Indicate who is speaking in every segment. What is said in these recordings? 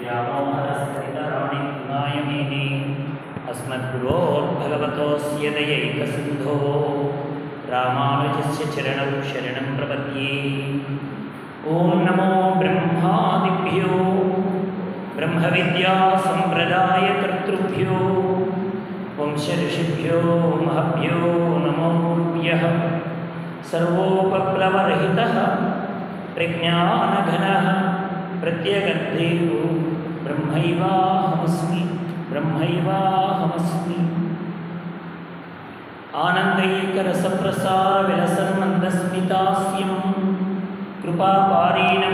Speaker 1: व्यामोहरस्फटितराणि नायमेने अस्मद्गुरोर्भगवतोऽस्य दयैकसिन्धो रामानुजस्य चरणौ शरणं प्रपद्ये ॐ नमो ब्रह्मादिभ्यो ब्रह्मविद्यासम्प्रदायकर्तृभ्यो वंशऋषिभ्यो महभ्यो नमो गुरुभ्यः सर्वोपप्लवरहितः प्रज्ञानघनः प्रत्यगद्धेयो ब्रह्मैवाहमस्मि ब्रह्मैवाहमस्मि आनन्दैकरसप्रसारविलसन्मन्दस्मितास्यं कृपापारीणं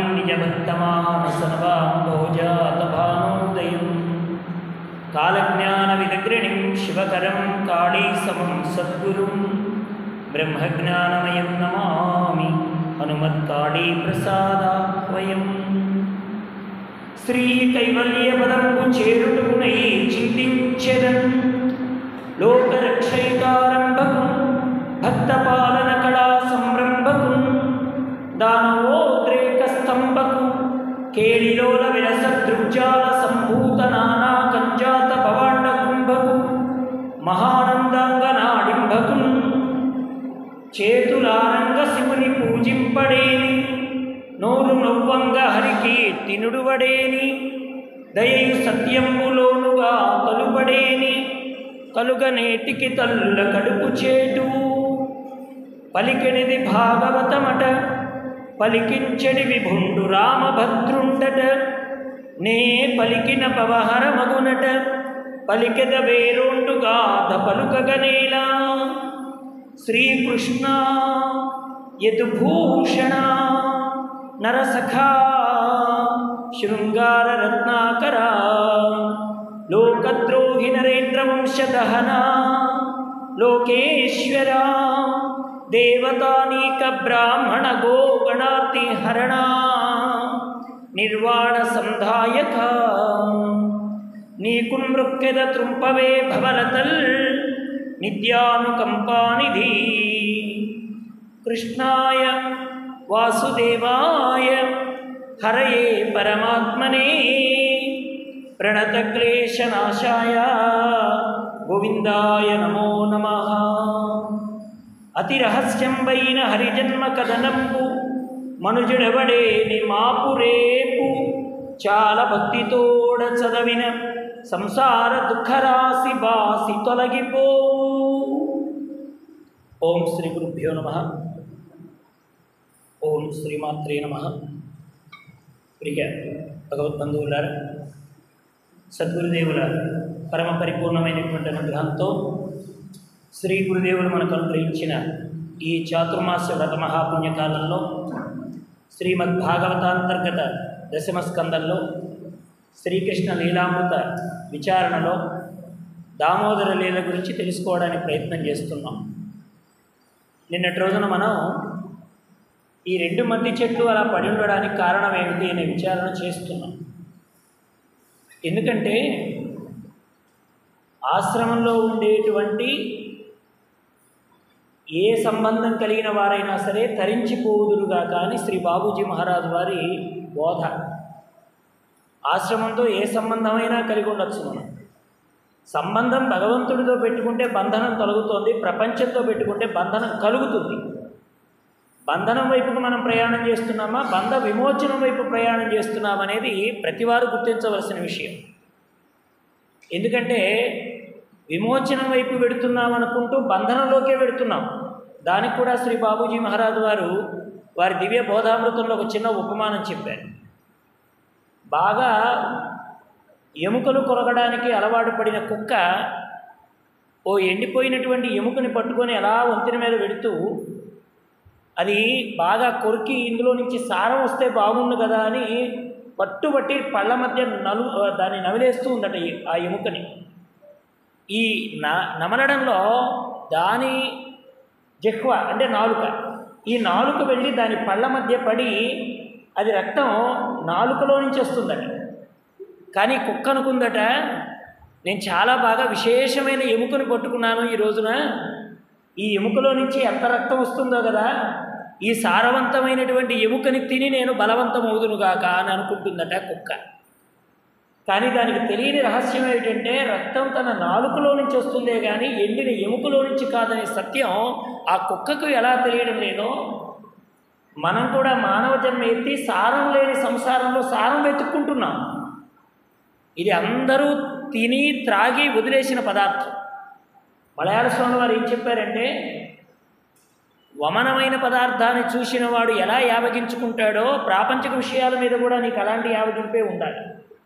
Speaker 1: निजभक्तमानसनवाम्भोजातभानोदयम् कालज्ञानविदग्रणिं शिवकरं काळीसमं सद्गुरुं ब्रह्मज्ञानमयं नमामि హనుమత్కాళీప్రసాదాహ్వయం శ్రీ కైవల్యపదంబు చేరుటకునై చింతించెదన్ లోకరక్షైకారంభకు భక్తపాలన కళా సంరంభకు దానవోద్రేక స్తంభకు కేళిలోల విలస దృగ్జాల సంభూత నానా కంజాత భవాండ కుంభకు మహానందాంగనాడింభకు చేతులారంగ శివుని పూజింపడేని నోరు నొవ్వంగ హరికి తినుడువడేని దయయు సత్యంబులోనుగా కలుపడేని కలుగనేటికి తల్లుల కడుపు చేటు పలికినిది భాగవతమట పలికించడి విభుండు రామభద్రుండట నే పలికిన పవహర మగునట పలికెద వేరుండుగాథ పలుకగనేలా శ్రీకృష్ణ యదుభూషణ నరసఖా శృంగారరత్నాకర లోకద్రోహి నరేంద్రవంశదహన లోకేశ్వర దేవతానీక బ్రాహ్మణ గోగణార్తి హరణ నిర్వాణ సంధాయక నీకు మృక్కెద త్రుంపవే భవరతల్ నిత్యానుకంపానిధి కృష్ణాయ వాసుదేవాయ హరయే పరమాత్మనే ప్రణతక్లేశనాశాయ గోవిందాయ నమో నమ అతి రహస్యంబైన హరిజన్మ కథనంబు మనుజుడవడేని మాపు రేపు చాలా భక్తితోడ చదవిన సంసార దుఃఖరాశి బాసి తొలగిపో ఓం శ్రీ గురుభ్యో నమ ఓం శ్రీమాత్రే నమ ప్రియ భగవద్బంధువులారా సద్గురుదేవుల పరమ పరిపూర్ణమైనటువంటి అనుగ్రహంతో శ్రీ గురుదేవులు మనకు అనుగ్రహించిన ఈ చాతుర్మాస్య వ్రత మహాపుణ్యకాలంలో శ్రీమద్ భాగవతాంతర్గత దశమ స్కందంలో శ్రీకృష్ణ లీలామృత విచారణలో దామోదర లీల గురించి తెలుసుకోవడానికి ప్రయత్నం చేస్తున్నాం నిన్నటి రోజున మనం ఈ రెండు మద్ది చెట్లు అలా పడి ఉండడానికి కారణం ఏమిటి అనే విచారణ చేస్తున్నాం ఎందుకంటే ఆశ్రమంలో ఉండేటువంటి ఏ సంబంధం కలిగిన వారైనా సరే తరించిపోదురుగా కానీ శ్రీ బాబూజీ మహారాజు వారి బోధ ఆశ్రమంతో ఏ సంబంధమైనా కలిగి ఉండొచ్చు మనం సంబంధం భగవంతుడితో పెట్టుకుంటే బంధనం తొలగుతోంది ప్రపంచంతో పెట్టుకుంటే బంధనం కలుగుతుంది బంధనం వైపుకు మనం ప్రయాణం చేస్తున్నామా బంధ విమోచనం వైపు ప్రయాణం చేస్తున్నామనేది ప్రతివారు గుర్తించవలసిన విషయం ఎందుకంటే విమోచనం వైపు వెడుతున్నాం అనుకుంటూ బంధనంలోకే వెడుతున్నాం దానికి కూడా శ్రీ బాబూజీ మహారాజు వారు వారి దివ్య బోధామృతంలో ఒక చిన్న ఉపమానం చెప్పారు బాగా ఎముకలు కొరగడానికి అలవాటు పడిన కుక్క ఓ ఎండిపోయినటువంటి ఎముకని పట్టుకొని అలా వంతెన మీద వెడుతూ అది బాగా కొరికి ఇందులో నుంచి సారం వస్తే బాగుండు కదా అని పట్టుబట్టి పళ్ళ మధ్య నలు దాన్ని నవిలేస్తూ ఉందట ఈ- ఆ ఎముకని ఈ న నమలడంలో దాని జహ్వ అంటే నాలుక ఈ నాలుక వెళ్ళి దాని పళ్ళ మధ్య పడి అది రక్తం నాలుకలో నుంచి వస్తుందట కానీ కుక్క అనుకుందట నేను చాలా బాగా విశేషమైన ఎముకను పట్టుకున్నాను ఈ రోజున ఈ ఎముకలో నుంచి ఎంత రక్తం వస్తుందో కదా ఈ సారవంతమైనటువంటి ఎముకని తిని నేను బలవంతమవుదునుగాక అని అనుకుంటుందట కుక్క కానీ దానికి తెలియని రహస్యం ఏమిటంటే రక్తం తన నాలుకలో నుంచి వస్తుందే కానీ ఎండిన ఎముకలో నుంచి కాదనే సత్యం ఆ కుక్కకు ఎలా తెలియడం లేదో మనం కూడా మానవ జన్మ ఎత్తి సారం లేని సంసారంలో సారం వెతుక్కుంటున్నాం ఇది అందరూ తిని త్రాగి వదిలేసిన పదార్థం మలయాళ స్వామి వారు ఏం చెప్పారంటే వమనమైన పదార్థాన్ని చూసిన వాడు ఎలా యావగించుకుంటాడో ప్రాపంచిక విషయాల మీద కూడా నీకు అలాంటి యావగింపే ఉండాలి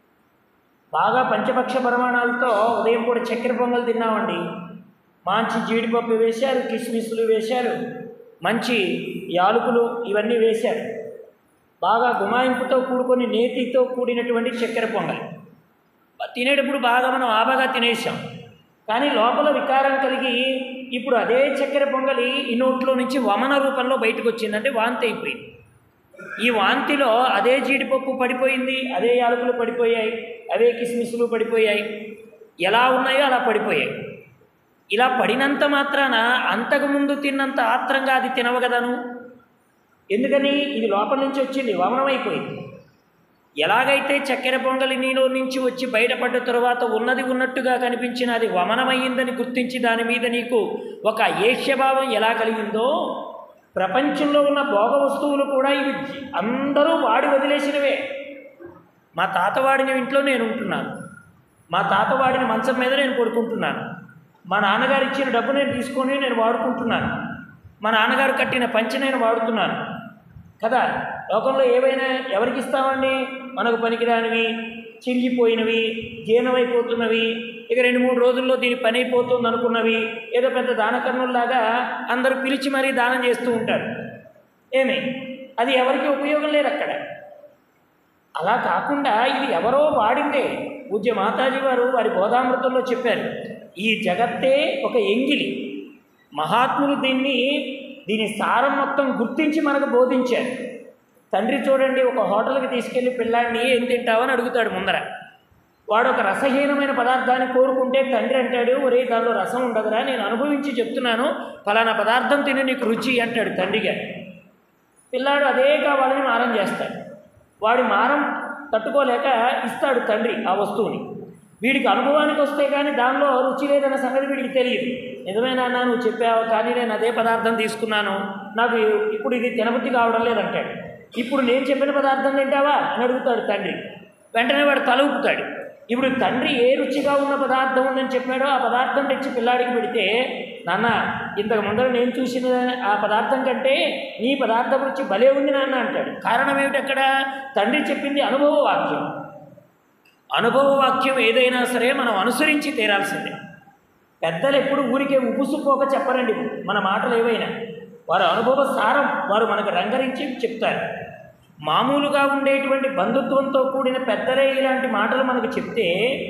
Speaker 1: బాగా పంచపక్ష ప్రమాణాలతో ఉదయం పూట చక్కెర పొంగల్ తిన్నామండి మంచి జీడిపప్పు వేశారు కిస్మిస్లు వేశారు మంచి యాలకులు ఇవన్నీ వేశారు బాగా గుమాయింపుతో కూడుకొని నేతితో కూడినటువంటి చక్కెర పొంగల్ తినేటప్పుడు బాగా మనం ఆబాగా తినేసాం కానీ లోపల వికారం కలిగి ఇప్పుడు అదే చక్కెర పొంగలి ఈ నోట్లో నుంచి వమన రూపంలో బయటకు వచ్చిందంటే వాంతి అయిపోయింది ఈ వాంతిలో అదే జీడిపప్పు పడిపోయింది అదే యాలకులు పడిపోయాయి అవే కిస్మిస్లు పడిపోయాయి ఎలా ఉన్నాయో అలా పడిపోయాయి ఇలా పడినంత మాత్రాన అంతకుముందు తిన్నంత ఆత్రంగా అది తినవగదను ఎందుకని ఇది లోపల నుంచి వచ్చింది వమనమైపోయింది ఎలాగైతే చక్కెర పొంగలి నీలో నుంచి వచ్చి బయటపడ్డ తరువాత ఉన్నది ఉన్నట్టుగా కనిపించిన అది వమనమయ్యిందని గుర్తించి దాని మీద నీకు ఒక ఏష్యభావం ఎలా కలిగిందో ప్రపంచంలో ఉన్న భోగ వస్తువులు కూడా ఇవి అందరూ వాడి వదిలేసినవే మా తాత వాడిన ఇంట్లో నేను ఉంటున్నాను మా తాత వాడిన మంచం మీద నేను పడుకుంటున్నాను మా నాన్నగారు ఇచ్చిన డబ్బు నేను తీసుకొని నేను వాడుకుంటున్నాను మా నాన్నగారు కట్టిన పంచి నేను వాడుతున్నాను కదా లోకంలో ఏవైనా ఎవరికి ఇస్తామండి మనకు పనికిరానివి చిరిగిపోయినవి జీర్ణమైపోతున్నవి ఇక రెండు మూడు రోజుల్లో దీని పని అయిపోతుంది అనుకున్నవి ఏదో పెద్ద దానకర్ణుల్లాగా అందరూ పిలిచి మరీ దానం చేస్తూ ఉంటారు ఏమి అది ఎవరికి ఉపయోగం లేదు అక్కడ అలా కాకుండా ఇది ఎవరో వాడిందే పూజ్య మాతాజీ వారు వారి బోధామృతంలో చెప్పారు ఈ జగత్తే ఒక ఎంగిలి మహాత్ములు దీన్ని దీని సారం మొత్తం గుర్తించి మనకు బోధించారు తండ్రి చూడండి ఒక హోటల్కి తీసుకెళ్ళి పిల్లాడిని ఏం తింటావని అడుగుతాడు ముందర వాడు ఒక రసహీనమైన పదార్థాన్ని కోరుకుంటే తండ్రి అంటాడు ఒరే దానిలో రసం ఉండదురా నేను అనుభవించి చెప్తున్నాను ఫలానా పదార్థం తిని నీకు రుచి అంటాడు తండ్రి గారు పిల్లాడు అదే కావాలని మారం చేస్తాడు వాడి మారం తట్టుకోలేక ఇస్తాడు తండ్రి ఆ వస్తువుని వీడికి అనుభవానికి వస్తే కానీ దానిలో రుచి లేదన్న సంగతి వీడికి తెలియదు నిజమేనా అన్నా నువ్వు చెప్పావు కానీ నేను అదే పదార్థం తీసుకున్నాను నాకు ఇప్పుడు ఇది తినబుద్ధి కావడం లేదంటాడు ఇప్పుడు నేను చెప్పిన పదార్థం తింటావా అని అడుగుతాడు తండ్రి వెంటనే వాడు తల ఊపుతాడు ఇప్పుడు తండ్రి ఏ రుచిగా ఉన్న పదార్థం ఉందని చెప్పాడో ఆ పదార్థం తెచ్చి పిల్లాడికి పెడితే నాన్న ఇంతకు ముందర నేను చూసిన ఆ పదార్థం కంటే నీ పదార్థం రుచి భలే ఉంది నాన్న అంటాడు కారణం ఏమిటి అక్కడ తండ్రి చెప్పింది అనుభవ వాక్యం అనుభవ వాక్యం ఏదైనా సరే మనం అనుసరించి తీరాల్సిందే పెద్దలు ఎప్పుడు ఊరికే ఉపుసుపోక చెప్పరండి మన మాటలు ఏవైనా వారి అనుభవ సారం వారు మనకు రంగరించి చెప్తారు మామూలుగా ఉండేటువంటి బంధుత్వంతో కూడిన పెద్దలే ఇలాంటి మాటలు మనకు చెప్తే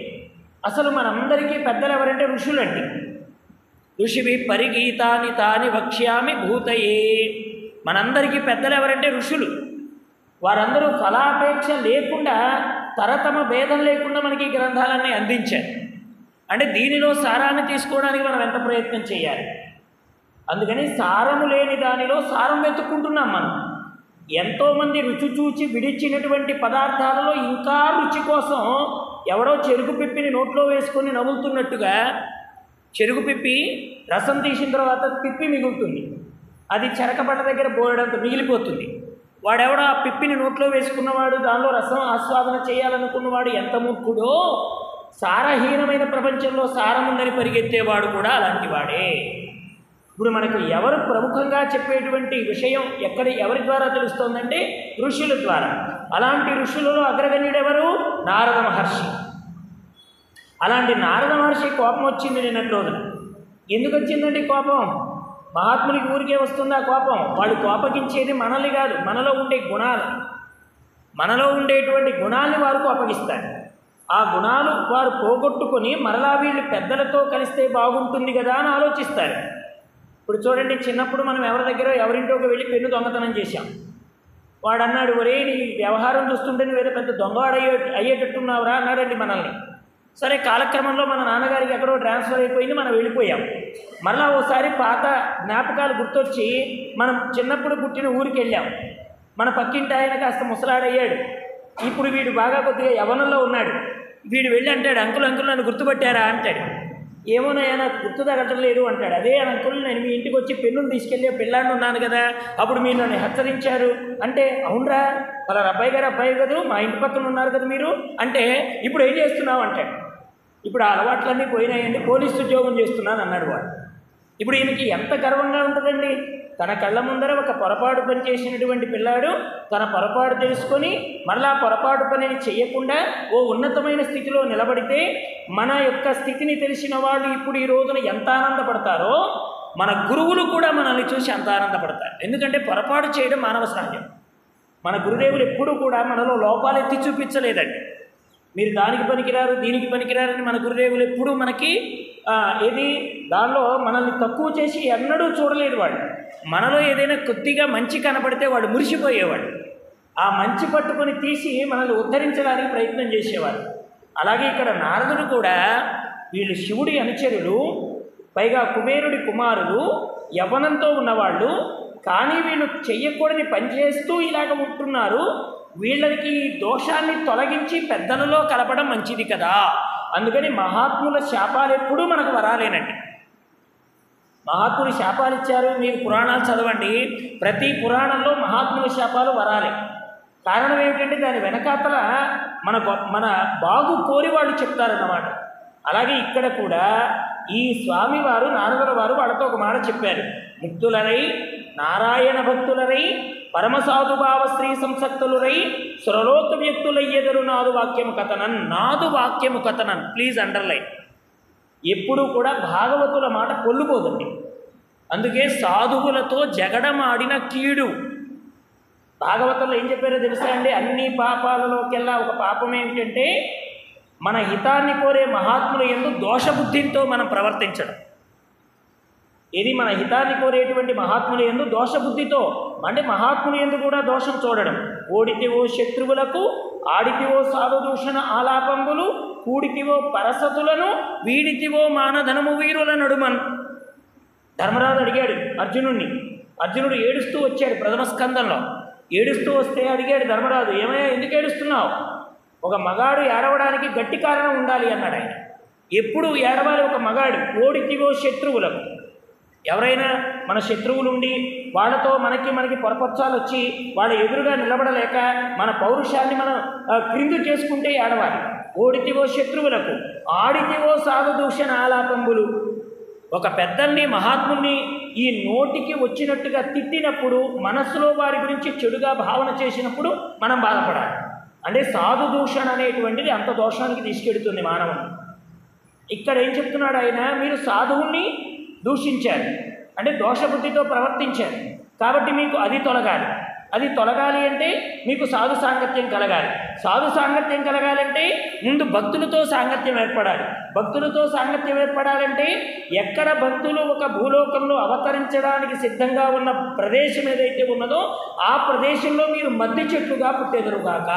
Speaker 1: అసలు మనందరికీ పెద్దలు ఎవరంటే ఋషులండి ఋషివి పరిగీతాని తాని వక్ష్యామి భూతయే మనందరికీ పెద్దలు ఎవరంటే ఋషులు వారందరూ ఫలాపేక్ష లేకుండా తరతమ భేదం లేకుండా మనకి ఈ గ్రంథాలన్నీ అందించారు అంటే దీనిలో సారాన్ని తీసుకోవడానికి మనం ఎంత ప్రయత్నం చేయాలి అందుకని సారము లేని దానిలో సారం వెతుక్కుంటున్నాం మనం ఎంతోమంది రుచి చూచి విడిచినటువంటి పదార్థాలలో ఇంకా రుచి కోసం ఎవడో చెరుకు పిప్పిని నోట్లో వేసుకొని నవ్వుతున్నట్టుగా చెరుకు పిప్పి రసం తీసిన తర్వాత పిప్పి మిగులుతుంది అది చెరకపడ్డ దగ్గర పోయడంత మిగిలిపోతుంది వాడెవడో ఆ పిప్పిని నోట్లో వేసుకున్నవాడు దానిలో రసం ఆస్వాదన చేయాలనుకున్నవాడు ఎంత మూర్ఖుడో సారహీనమైన ప్రపంచంలో సారం ఉందని పరిగెత్తేవాడు కూడా అలాంటి వాడే ఇప్పుడు మనకు ఎవరు ప్రముఖంగా చెప్పేటువంటి విషయం ఎక్కడ ఎవరి ద్వారా తెలుస్తోందంటే ఋషుల ద్వారా అలాంటి ఋషులలో అగ్రగణ్యుడెవరు నారద మహర్షి అలాంటి నారద మహర్షి కోపం వచ్చింది నిన్నటి రోజున ఎందుకు వచ్చిందండి కోపం మహాత్మునికి ఊరికే వస్తుందా కోపం వాళ్ళు కోపగించేది మనల్ని కాదు మనలో ఉండే గుణాలు మనలో ఉండేటువంటి గుణాన్ని వారు కోపగిస్తారు ఆ గుణాలు వారు పోగొట్టుకొని మరలా వీళ్ళు పెద్దలతో కలిస్తే బాగుంటుంది కదా అని ఆలోచిస్తారు ఇప్పుడు చూడండి చిన్నప్పుడు మనం ఎవరి దగ్గర ఎవరింటోకి వెళ్ళి పెన్ను దొంగతనం చేశాం వాడు అన్నాడు ఒరే నీ వ్యవహారం చూస్తుంటే నువ్వు ఏదో పెద్ద దొంగవాడు అయ్యే అయ్యేటట్టున్నావురా అన్నాడండి మనల్ని సరే కాలక్రమంలో మన నాన్నగారికి ఎక్కడో ట్రాన్స్ఫర్ అయిపోయింది మనం వెళ్ళిపోయాం మరలా ఓసారి పాత జ్ఞాపకాలు గుర్తొచ్చి మనం చిన్నప్పుడు పుట్టిన ఊరికి వెళ్ళాం మన పక్కింటి ఆయన కాస్త ముసలాడయ్యాడు ఇప్పుడు వీడు బాగా కొద్దిగా యవనంలో ఉన్నాడు వీడు వెళ్ళి అంటాడు అంకుల్ అంకుల్ నన్ను గుర్తుపట్టారా అంటాడు ఏమోనయ్యా నాకు గుర్తు తగ్గటం లేదు అంటాడు అదే అంకుల్ నేను మీ ఇంటికి వచ్చి పెన్నును తీసుకెళ్ళి పిల్లాడిని ఉన్నాను కదా అప్పుడు మీరు నన్ను హెచ్చరించారు అంటే అవునరా వాళ్ళ అబ్బాయి గారు అబ్బాయి కదా మా ఇంటి పక్కన ఉన్నారు కదా మీరు అంటే ఇప్పుడు ఏం చేస్తున్నావు అంటాడు ఇప్పుడు ఆ అలవాట్లన్నీ పోయినాయండి పోలీసు ఉద్యోగం చేస్తున్నాను అన్నాడు వాడు ఇప్పుడు ఈయనకి ఎంత గర్వంగా ఉంటుందండి తన కళ్ళ ముందర ఒక పొరపాటు పని చేసినటువంటి పిల్లాడు తన పొరపాటు తెలుసుకొని మళ్ళా పొరపాటు పనిని చేయకుండా ఓ ఉన్నతమైన స్థితిలో నిలబడితే మన యొక్క స్థితిని తెలిసిన వాళ్ళు ఇప్పుడు ఈ రోజున ఎంత ఆనందపడతారో మన గురువులు కూడా మనల్ని చూసి అంత ఆనందపడతారు ఎందుకంటే పొరపాటు చేయడం మానవ సహజం మన గురుదేవులు ఎప్పుడూ కూడా మనలో లోపాలు ఎత్తి చూపించలేదండి మీరు దానికి పనికిరారు దీనికి పనికిరారని మన గురుదేవులు ఎప్పుడూ మనకి ఆ, ఏది దానిలో మనల్ని తక్కువ చేసి ఎన్నడూ చూడలేదు వాడు మనలో ఏదైనా కొద్దిగా మంచి కనపడితే వాడు మురిసిపోయేవాడు ఆ మంచి పట్టుకొని తీసి మనల్ని ఉద్ధరించడానికి ప్రయత్నం చేసేవాడు అలాగే ఇక్కడ నారదుడు కూడా వీళ్ళు శివుడి అనుచరులు పైగా కుబేరుడి కుమారులు యవనంతో ఉన్నవాళ్ళు కానీ వీళ్ళు చెయ్యకూడని పని చేస్తూ ఇలాగ ఉంటున్నారు వీళ్ళకి ఈ దోషాన్ని తొలగించి పెద్దలలో కలపడం మంచిది కదా అందుకని మహాత్ముల శాపాలు ఎప్పుడూ మనకు వరాలేనండి మహాత్ములు శాపాలు ఇచ్చారు మీరు పురాణాలు చదవండి ప్రతి పురాణంలో మహాత్ముల శాపాలు వరాలే కారణం ఏమిటంటే దాని వెనకాతల మన గొ- మన బాగు కోరి వాళ్ళు చెప్తారన్నమాట అలాగే ఇక్కడ కూడా ఈ స్వామివారు నారదుల వారు వాళ్ళతో ఒక మాట చెప్పారు ముక్తులరై నారాయణ భక్తులరై పరమసాధుభావ స్త్రీ సంసక్తులురై సురలోక వ్యక్తులయ్యెదరు నాదు వాక్యము కథనన్ నాదు వాక్యము కథనన్ ప్లీజ్ అండర్లైన్ ఎప్పుడూ కూడా భాగవతుల మాట పొల్లుపోదండి అందుకే సాధువులతో జగడమాడిన కీడు భాగవతంలో ఏం చెప్పారో తెలుసా అండి అన్ని పాపాలలోకెల్లా ఒక పాపం ఏమిటంటే మన హితాన్ని కోరే మహాత్ములు ఎందు దోషబుద్ధితో మనం ప్రవర్తించడం ఇది మన హితాన్ని కోరేటువంటి మహాత్ములు ఎందు దోషబుద్ధితో అంటే మహాత్ములు ఎందు కూడా దోషం చూడడం ఓడితివో శత్రువులకు ఆడితివో సాధుదూషణ ఆలాపంబులు కూడితివో పరసతులను వీడితివో మానధనము వీరుల నడుమన్ ధర్మరాజు అడిగాడు అర్జునుడిని అర్జునుడు ఏడుస్తూ వచ్చాడు ప్రథమ స్కందంలో ఏడుస్తూ వస్తే అడిగాడు ధర్మరాజు ఏమయ్యా ఎందుకు ఏడుస్తున్నావు ఒక మగాడు ఏడవడానికి గట్టి కారణం ఉండాలి అన్నాడు ఆయన ఎప్పుడు ఏడవాలి ఒక మగాడు ఓడితివో శత్రువులకు ఎవరైనా మన శత్రువులు ఉండి వాళ్ళతో మనకి మనకి పొరపచ్చాలు వచ్చి వాళ్ళ ఎదురుగా నిలబడలేక మన పౌరుషాన్ని మనం ఆ, క్రిందు చేసుకుంటే ఏడవాలి ఓడితివో శత్రువులకు ఆడితివో సాధుదూషణ ఆలాపంబులు ఒక పెద్దల్ని మహాత్ముల్ని ఈ నోటికి వచ్చినట్టుగా తిట్టినప్పుడు మనస్సులో వారి గురించి చెడుగా భావన చేసినప్పుడు మనం బాధపడాలి అంటే సాధు దూషణ అనేటువంటిది అంత దోషానికి తీసుకెడుతుంది మానవుని ఇక్కడ ఏం చెప్తున్నాడు ఆయన మీరు సాధువుల్ని దూషించారు అంటే దోషబుద్ధితో ప్రవర్తించారు కాబట్టి మీకు అది తొలగాలి అది తొలగాలి అంటే మీకు సాధు సాంగత్యం కలగాలి సాధు సాంగత్యం కలగాలంటే ముందు భక్తులతో సాంగత్యం ఏర్పడాలి భక్తులతో సాంగత్యం ఏర్పడాలంటే ఎక్కడ భక్తులు ఒక భూలోకంలో అవతరించడానికి సిద్ధంగా ఉన్న ప్రదేశం ఏదైతే ఉన్నదో ఆ ప్రదేశంలో మీరు మద్ది చెట్లుగా పుట్టెదరుగాక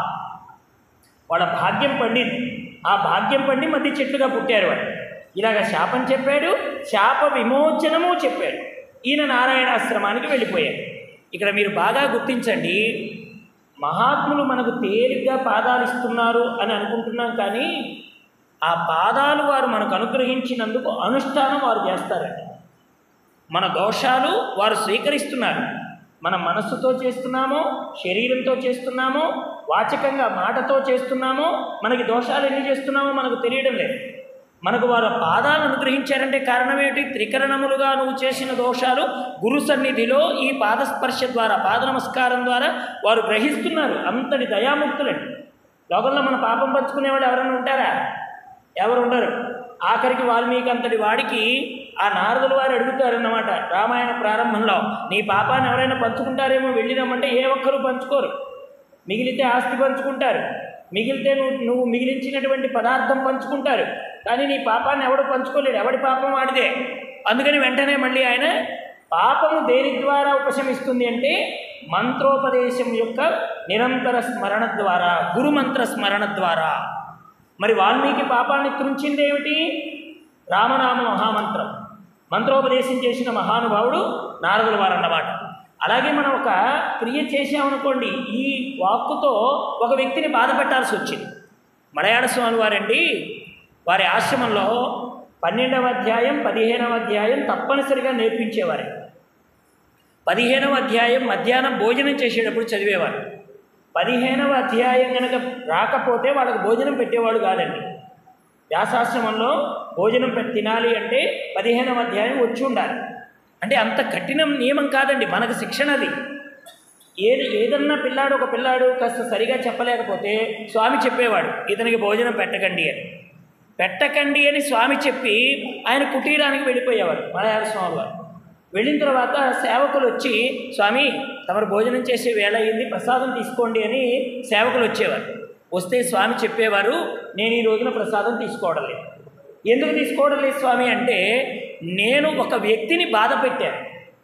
Speaker 1: వాళ్ళ భాగ్యం పండింది ఆ భాగ్యం పండి మధ్య చెట్లుగా పుట్టారు వాడు ఇలాగ శాపం చెప్పాడు శాప విమోచనము చెప్పాడు ఈయన నారాయణాశ్రమానికి వెళ్ళిపోయాడు ఇక్కడ మీరు బాగా గుర్తించండి మహాత్ములు మనకు తేలిగ్గా పాదాలు ఇస్తున్నారు అని అనుకుంటున్నాం కానీ ఆ పాదాలు వారు మనకు అనుగ్రహించినందుకు అనుష్ఠానం వారు చేస్తారండి మన దోషాలు వారు స్వీకరిస్తున్నారు మన మనస్సుతో చేస్తున్నామో శరీరంతో చేస్తున్నామో వాచకంగా మాటతో చేస్తున్నామో మనకి దోషాలు ఎన్ని చేస్తున్నామో మనకు తెలియడం లేదు మనకు వారు పాదాలు అనుగ్రహించారంటే కారణం ఏమిటి త్రికరణములుగా నువ్వు చేసిన దోషాలు గురు సన్నిధిలో ఈ పాదస్పర్శ ద్వారా పాద నమస్కారం ద్వారా వారు గ్రహిస్తున్నారు అంతటి దయాముక్తులండి లోకంలో మన పాపం పంచుకునేవాళ్ళు ఎవరైనా ఉంటారా ఎవరు ఉండరు ఆఖరికి వాల్మీకి అంతటి వాడికి ఆ నారదుల వారు అడుగుతారన్నమాట రామాయణ ప్రారంభంలో నీ పాపాన్ని ఎవరైనా పంచుకుంటారేమో వెళ్ళినామంటే ఏ ఒక్కరూ పంచుకోరు మిగిలితే ఆస్తి పంచుకుంటారు మిగిలితే నువ్వు నువ్వు మిగిలించినటువంటి పదార్థం పంచుకుంటారు కానీ నీ పాపాన్ని ఎవడు పంచుకోలేడు ఎవడి పాపం వాడిదే అందుకని వెంటనే మళ్ళీ ఆయన పాపము దేని ద్వారా ఉపశమిస్తుంది అంటే మంత్రోపదేశం యొక్క నిరంతర స్మరణ ద్వారా గురుమంత్ర స్మరణ ద్వారా మరి వాల్మీకి పాపాన్ని త్రుంచింది ఏమిటి రామనామ మహామంత్రం మంత్రోపదేశం చేసిన మహానుభావుడు నారదుల వారు అన్నమాట అలాగే మనం ఒక క్రియ చేసామనుకోండి ఈ వాక్కుతో ఒక వ్యక్తిని బాధ పెట్టాల్సి వచ్చింది మలయాళ స్వామి వారండి వారి ఆశ్రమంలో పన్నెండవ అధ్యాయం పదిహేనవ అధ్యాయం తప్పనిసరిగా నేర్పించేవారు పదిహేనవ అధ్యాయం మధ్యాహ్నం భోజనం చేసేటప్పుడు చదివేవారు పదిహేనవ అధ్యాయం కనుక రాకపోతే వాళ్ళకి భోజనం పెట్టేవాడు కాదండి వ్యాసాశ్రమంలో భోజనం పెట్టి తినాలి అంటే పదిహేనవ అధ్యాయం వచ్చి ఉండాలి అంటే అంత కఠిన నియమం కాదండి మనకు శిక్షణ అది ఏది ఏదన్నా పిల్లాడు ఒక పిల్లాడు కాస్త సరిగా చెప్పలేకపోతే స్వామి చెప్పేవాడు ఇతనికి భోజనం పెట్టకండి అని పెట్టకండి అని స్వామి చెప్పి ఆయన కుటీరానికి వెళ్ళిపోయేవారు మలయాళ స్వామి వారు వెళ్ళిన తర్వాత సేవకులు వచ్చి స్వామి తమరు భోజనం చేసే వేళ అయింది ప్రసాదం తీసుకోండి అని సేవకులు వచ్చేవారు వస్తే స్వామి చెప్పేవారు నేను ఈ రోజున ప్రసాదం తీసుకోవడం లేదు ఎందుకు తీసుకోవడం లేదు స్వామి అంటే నేను ఒక వ్యక్తిని బాధ పెట్టాను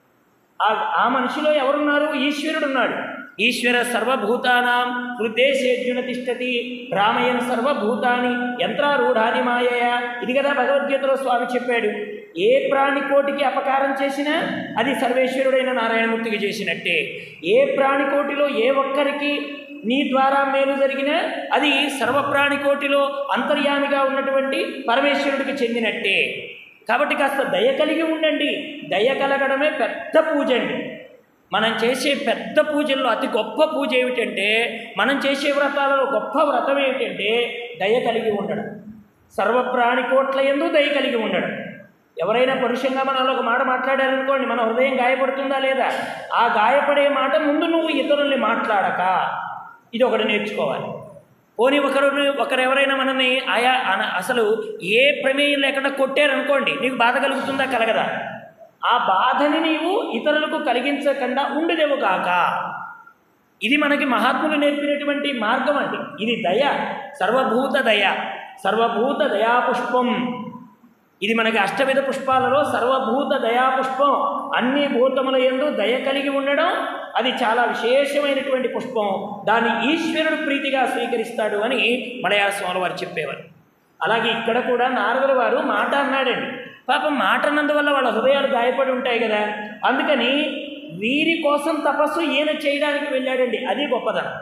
Speaker 1: ఆ ఆ మనిషిలో ఎవరున్నారు ఈశ్వరుడు ఉన్నాడు ఈశ్వర సర్వభూతానాం హృదయసేర్జున తిష్టతి రామయన్ సర్వభూతాని యంత్రారూఢాని మాయయ ఇది కదా భగవద్గీతలో స్వామి చెప్పాడు ఏ ప్రాణికోటికి అపకారం చేసినా అది సర్వేశ్వరుడైన నారాయణమూర్తికి చేసినట్టే ఏ ప్రాణికోటిలో ఏ ఒక్కరికి నీ ద్వారా మేలు జరిగినా అది సర్వప్రాణికోటిలో అంతర్యామిగా ఉన్నటువంటి పరమేశ్వరుడికి చెందినట్టే కాబట్టి కాస్త దయ కలిగి ఉండండి దయ కలగడమే పెద్ద పూజ అండి మనం చేసే పెద్ద పూజల్లో అతి గొప్ప పూజ ఏమిటంటే మనం చేసే వ్రతాలలో గొప్ప వ్రతం ఏమిటంటే దయ కలిగి ఉండడం సర్వప్రాణి కోట్ల ఎందు దయ కలిగి ఉండడం ఎవరైనా పరుషంగా మనలో ఒక మాట మాట్లాడారనుకోండి మన హృదయం గాయపడుతుందా లేదా ఆ గాయపడే మాట ముందు నువ్వు ఇతరుల్ని మాట్లాడక ఇది ఒకటి నేర్చుకోవాలి పోనీ ఒకరు ఒకరు ఎవరైనా మనల్ని ఆయా అన- అసలు ఏ ప్రమేయం లేకుండా కొట్టారనుకోండి నీకు బాధ కలుగుతుందా కలగదా ఆ బాధని నీవు ఇతరులకు కలిగించకుండా ఉండదేవు కాక ఇది మనకి మహాత్ములు నేర్పినటువంటి మార్గం అండి ఇది దయ సర్వభూత దయ సర్వభూత దయాపుష్పం ఇది మనకి అష్టవిధ పుష్పాలలో సర్వభూత దయాపుష్పం అన్ని భూతముల యందు దయ కలిగి ఉండడం అది చాలా విశేషమైనటువంటి పుష్పం దాన్ని ఈశ్వరుడు ప్రీతిగా స్వీకరిస్తాడు అని మలయాళ స్వామి వారు చెప్పేవారు అలాగే ఇక్కడ కూడా నారదుల వారు మాట అన్నాడండి పాపం మాట అన్నందువల్ల వాళ్ళ హృదయాలు గాయపడి ఉంటాయి కదా అందుకని వీరి కోసం తపస్సు ఈయన చేయడానికి వెళ్ళాడండి అది గొప్పదనం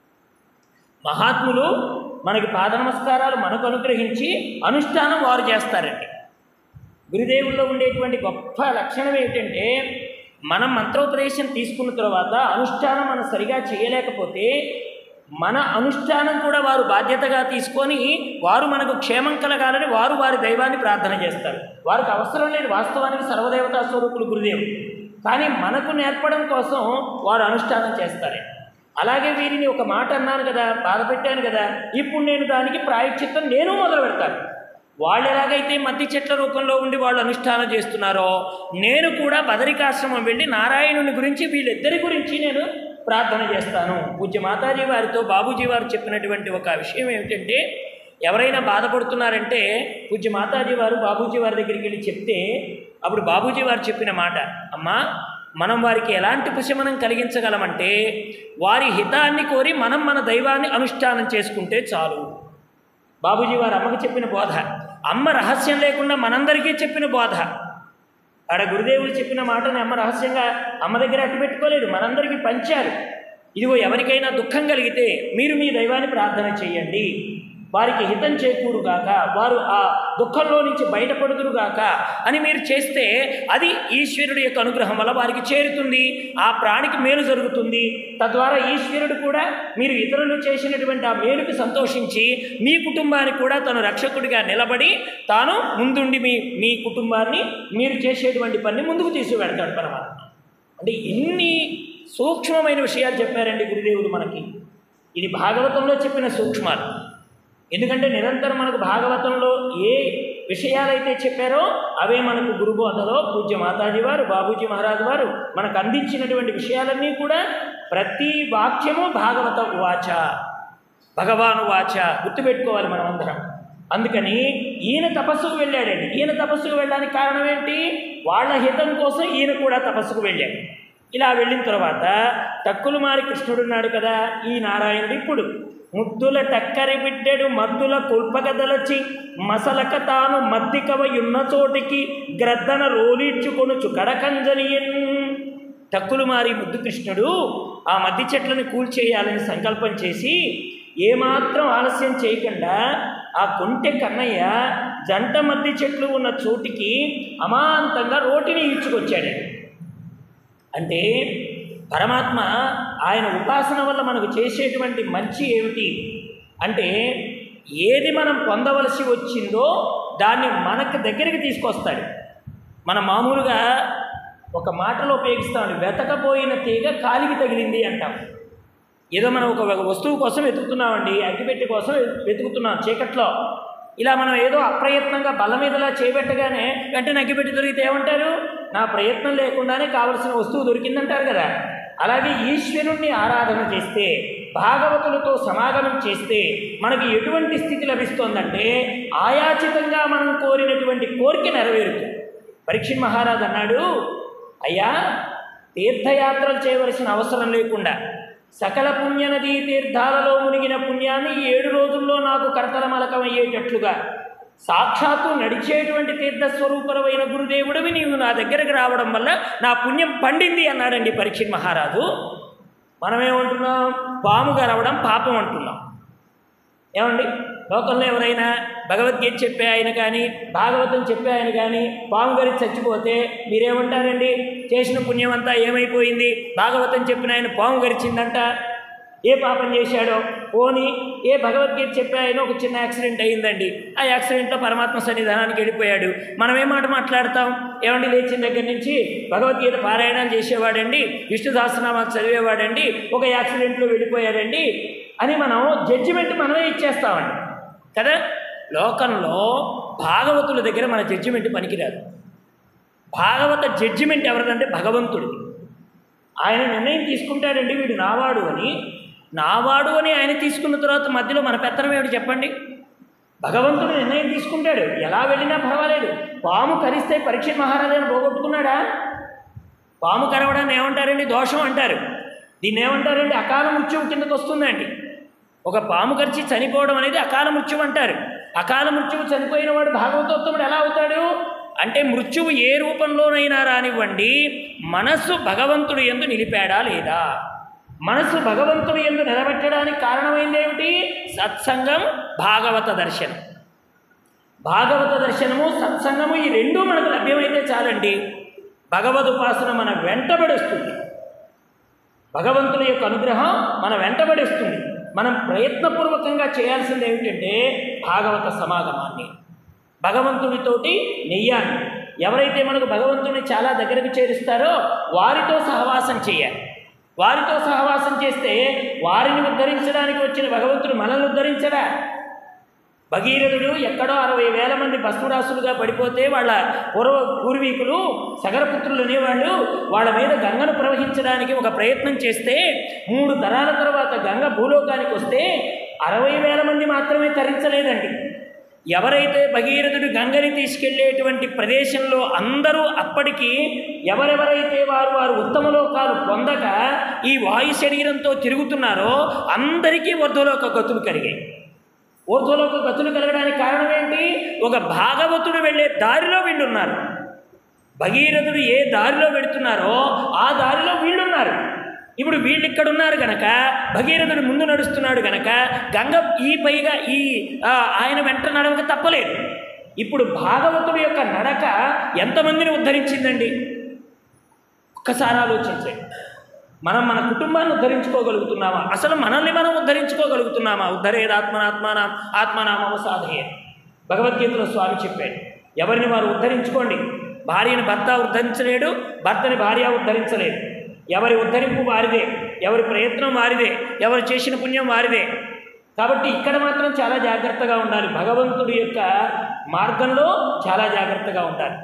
Speaker 1: మహాత్ములు మనకి పాద నమస్కారాలు మనకు అనుగ్రహించి అనుష్ఠానం వారు చేస్తారండి గురుదేవుల్లో ఉండేటువంటి గొప్ప లక్షణం ఏమిటంటే మనం మంత్రోపదేశం తీసుకున్న తర్వాత అనుష్ఠానం మనం సరిగా చేయలేకపోతే మన అనుష్ఠానం కూడా వారు బాధ్యతగా తీసుకొని వారు మనకు క్షేమం కలగాలని వారు వారి దైవాన్ని ప్రార్థన చేస్తారు వారికి అవసరం లేదు వాస్తవానికి సర్వదేవతా స్వరూపులు గురుదేవుడు కానీ మనకు నేర్పడం కోసం వారు అనుష్ఠానం చేస్తారు అలాగే వీరిని ఒక మాట అన్నాను కదా బాధ పెట్టాను కదా ఇప్పుడు నేను దానికి ప్రాయశ్చిత్తం నేను మొదలు పెడతాను వాళ్ళు ఎలాగైతే మద్ది చెట్ల రూపంలో ఉండి వాళ్ళు అనుష్ఠానం చేస్తున్నారో నేను కూడా బదరికాశ్రమం వెళ్ళి నారాయణుని గురించి వీళ్ళిద్దరి గురించి నేను ప్రార్థన చేస్తాను పూజ్య మాతాజీ వారితో బాబూజీ వారు చెప్పినటువంటి ఒక విషయం ఏమిటంటే ఎవరైనా బాధపడుతున్నారంటే పూజ్య మాతాజీ వారు బాబూజీ వారి దగ్గరికి వెళ్ళి చెప్తే అప్పుడు బాబూజీ వారు చెప్పిన మాట అమ్మా మనం వారికి ఎలాంటి ఉపశమనం కలిగించగలమంటే వారి హితాన్ని కోరి మనం మన దైవాన్ని అనుష్ఠానం చేసుకుంటే చాలు బాబూజీ వారు అమ్మకు చెప్పిన బోధ అమ్మ రహస్యం లేకుండా మనందరికీ చెప్పిన బోధ ఆడ గురుదేవులు చెప్పిన మాటని అమ్మ రహస్యంగా అమ్మ దగ్గర అట్టు పెట్టుకోలేదు మనందరికీ పంచారు ఇదిగో ఎవరికైనా దుఃఖం కలిగితే మీరు మీ దైవాన్ని ప్రార్థన చేయండి వారికి హితం చేకూరుగాక వారు ఆ దుఃఖంలో నుంచి బయటపడుదురుగాక అని మీరు చేస్తే అది ఈశ్వరుడి యొక్క అనుగ్రహం వల్ల వారికి చేరుతుంది ఆ ప్రాణికి మేలు జరుగుతుంది తద్వారా ఈశ్వరుడు కూడా మీరు ఇతరులు చేసినటువంటి ఆ మేలుకు సంతోషించి మీ కుటుంబానికి కూడా తను రక్షకుడిగా నిలబడి తాను ముందుండి మీ మీ కుటుంబాన్ని మీరు చేసేటువంటి పని ముందుకు తీసుకువెడతాడు పరమాత్మ అంటే ఎన్ని సూక్ష్మమైన విషయాలు చెప్పారండి గురుదేవుడు మనకి ఇది భాగవతంలో చెప్పిన సూక్ష్మాలు ఎందుకంటే నిరంతరం మనకు భాగవతంలో ఏ విషయాలైతే చెప్పారో అవే మనకు గురుబోధలో పూజ్య మాతాజీ వారు బాబూజీ మహారాజు వారు మనకు అందించినటువంటి విషయాలన్నీ కూడా ప్రతి వాక్యము భాగవత వాచ భగవాను వాచ గుర్తుపెట్టుకోవాలి మనం అందరం అందుకని ఈయన తపస్సుకు వెళ్ళాడండి ఈయన తపస్సుకు వెళ్ళడానికి కారణం ఏంటి వాళ్ళ హితం కోసం ఈయన కూడా తపస్సుకు వెళ్ళాడు ఇలా వెళ్ళిన తర్వాత టక్కులు మారి కృష్ణుడున్నాడు కదా ఈ నారాయణుడు ఇప్పుడు ముద్దుల టక్కరి బిడ్డెడు మద్దుల కుల్పగదలచి మసలక తాను మద్దికవయున్న చోటికి గ్రద్దన రోలీడ్చుకొనుచు కడకంజలియన్ టక్కులు మారి ముద్దు కృష్ణుడు ఆ మద్ది చెట్లను కూల్చేయాలని సంకల్పం చేసి ఏమాత్రం ఆలస్యం చేయకుండా ఆ కొంటె కన్నయ్య జంట మధ్య చెట్లు ఉన్న చోటికి అమాంతంగా రోటిని ఈడ్చుకొచ్చాడు అంటే పరమాత్మ ఆయన ఉపాసన వల్ల మనకు చేసేటువంటి మంచి ఏమిటి అంటే ఏది మనం పొందవలసి వచ్చిందో దాన్ని మనకు దగ్గరికి తీసుకొస్తాడు మనం మామూలుగా ఒక మాటలో ఉపయోగిస్తామండి వెతకపోయిన తీగ కాలికి తగిలింది అంటాం ఏదో మనం ఒక వస్తువు కోసం వెతుకుతున్నామండి అగ్గిపెట్టి కోసం వెతుకుతున్నాం చీకట్లో ఇలా మనం ఏదో అప్రయత్నంగా బల్ల మీదలా చేపెట్టగానే వెంటనే అగ్గిపెట్టి దొరికితే ఏమంటారు నా ప్రయత్నం లేకుండానే కావలసిన వస్తువు దొరికిందంటారు కదా అలాగే ఈశ్వరుణ్ణి ఆరాధన చేస్తే భాగవతులతో సమాగమం చేస్తే మనకి ఎటువంటి స్థితి లభిస్తోందంటే ఆయాచితంగా మనం కోరినటువంటి కోరిక నెరవేరుతుంది పరీక్ష మహారాజు అన్నాడు అయ్యా తీర్థయాత్రలు చేయవలసిన అవసరం లేకుండా సకల పుణ్యనదీ తీర్థాలలో మునిగిన పుణ్యాన్ని ఈ ఏడు రోజుల్లో నాకు కరతలమలకమయ్యేటట్లుగా సాక్షాత్తు నడిచేటువంటి తీర్థస్వరూపరమైన గురుదేవుడివి నీవు నా దగ్గరకు రావడం వల్ల నా పుణ్యం పండింది అన్నాడండి పరీక్ష మహారాజు మనమేమంటున్నాం పాము గరవడం పాపం అంటున్నాం ఏమండి లోకంలో ఎవరైనా భగవద్గీత చెప్పే ఆయన కానీ భాగవతం చెప్పే ఆయన కానీ పాము గారి చచ్చిపోతే మీరేమంటారండి చేసిన పుణ్యం అంతా ఏమైపోయింది భాగవతం చెప్పిన ఆయన పాము గరిచిందంట ఏ పాపం చేశాడో పోని ఏ భగవద్గీత చెప్పే ఆయన ఒక చిన్న యాక్సిడెంట్ అయ్యిందండి ఆ యాక్సిడెంట్లో పరమాత్మ సన్నిధానానికి వెళ్ళిపోయాడు మనం ఏ మాట మాట్లాడతాం ఏమండి లేచిన దగ్గర నుంచి భగవద్గీత పారాయణాలు చేసేవాడండి విష్ణు సహస్రనామాలు చదివేవాడండి ఒక యాక్సిడెంట్లో వెళ్ళిపోయాడండి అని మనం జడ్జిమెంట్ మనమే ఇచ్చేస్తామండి కదా లోకంలో భాగవతుల దగ్గర మన జడ్జిమెంట్ పనికిరాదు భాగవత జడ్జిమెంట్ ఎవరిదంటే భగవంతుడు ఆయన నిర్ణయం తీసుకుంటాడండి వీడు నావాడు అని నావాడు అని ఆయన తీసుకున్న తర్వాత మధ్యలో మన పెత్తనం ఏమిటి చెప్పండి భగవంతుడు నిర్ణయం తీసుకుంటాడు ఎలా వెళ్ళినా పర్వాలేదు పాము కరిస్తే పరీక్ష మహారాజాను పోగొట్టుకున్నాడా పాము కరవడాన్ని ఏమంటారండి దోషం అంటారు దీన్ని ఏమంటారండి అకాల మృత్యువు కిందకు వస్తుందండి ఒక పాము కరిచి చనిపోవడం అనేది అకాల మృత్యువు అంటారు అకాల మృత్యువు చనిపోయిన వాడు భాగవతోత్తముడు ఎలా అవుతాడు అంటే మృత్యువు ఏ రూపంలోనైనా రానివ్వండి మనస్సు భగవంతుడు ఎందు నిలిపాడా లేదా మనస్సు భగవంతుడు ఎందు నిలబెట్టడానికి కారణమైంది ఏమిటి సత్సంగం భాగవత దర్శనం భాగవత దర్శనము సత్సంగము ఈ రెండూ మనకు లభ్యమైతే చాలండి భగవద్ ఉపాసన మన వెంటబడేస్తుంది భగవంతుని యొక్క అనుగ్రహం మన వెంటబడేస్తుంది మనం ప్రయత్నపూర్వకంగా చేయాల్సింది ఏమిటంటే భాగవత సమాగమాన్ని భగవంతుడితోటి నెయ్యాలి ఎవరైతే మనకు భగవంతుని చాలా దగ్గరకు చేరుస్తారో వారితో సహవాసం చేయాలి వారితో సహవాసం చేస్తే వారిని ఉద్ధరించడానికి వచ్చిన భగవంతుడు మనల్ని ఉద్ధరించడా భగీరథుడు ఎక్కడో అరవై వేల మంది భస్మరాసులుగా పడిపోతే వాళ్ళ పూర్వ పూర్వీకులు సగరపుత్రులు అనేవాళ్ళు వాళ్ళ మీద గంగను ప్రవహించడానికి ఒక ప్రయత్నం చేస్తే మూడు తరాల తర్వాత గంగ భూలోకానికి వస్తే అరవై వేల మంది మాత్రమే తరించలేదండి ఎవరైతే భగీరథుడు గంగని తీసుకెళ్లేటువంటి ప్రదేశంలో అందరూ అప్పటికి ఎవరెవరైతే వారు వారు ఉత్తమ లోకాలు పొందక ఈ వాయు శరీరంతో తిరుగుతున్నారో అందరికీ వర్ధలోక గతులు కలిగాయి ఊర్ధ్వలోక గతులు కలగడానికి కారణం ఏంటి ఒక భాగవతుడు వెళ్ళే దారిలో వీళ్ళున్నారు భగీరథుడు ఏ దారిలో వెడుతున్నారో ఆ దారిలో వీళ్ళున్నారు ఇప్పుడు వీళ్ళు ఇక్కడ ఉన్నారు గనక భగీరథుడు ముందు నడుస్తున్నాడు గనక గంగ ఈ పైగా ఈ ఆ, ఆయన వెంట నడవక తప్పలేదు ఇప్పుడు భాగవతుడి యొక్క నడక ఎంతమందిని ఉద్ధరించిందండి ఒక్కసారి ఆలోచించండి మనం మన కుటుంబాన్ని ఉద్ధరించుకోగలుగుతున్నామా అసలు మనల్ని మనం ఉద్ధరించుకోగలుగుతున్నామా ఉద్ధరేది ఆత్మనాత్మానాం ఆత్మనామమ సాధయే భగవద్గీతలో స్వామి చెప్పాడు ఎవరిని వారు ఉద్ధరించుకోండి భార్యని భర్త ఉద్ధరించలేడు భర్తని భార్య ఉద్ధరించలేడు ఎవరి ఉద్ధరింపు వారిదే ఎవరి ప్రయత్నం వారిదే ఎవరు చేసిన పుణ్యం వారిదే కాబట్టి ఇక్కడ మాత్రం చాలా జాగ్రత్తగా ఉండాలి భగవంతుడి యొక్క మార్గంలో చాలా జాగ్రత్తగా ఉండాలి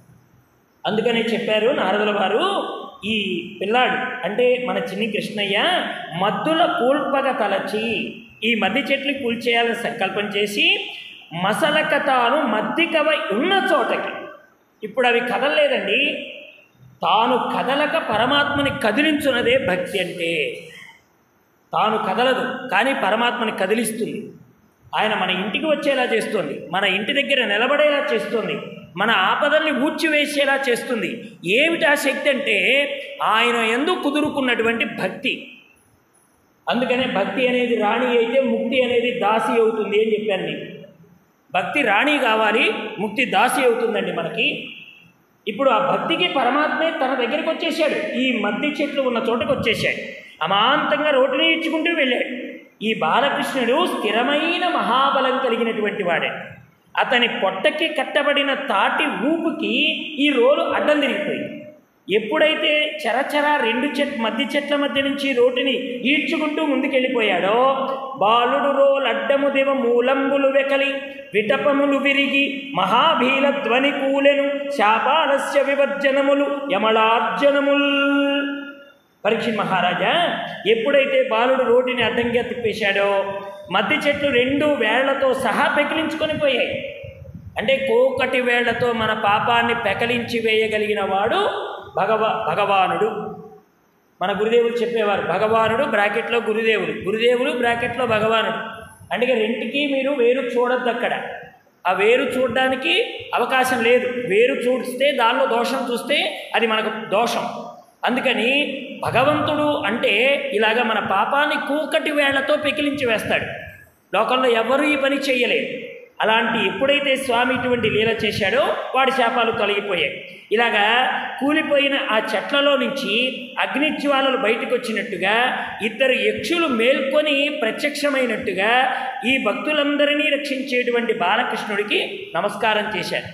Speaker 1: అందుకనే చెప్పారు నారదుల వారు ఈ పిల్లాడు అంటే మన చిన్ని కృష్ణయ్య మద్దుల కూల్పగ తలచి ఈ మద్ది చెట్లు కూల్చేయాలని సంకల్పం చేసి మసలక తాను మద్దికవ ఉన్న చోటకి ఇప్పుడు అవి కదలలేదండి తాను కదలక పరమాత్మని కదిలించున్నదే భక్తి అంటే తాను కదలదు కానీ పరమాత్మని కదిలిస్తుంది ఆయన మన ఇంటికి వచ్చేలా చేస్తుంది మన ఇంటి దగ్గర నిలబడేలా చేస్తుంది మన ఆపదల్ని ఊడ్చివేసేలా చేస్తుంది ఏమిటి ఆ శక్తి అంటే ఆయన ఎందు కుదురుకున్నటువంటి భక్తి అందుకనే భక్తి అనేది రాణి అయితే ముక్తి అనేది దాసి అవుతుంది అని చెప్పాను నేను భక్తి రాణి కావాలి ముక్తి దాసి అవుతుందండి మనకి ఇప్పుడు ఆ భక్తికి పరమాత్మే తన దగ్గరికి వచ్చేసాడు ఈ మద్ది చెట్లు ఉన్న చోటకు వచ్చేసాడు అమాంతంగా రోడ్డుని ఇచ్చుకుంటూ వెళ్ళాడు ఈ బాలకృష్ణుడు స్థిరమైన మహాబలం కలిగినటువంటి వాడే అతని పొట్టకి కట్టబడిన తాటి ఊపుకి ఈ రోలు అడ్డం తిరిగిపోయింది ఎప్పుడైతే చరచర రెండు చెట్ మధ్య చెట్ల మధ్య నుంచి రోటిని ఈడ్చుకుంటూ ముందుకెళ్ళిపోయాడో బాలుడు రోల్ అడ్డము దివ మూలంబులు వెకలి విటపములు విరిగి మహాభీల ధ్వని కూలెను శాపాలస్య వివర్జనములు యమళార్జనముల్ పరీక్ష మహారాజా ఎప్పుడైతే బాలుడు రోటిని అడ్డంగా తిప్పేశాడో మధ్య చెట్లు రెండు వేళ్లతో సహా పెకిలించుకొని పోయాయి అంటే కోకటి వేళ్లతో మన పాపాన్ని పెకలించి వేయగలిగిన వాడు భగవ భగవానుడు మన గురుదేవులు చెప్పేవారు భగవానుడు బ్రాకెట్లో గురుదేవులు గురుదేవులు బ్రాకెట్లో భగవానుడు అంటే రెంటికి మీరు వేరు చూడొద్దు అక్కడ ఆ వేరు చూడడానికి అవకాశం లేదు వేరు చూస్తే దానిలో దోషం చూస్తే అది మనకు దోషం అందుకని భగవంతుడు అంటే ఇలాగ మన పాపాన్ని కూకటి వేళ్లతో పెకిలించి వేస్తాడు లోకంలో ఎవరు ఈ పని చేయలేరు అలాంటి ఎప్పుడైతే స్వామి ఇటువంటి లీల చేశాడో వాడి శాపాలు తొలగిపోయాయి ఇలాగా కూలిపోయిన ఆ చెట్లలో నుంచి అగ్నిజ్వాలలు బయటకు వచ్చినట్టుగా ఇద్దరు యక్షులు మేల్కొని ప్రత్యక్షమైనట్టుగా ఈ భక్తులందరినీ రక్షించేటువంటి బాలకృష్ణుడికి నమస్కారం చేశారు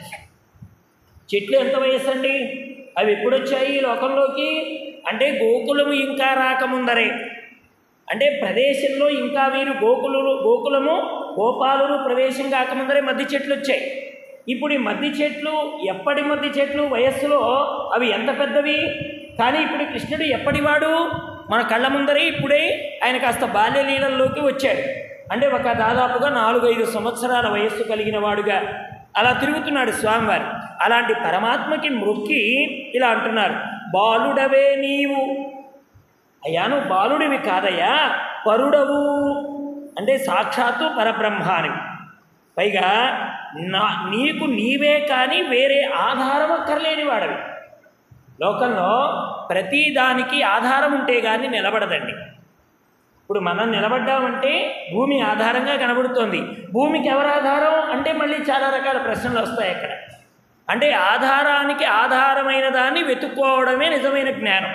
Speaker 1: చెట్లు ఎంత వయస్సు అండి అవి ఎప్పుడొచ్చాయి ఈ లోకంలోకి అంటే గోకులము ఇంకా రాకముందరే అంటే ప్రదేశంలో ఇంకా వీరు గోకులు గోకులము గోపాలురు ప్రవేశం కాకముందరే మద్ది చెట్లు వచ్చాయి ఇప్పుడు ఈ మద్ది చెట్లు ఎప్పటి మద్ది చెట్లు వయస్సులో అవి ఎంత పెద్దవి కానీ ఇప్పుడు కృష్ణుడు ఎప్పటివాడు మన కళ్ళ ముందరే ఇప్పుడే ఆయన కాస్త బాల్యలీలల్లోకి వచ్చాడు అంటే ఒక దాదాపుగా నాలుగైదు సంవత్సరాల వయస్సు కలిగిన వాడుగా అలా తిరుగుతున్నాడు స్వామివారు అలాంటి పరమాత్మకి మొక్కి ఇలా అంటున్నారు బాలుడవే నీవు అయ్యా నువ్వు బాలుడివి కాదయ్యా పరుడవు అంటే సాక్షాత్తు పరబ్రహ్మానివి పైగా నా నీకు నీవే కానీ వేరే ఆధారం అక్కర్లేని వాడవి లోకంలో ప్రతి దానికి ఆధారం ఉంటే కానీ నిలబడదండి ఇప్పుడు మనం నిలబడ్డామంటే భూమి ఆధారంగా కనబడుతోంది భూమికి ఎవరు ఆధారం అంటే మళ్ళీ చాలా రకాల ప్రశ్నలు వస్తాయి అక్కడ అంటే ఆధారానికి ఆధారమైన దాన్ని వెతుక్కోవడమే నిజమైన జ్ఞానం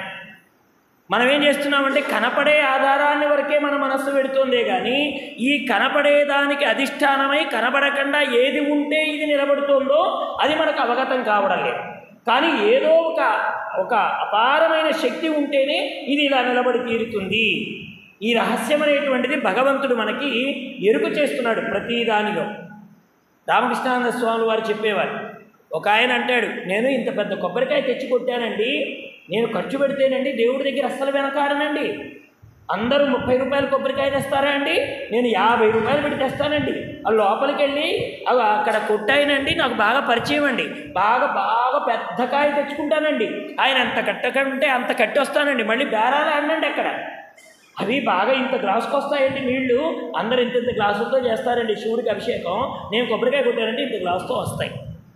Speaker 1: మనం ఏం చేస్తున్నామంటే కనపడే ఆధారాన్ని వరకే మన మనస్సు పెడుతోందే కానీ ఈ కనపడే దానికి అధిష్టానమై కనబడకుండా ఏది ఉంటే ఇది నిలబడుతోందో అది మనకు అవగతం కావడం లేదు కానీ ఏదో ఒక ఒక అపారమైన శక్తి ఉంటేనే ఇది ఇలా నిలబడి తీరుతుంది ఈ రహస్యం అనేటువంటిది భగవంతుడు మనకి ఎరుకు చేస్తున్నాడు ప్రతి దానిలో రామకృష్ణానంద స్వామి వారు చెప్పేవారు ఒక ఆయన అంటాడు నేను ఇంత పెద్ద కొబ్బరికాయ తెచ్చి కొట్టానండి నేను ఖర్చు పెడితేనండి దేవుడి దగ్గర అస్సలు వెనకాడనండి అందరూ ముప్పై రూపాయలు కొబ్బరికాయ తెస్తారా అండి నేను యాభై రూపాయలు పెట్టి తెస్తానండి ఆ లోపలికి వెళ్ళి అవి అక్కడ కొట్టాయనండి నాకు బాగా పరిచయం అండి బాగా బాగా పెద్ద కాయ తెచ్చుకుంటానండి ఆయన అంత కట్టకంటే అంత కట్టి వస్తానండి మళ్ళీ బేరాలు ఆడినండి అక్కడ అవి బాగా ఇంత గ్లాసుకు వస్తాయండి నీళ్లు అందరు ఇంత ఇంత గ్లాసులతో చేస్తారండి శివుడికి అభిషేకం నేను కొబ్బరికాయ కొట్టానంటే ఇంత గ్లాసుతో వస్తాయి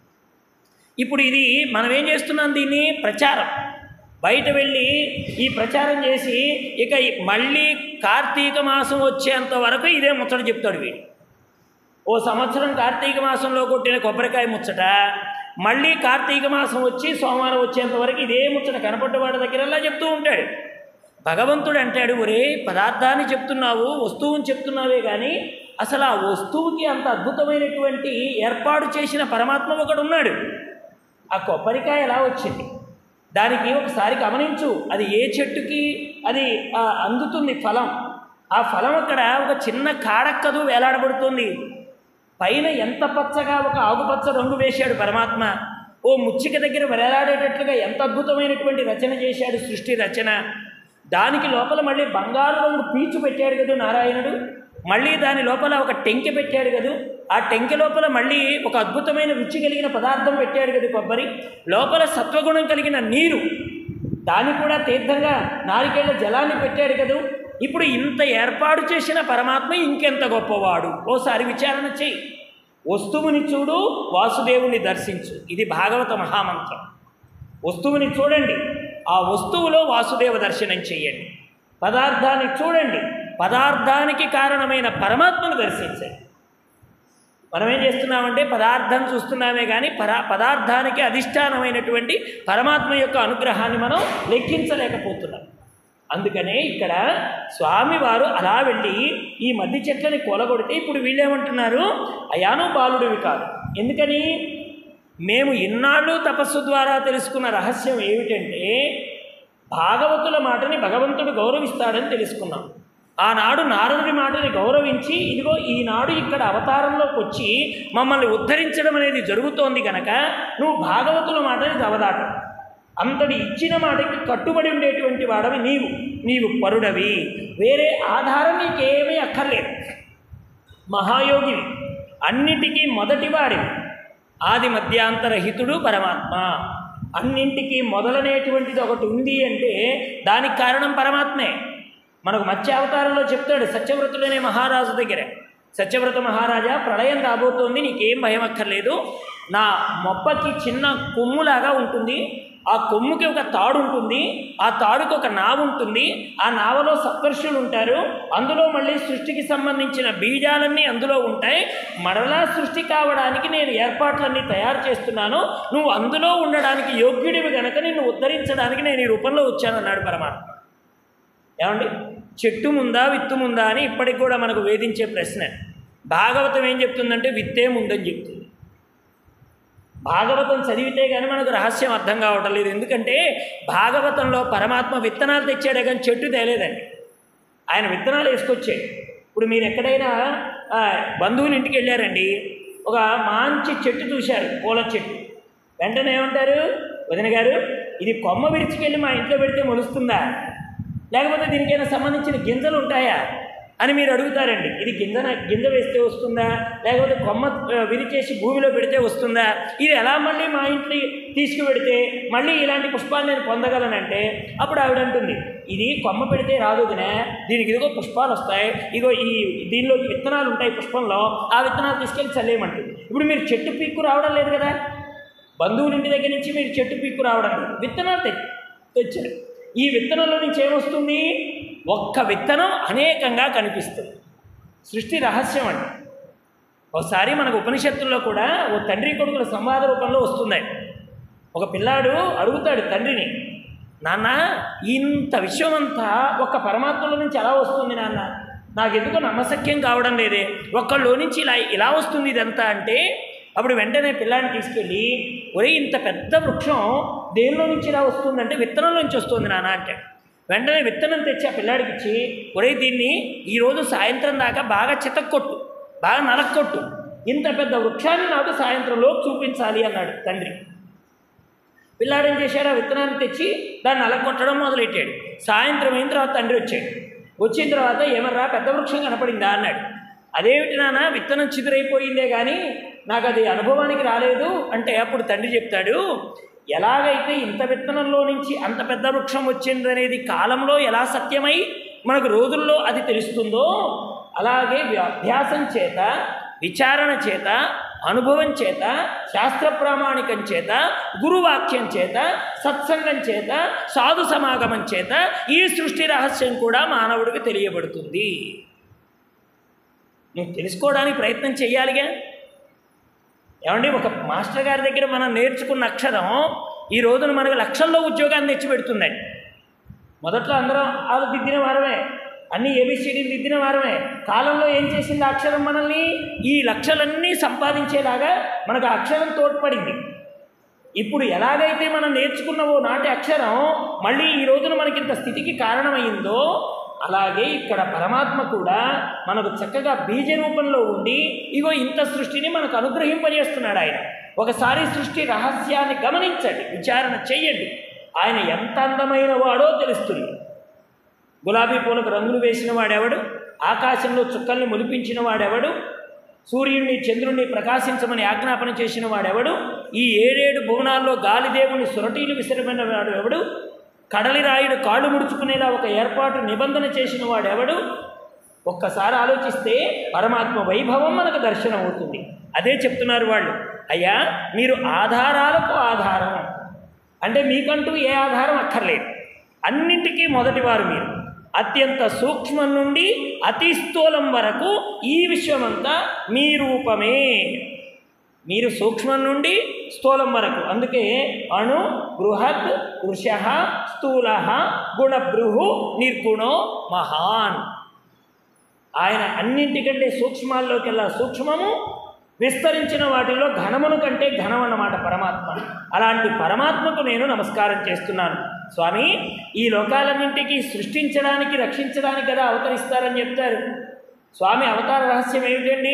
Speaker 1: ఇప్పుడు ఇది మనం ఏం చేస్తున్నాం దీన్ని ప్రచారం బయట వెళ్ళి ఈ ప్రచారం చేసి ఇక ఈ మళ్ళీ కార్తీక మాసం వచ్చేంత వరకు ఇదే ముచ్చట చెప్తాడు వీడు ఓ సంవత్సరం కార్తీక మాసంలో కొట్టిన కొబ్బరికాయ ముచ్చట మళ్ళీ కార్తీక మాసం వచ్చి సోమవారం వచ్చేంత వరకు ఇదే ముచ్చట కనపడ్డవాడి దగ్గరల్లా చెప్తూ ఉంటాడు భగవంతుడు అంటాడు ఒరే పదార్థాన్ని చెప్తున్నావు వస్తువుని చెప్తున్నావే కానీ అసలు ఆ వస్తువుకి అంత అద్భుతమైనటువంటి ఏర్పాటు చేసిన పరమాత్మ ఒకడు ఉన్నాడు ఆ కొబ్బరికాయ ఎలా వచ్చింది దానికి ఒకసారి గమనించు అది ఏ చెట్టుకి అది ఆ, అందుతుంది ఫలం ఆ ఫలం అక్కడ ఒక చిన్న కాడక్కదు వేలాడబడుతుంది పైన ఎంత పచ్చగా ఒక ఆకుపచ్చ రంగు వేశాడు పరమాత్మ ఓ ముచ్చిక దగ్గర వేలాడేటట్లుగా ఎంత అద్భుతమైనటువంటి రచన చేశాడు సృష్టి రచన దానికి లోపల మళ్ళీ బంగారు రంగు పీచు పెట్టాడు కదా నారాయణుడు మళ్ళీ దాని లోపల ఒక టెంకె పెట్టాడు కదా ఆ టెంకె లోపల మళ్ళీ ఒక అద్భుతమైన రుచి కలిగిన పదార్థం పెట్టాడు కదా కొబ్బరి లోపల సత్వగుణం కలిగిన నీరు దాన్ని కూడా తీర్థంగా నారికేళ్ల జలాన్ని పెట్టాడు కదా ఇప్పుడు ఇంత ఏర్పాటు చేసిన పరమాత్మ ఇంకెంత గొప్పవాడు ఓసారి విచారణ చెయ్యి వస్తువుని చూడు వాసుదేవుని దర్శించు ఇది భాగవత మహామంత్రం వస్తువుని చూడండి ఆ వస్తువులో వాసుదేవ దర్శనం చెయ్యండి పదార్థాన్ని చూడండి పదార్థానికి కారణమైన పరమాత్మను దర్శించాలి మనం ఏం చేస్తున్నామంటే పదార్థం చూస్తున్నామే కానీ పరా పదార్థానికి అధిష్టానమైనటువంటి పరమాత్మ యొక్క అనుగ్రహాన్ని మనం లెక్కించలేకపోతున్నాం అందుకనే ఇక్కడ స్వామివారు అలా వెళ్ళి ఈ మధ్య చెట్లని కూలగొడితే ఇప్పుడు వీళ్ళేమంటున్నారు అయాను బాలుడివి కాదు ఎందుకని మేము ఇన్నాళ్ళు తపస్సు ద్వారా తెలుసుకున్న రహస్యం ఏమిటంటే భాగవతుల మాటని భగవంతుడు గౌరవిస్తాడని తెలుసుకున్నాం ఆనాడు నారదుడి మాటని గౌరవించి ఇదిగో ఈనాడు ఇక్కడ అవతారంలోకి వచ్చి మమ్మల్ని ఉద్ధరించడం అనేది జరుగుతోంది కనుక నువ్వు భాగవతుల మాటని దవదాట అంతటి ఇచ్చిన మాటకి కట్టుబడి ఉండేటువంటి వాడవి నీవు నీవు పరుడవి వేరే ఆధారం నీకేమీ అక్కర్లేదు మహాయోగివి అన్నిటికీ మొదటివాడివి ఆది మధ్యాంతరహితుడు పరమాత్మ అన్నింటికీ మొదలనేటువంటిది ఒకటి ఉంది అంటే దానికి కారణం పరమాత్మే మనకు మత్స్య అవతారంలో చెప్తాడు సత్యవ్రతుడనే మహారాజు దగ్గర సత్యవ్రత మహారాజా ప్రళయం రాబోతోంది నీకేం భయం అక్కర్లేదు నా మొప్పకి చిన్న కొమ్ములాగా ఉంటుంది ఆ కొమ్ముకి ఒక తాడు ఉంటుంది ఆ తాడుకి ఒక నావ ఉంటుంది ఆ నావలో సప్తర్షులు ఉంటారు అందులో మళ్ళీ సృష్టికి సంబంధించిన బీజాలన్నీ అందులో ఉంటాయి మరలా సృష్టి కావడానికి నేను ఏర్పాట్లన్నీ తయారు చేస్తున్నాను నువ్వు అందులో ఉండడానికి యోగ్యుడివి గనక నిన్ను ఉద్ధరించడానికి నేను ఈ రూపంలో వచ్చానన్నాడు పరమాత్మ ఏమండి చెట్టు ముందా విత్తు ముందా అని ఇప్పటికి కూడా మనకు వేధించే ప్రశ్న భాగవతం ఏం చెప్తుందంటే విత్తే ముందని చెప్తుంది భాగవతం చదివితే కానీ మనకు రహస్యం అర్థం కావటం లేదు ఎందుకంటే భాగవతంలో పరమాత్మ విత్తనాలు తెచ్చాడే కానీ చెట్టు తేలేదండి ఆయన విత్తనాలు వేసుకొచ్చాడు ఇప్పుడు మీరు ఎక్కడైనా ఆ, బంధువుల ఇంటికి వెళ్ళారండి ఒక మంచి చెట్టు చూశారు పూల చెట్టు వెంటనే ఏమంటారు వదిన గారు ఇది కొమ్మ విరిచికెళ్ళి మా ఇంట్లో పెడితే మొలుస్తుందా లేకపోతే దీనికైనా సంబంధించిన గింజలు ఉంటాయా అని మీరు అడుగుతారండి ఇది గింజన గింజ వేస్తే వస్తుందా లేకపోతే కొమ్మ ఆ, విరిచేసి భూమిలో పెడితే వస్తుందా ఇది ఎలా మళ్ళీ మా ఇంట్లో తీసుకువెడితే మళ్ళీ ఇలాంటి పుష్పాలు నేను పొందగలనంటే అప్పుడు ఆవిడ అంటుంది ఇది కొమ్మ పెడితే రాదు వదినా దీనికి ఇదిగో పుష్పాలు వస్తాయి ఇగో ఈ దీనిలోకి విత్తనాలు ఉంటాయి పుష్పంలో ఆ విత్తనాలు తీసుకెళ్ళి చల్లేయమంటుంది ఇప్పుడు మీరు చెట్టు పీక్కు రావడం లేదు కదా బంధువుల ఇంటి దగ్గర నుంచి మీరు చెట్టు పీక్కు రావడం లేదు విత్తనాలు తె తెచ్చారు ఈ విత్తనంలో నుంచి ఏమొస్తుంది ఒక్క విత్తనం అనేకంగా కనిపిస్తుంది సృష్టి రహస్యం అండి ఒకసారి మనకు ఉపనిషత్తుల్లో కూడా ఓ తండ్రి కొడుకుల సంవాద రూపంలో వస్తుంది ఒక పిల్లాడు అడుగుతాడు తండ్రిని నాన్న ఇంత విశ్వమంతా ఒక్క పరమాత్మలో నుంచి ఎలా వస్తుంది నాన్న నాకెందుకో నమ్మశక్యం కావడం లేదే ఒక్కళ్ళో నుంచి ఇలా ఇలా వస్తుంది ఇదంతా అంటే అప్పుడు వెంటనే పిల్లాడిని తీసుకెళ్ళి ఒరే ఇంత పెద్ద వృక్షం దేనిలో నుంచి ఇలా వస్తుందంటే విత్తనంలో నుంచి వస్తుంది నాన్న అంటే వెంటనే విత్తనం తెచ్చి ఆ పిల్లాడికి ఇచ్చి ఒరే దీన్ని ఈరోజు సాయంత్రం దాకా బాగా చితక్కొట్టు బాగా నలక్కొట్టు ఇంత పెద్ద వృక్షాన్ని నాకు సాయంత్రంలో చూపించాలి అన్నాడు తండ్రి పిల్లాడు ఏం చేశాడు ఆ విత్తనాన్ని తెచ్చి దాన్ని అలగొట్టడం మొదలెట్టాడు సాయంత్రం అయిన తర్వాత తండ్రి వచ్చాడు వచ్చిన తర్వాత ఏమర్రా పెద్ద వృక్షం కనపడిందా అన్నాడు అదేమిటి నాన్న విత్తనం చిదురైపోయిందే కానీ నాకు అది అనుభవానికి రాలేదు అంటే అప్పుడు తండ్రి చెప్తాడు ఎలాగైతే ఇంత విత్తనంలో నుంచి అంత పెద్ద వృక్షం వచ్చిందనేది కాలంలో ఎలా సత్యమై మనకు రోజుల్లో అది తెలుస్తుందో అలాగే వ్య- అభ్యాసం చేత విచారణ చేత అనుభవం చేత శాస్త్ర ప్రామాణికం చేత గురువాక్యం చేత సత్సంగం చేత సాధు సమాగమం చేత ఈ సృష్టి రహస్యం కూడా మానవుడికి తెలియబడుతుంది నువ్వు తెలుసుకోవడానికి ప్రయత్నం చేయాలిగా ఏమండి ఒక మాస్టర్ గారి దగ్గర మనం నేర్చుకున్న అక్షరం ఈ రోజున మనకు లక్షల్లో ఉద్యోగాన్ని తెచ్చిపెడుతుందండి మొదట్లో అందరం ఆలు దిద్దిన వారమే అన్ని ఏబిసిడీలు దిద్దిన వారమే కాలంలో ఏం చేసింది ఆ అక్షరం మనల్ని ఈ లక్షలన్నీ సంపాదించేలాగా మనకు ఆ అక్షరం తోడ్పడింది ఇప్పుడు ఎలాగైతే మనం నేర్చుకున్నవో నాటి అక్షరం మళ్ళీ ఈ రోజున మనకింత స్థితికి కారణమైందో అలాగే ఇక్కడ పరమాత్మ కూడా మనకు చక్కగా బీజ రూపంలో ఉండి ఇగో ఇంత సృష్టిని మనకు అనుగ్రహింపజేస్తున్నాడు ఆయన ఒకసారి సృష్టి రహస్యాన్ని గమనించండి విచారణ చెయ్యండి ఆయన ఎంత అందమైన వాడో తెలుస్తుంది గులాబీ పూలకు రంగులు వేసిన వాడెవడు ఆకాశంలో చుక్కల్ని మొలిపించిన వాడెవడు సూర్యుడిని చంద్రుణ్ణి ప్రకాశించమని ఆజ్ఞాపన చేసిన వాడెవడు ఈ ఏడేడు భువనాల్లో గాలిదేవుని సురటీలు విసిరమైన వాడు ఎవడు కడలిరాయుడు కాళ్ళు ముడుచుకునేలా ఒక ఏర్పాటు నిబంధన చేసిన వాడెవడు ఒక్కసారి ఆలోచిస్తే పరమాత్మ వైభవం మనకు దర్శనం అవుతుంది అదే చెప్తున్నారు వాళ్ళు అయ్యా మీరు ఆధారాలకు ఆధారం అంటే మీకంటూ ఏ ఆధారం అక్కర్లేదు అన్నింటికీ మొదటివారు మీరు అత్యంత సూక్ష్మం నుండి అతి స్థూలం వరకు ఈ విశ్వమంతా మీ రూపమే మీరు సూక్ష్మం నుండి స్థూలం వరకు అందుకే అణు బృహత్ వృష స్థూల గుణభృహు నిర్గుణో మహాన్ ఆయన అన్నింటికంటే సూక్ష్మాల్లోకెల్లా సూక్ష్మము విస్తరించిన వాటిలో ఘనమును కంటే ఘనం అన్నమాట పరమాత్మ అలాంటి పరమాత్మకు నేను నమస్కారం చేస్తున్నాను స్వామి ఈ లోకాలన్నింటికి సృష్టించడానికి రక్షించడానికి కదా అవతరిస్తారని చెప్తారు స్వామి అవతార రహస్యం ఏమిటండి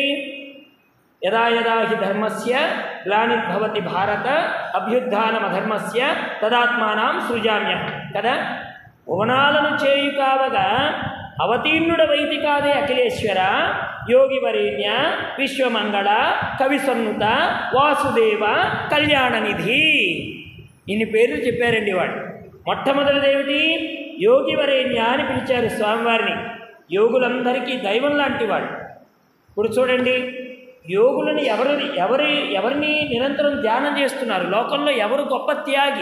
Speaker 1: యదా యదా హి ధర్మస్య గ్లానిర్భవతి భారత అభ్యుత్నమధర్మస్య తదాత్మానం సృజామ్య కదా భువనాలను చేయు కావగా అవతీర్ణుడవైతి కాదే అఖిలేశ్వర యోగి వరేణ్య విశ్వమంగళ కవిసన్నుత వాసుదేవ కళ్యాణనిధి ఇన్ని పేర్లు చెప్పారండి వాడు మొట్టమొదటిది ఏమిటి యోగి వరేణ్య అని పిలిచారు స్వామివారిని యోగులందరికీ దైవం లాంటి వాడు ఇప్పుడు చూడండి యోగులని ఎవరు ఎవరి ఎవరిని నిరంతరం ధ్యానం చేస్తున్నారు లోకంలో ఎవరు గొప్ప త్యాగి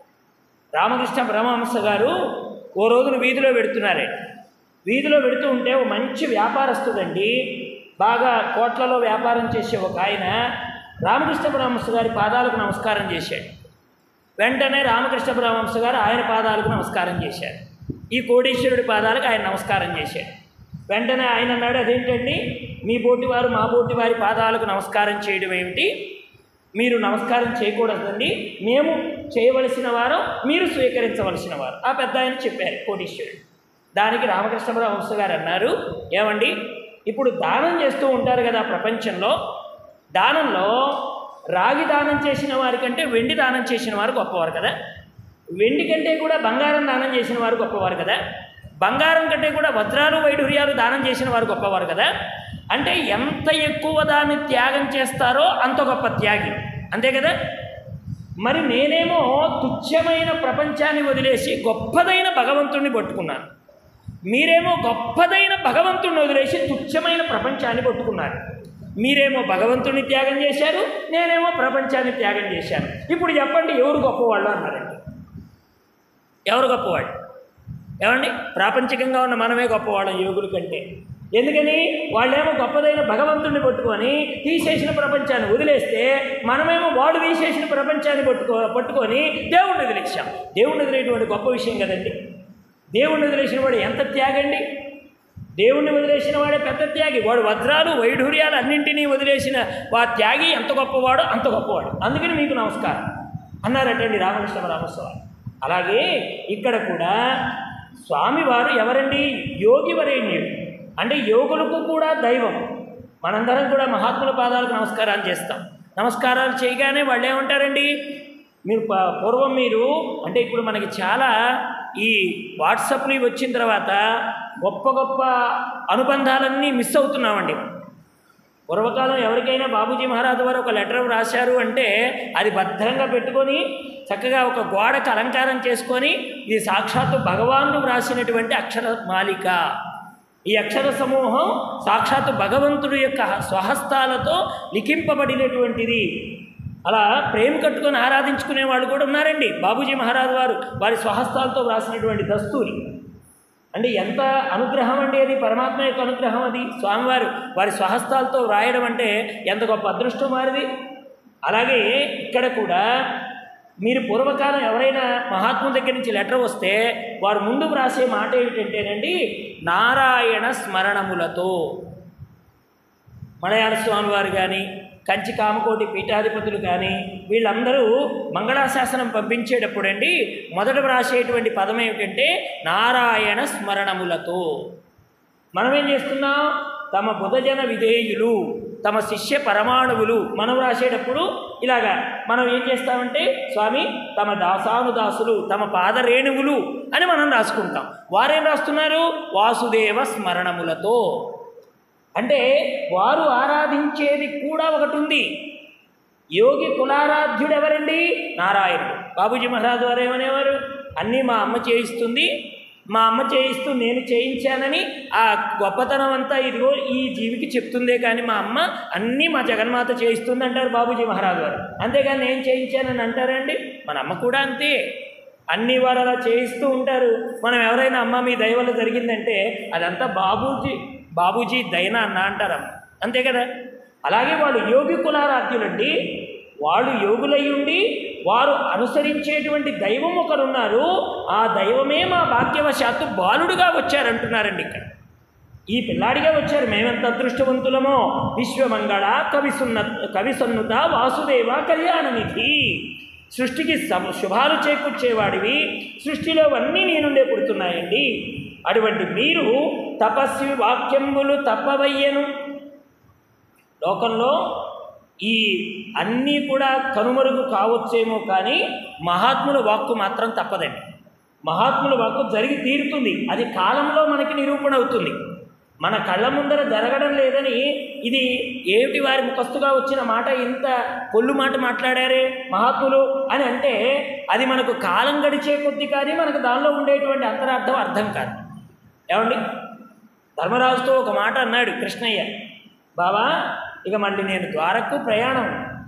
Speaker 1: రామకృష్ణ పరమహంస గారు ఓ రోజున వీధిలో పెడుతున్నారే వీధిలో పెడుతూ ఉంటే ఓ మంచి వ్యాపారస్తుడండి బాగా కోట్లలో వ్యాపారం చేసే ఒక ఆయన రామకృష్ణ పరమహంస గారి పాదాలకు నమస్కారం చేశాడు వెంటనే రామకృష్ణ పరమహంస గారు ఆయన పాదాలకు నమస్కారం చేశారు ఈ కోటీశ్వరుడి పాదాలకు ఆయన నమస్కారం చేశాడు వెంటనే ఆయన అన్నాడు అదేంటండి మీ బోటివారు మా బోటి వారి పాదాలకు నమస్కారం చేయడం ఏమిటి మీరు నమస్కారం చేయకూడదండి మేము చేయవలసిన వారు మీరు స్వీకరించవలసిన వారు ఆ పెద్ద ఆయన చెప్పారు కోటీశ్వరుడు దానికి రామకృష్ణరావు వంశ గారు అన్నారు ఏమండి ఇప్పుడు దానం చేస్తూ ఉంటారు కదా ప్రపంచంలో దానంలో రాగి దానం చేసిన వారికంటే వెండి దానం చేసిన వారు గొప్పవారు కదా వెండి కంటే కూడా బంగారం దానం చేసిన వారు గొప్పవారు కదా బంగారం కంటే కూడా వజ్రాలు వైఢూర్యాలు దానం చేసిన వారు గొప్పవారు కదా అంటే ఎంత ఎక్కువ దాన్ని త్యాగం చేస్తారో అంత గొప్ప త్యాగి అంతే కదా మరి నేనేమో తుచ్చమైన ప్రపంచాన్ని వదిలేసి గొప్పదైన భగవంతుణ్ణి పట్టుకున్నాను మీరేమో గొప్పదైన భగవంతుణ్ణి వదిలేసి తుచ్చమైన ప్రపంచాన్ని పట్టుకున్నారు మీరేమో భగవంతుని త్యాగం చేశారు నేనేమో ప్రపంచాన్ని త్యాగం చేశాను ఇప్పుడు చెప్పండి ఎవరు గొప్పవాళ్ళు అన్నారండి ఎవరు గొప్పవాడు ఏమండి ప్రాపంచికంగా ఉన్న మనమే గొప్పవాళ్ళం యోగుల కంటే ఎందుకని వాళ్ళేమో గొప్పదైన భగవంతుడిని పట్టుకొని తీసేసిన ప్రపంచాన్ని వదిలేస్తే మనమేమో వాడు తీసేసిన ప్రపంచాన్ని పట్టుకో పట్టుకొని దేవుణ్ణి వదిలేసాం దేవుణ్ణి వదిలేటువంటి గొప్ప విషయం కదండి దేవుణ్ణి వదిలేసిన వాడు ఎంత త్యాగండి దేవుణ్ణి వదిలేసిన వాడే పెద్ద త్యాగి వాడు వజ్రాలు వైఢూర్యాలు అన్నింటినీ వదిలేసిన వా త్యాగి ఎంత గొప్పవాడో అంత గొప్పవాడు అందుకని మీకు నమస్కారం అన్నారటండి రామకృష్ణ రామస్వామి అలాగే ఇక్కడ కూడా స్వామివారు ఎవరండి యోగి వరేణ్యుడు అంటే యోగులకు కూడా దైవం మనందరం కూడా మహాత్ముల పాదాలకు నమస్కారాలు చేస్తాం నమస్కారాలు చేయగానే వాళ్ళు ఏమంటారండి మీరు ప- పూర్వం మీరు అంటే ఇప్పుడు మనకి చాలా ఈ వాట్సాప్లు ఇవి వచ్చిన తర్వాత గొప్ప గొప్ప అనుబంధాలన్నీ మిస్ అవుతున్నామండి పూర్వకాలం ఎవరికైనా బాబూజీ మహారాజు వారు ఒక లెటర్ రాశారు అంటే అది భద్రంగా పెట్టుకొని చక్కగా ఒక గోడకు అలంకారం చేసుకొని ఇది సాక్షాత్తు భగవానుడు వ్రాసినటువంటి అక్షర మాలిక ఈ అక్షర సమూహం సాక్షాత్తు భగవంతుడు యొక్క స్వహస్తాలతో లిఖింపబడినటువంటిది అలా ప్రేమ కట్టుకొని ఆరాధించుకునే వాళ్ళు కూడా ఉన్నారండి బాబూజీ మహారాజు వారు వారి స్వహస్తాలతో వ్రాసినటువంటి దస్తూరి అంటే ఎంత అనుగ్రహం అండి అది పరమాత్మ యొక్క అనుగ్రహం అది స్వామివారు వారి స్వహస్తాలతో వ్రాయడం అంటే ఎంత గొప్ప అదృష్టం వారిది అలాగే ఇక్కడ కూడా మీరు పూర్వకాలం ఎవరైనా మహాత్ముల దగ్గర నుంచి లెటర్ వస్తే వారు ముందు వ్రాసే మాట ఏమిటంటేనండి నారాయణ స్మరణములతో మలయాళ స్వామి వారు కానీ కంచి కామకోటి పీఠాధిపతులు కానీ వీళ్ళందరూ మంగళాశాసనం పంపించేటప్పుడండి మొదట వ్రాసేటువంటి పదం ఏమిటంటే నారాయణ స్మరణములతో మనం ఏం చేస్తున్నాం తమ బుధజన విధేయులు తమ శిష్య పరమాణువులు మనం రాసేటప్పుడు ఇలాగా మనం ఏం చేస్తామంటే స్వామి తమ దాసానుదాసులు తమ పాదరేణువులు అని మనం రాసుకుంటాం వారేం రాస్తున్నారు వాసుదేవ స్మరణములతో అంటే వారు ఆరాధించేది కూడా ఒకటి ఉంది యోగి కులారాధ్యుడు ఎవరండి నారాయణుడు బాబూజీ మహారాజు వారు ఏమనేవారు అన్నీ మా అమ్మ చేయిస్తుంది మా అమ్మ చేయిస్తూ నేను చేయించానని ఆ గొప్పతనం అంతా ఇదిగో ఈ జీవికి చెప్తుందే కానీ మా అమ్మ అన్నీ మా జగన్మాత చేయిస్తుంది అంటారు బాబూజీ మహారాజు వారు అంతేగాని నేను చేయించానని అంటారండి మన అమ్మ కూడా అంతే అన్ని వారు అలా చేయిస్తూ ఉంటారు మనం ఎవరైనా అమ్మ మీ దయ వల్ల జరిగిందంటే అదంతా బాబూజీ బాబూజీ దయన అన్న అంటారమ్మ అంతే కదా అలాగే వాళ్ళు యోగి కులారాధ్యులండి వాళ్ళు యోగులై ఉండి వారు అనుసరించేటువంటి దైవం ఒకరున్నారు ఆ దైవమే మా భాగ్యవశాత్తు బాలుడుగా వచ్చారంటున్నారండి ఇక్కడ ఈ పిల్లాడిగా వచ్చారు మేమెంత అదృష్టవంతులమో విశ్వమంగళ కవిసున్న కవిసన్నుత వాసుదేవ కళ్యాణనిధి సృష్టికి సమ- శుభాలు చేకూర్చేవాడివి సృష్టిలో అన్నీ నీ నుండే పుడుతున్నాయండి అటువంటి మీరు తపస్వి వాక్యంబులు తప్పవయ్యను లోకంలో ఈ అన్నీ కూడా కనుమరుగు కావచ్చేమో కానీ మహాత్ముల వాక్కు మాత్రం తప్పదండి మహాత్ముల వాక్కు జరిగి తీరుతుంది అది కాలంలో మనకి నిరూపణ అవుతుంది మన కళ్ళ ముందర జరగడం లేదని ఇది ఏమిటి వారి ముఖస్తుగా వచ్చిన మాట ఇంత పొల్లు మాట మాట్లాడారే మహాత్ములు అని అంటే అది మనకు కాలం గడిచే కొద్ది కానీ మనకు దానిలో ఉండేటువంటి అంతరార్థం అర్థం కాదు ఏమండి ధర్మరాజుతో ఒక మాట అన్నాడు కృష్ణయ్య బావా ఇక మళ్ళీ నేను ద్వారకు ప్రయాణం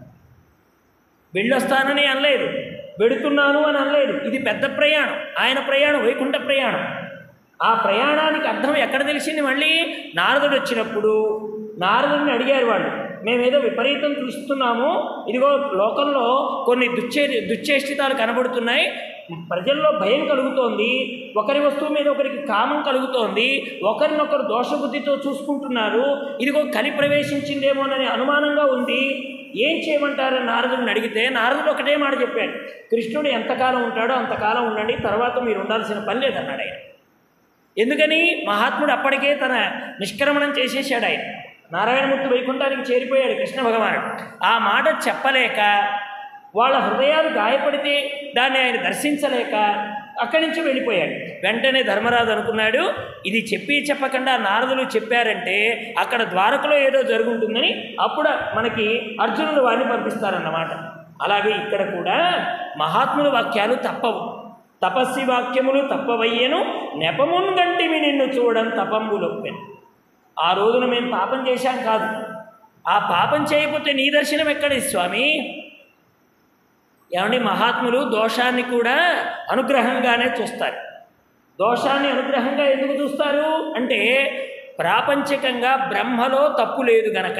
Speaker 1: వెళ్ళొస్తానని అనలేదు వెడుతున్నాను అని అనలేదు ఇది పెద్ద ప్రయాణం ఆయన ప్రయాణం వైకుంఠ ప్రయాణం ఆ ప్రయాణానికి అర్థం ఎక్కడ తెలిసింది మళ్ళీ నారదుడు వచ్చినప్పుడు నారదుడిని అడిగారు వాళ్ళు మేమేదో విపరీతం చూస్తున్నాము ఇదిగో లోకంలో కొన్ని దుచ్చే దుశ్చేష్టితాలు కనబడుతున్నాయి ప్రజల్లో భయం కలుగుతోంది ఒకరి వస్తువు మీద ఒకరికి కామం కలుగుతోంది ఒకరినొకరు దోషబుద్ధితో చూసుకుంటున్నారు ఇదిగో కలి ప్రవేశించిందేమోనని అనుమానంగా ఉంది ఏం చేయమంటారని నారదుడిని అడిగితే నారదుడు ఒకటే మాట చెప్పాడు కృష్ణుడు ఎంతకాలం ఉంటాడో అంతకాలం ఉండండి తర్వాత మీరు ఉండాల్సిన పని లేదన్నాడు ఆయన ఎందుకని మహాత్ముడు అప్పటికే తన నిష్క్రమణం చేసేసాడు ఆయన నారాయణమూర్తి వైకుంఠానికి చేరిపోయాడు కృష్ణ భగవానుడు ఆ మాట చెప్పలేక వాళ్ళ హృదయాలు గాయపడితే దాన్ని ఆయన దర్శించలేక అక్కడి నుంచి వెళ్ళిపోయాడు వెంటనే ధర్మరాజు అనుకున్నాడు ఇది చెప్పి చెప్పకుండా నారదులు చెప్పారంటే అక్కడ ద్వారకలో ఏదో జరుగుంటుందని అప్పుడు మనకి అర్జునుడు వారిని పంపిస్తారన్నమాట అలాగే ఇక్కడ కూడా మహాత్ముల వాక్యాలు తప్పవు తపస్వి వాక్యములు తప్పవయ్యను నెపమున్ గంటిమి నిన్ను చూడం తపంబులొప్పెను ఆ రోజున మేము పాపం చేశాం కాదు ఆ పాపం చేయకపోతే నీ దర్శనం ఎక్కడి స్వామి ఏమండి మహాత్ములు దోషాన్ని కూడా అనుగ్రహంగానే చూస్తారు దోషాన్ని అనుగ్రహంగా ఎందుకు చూస్తారు అంటే ప్రాపంచికంగా బ్రహ్మలో తప్పు లేదు గనక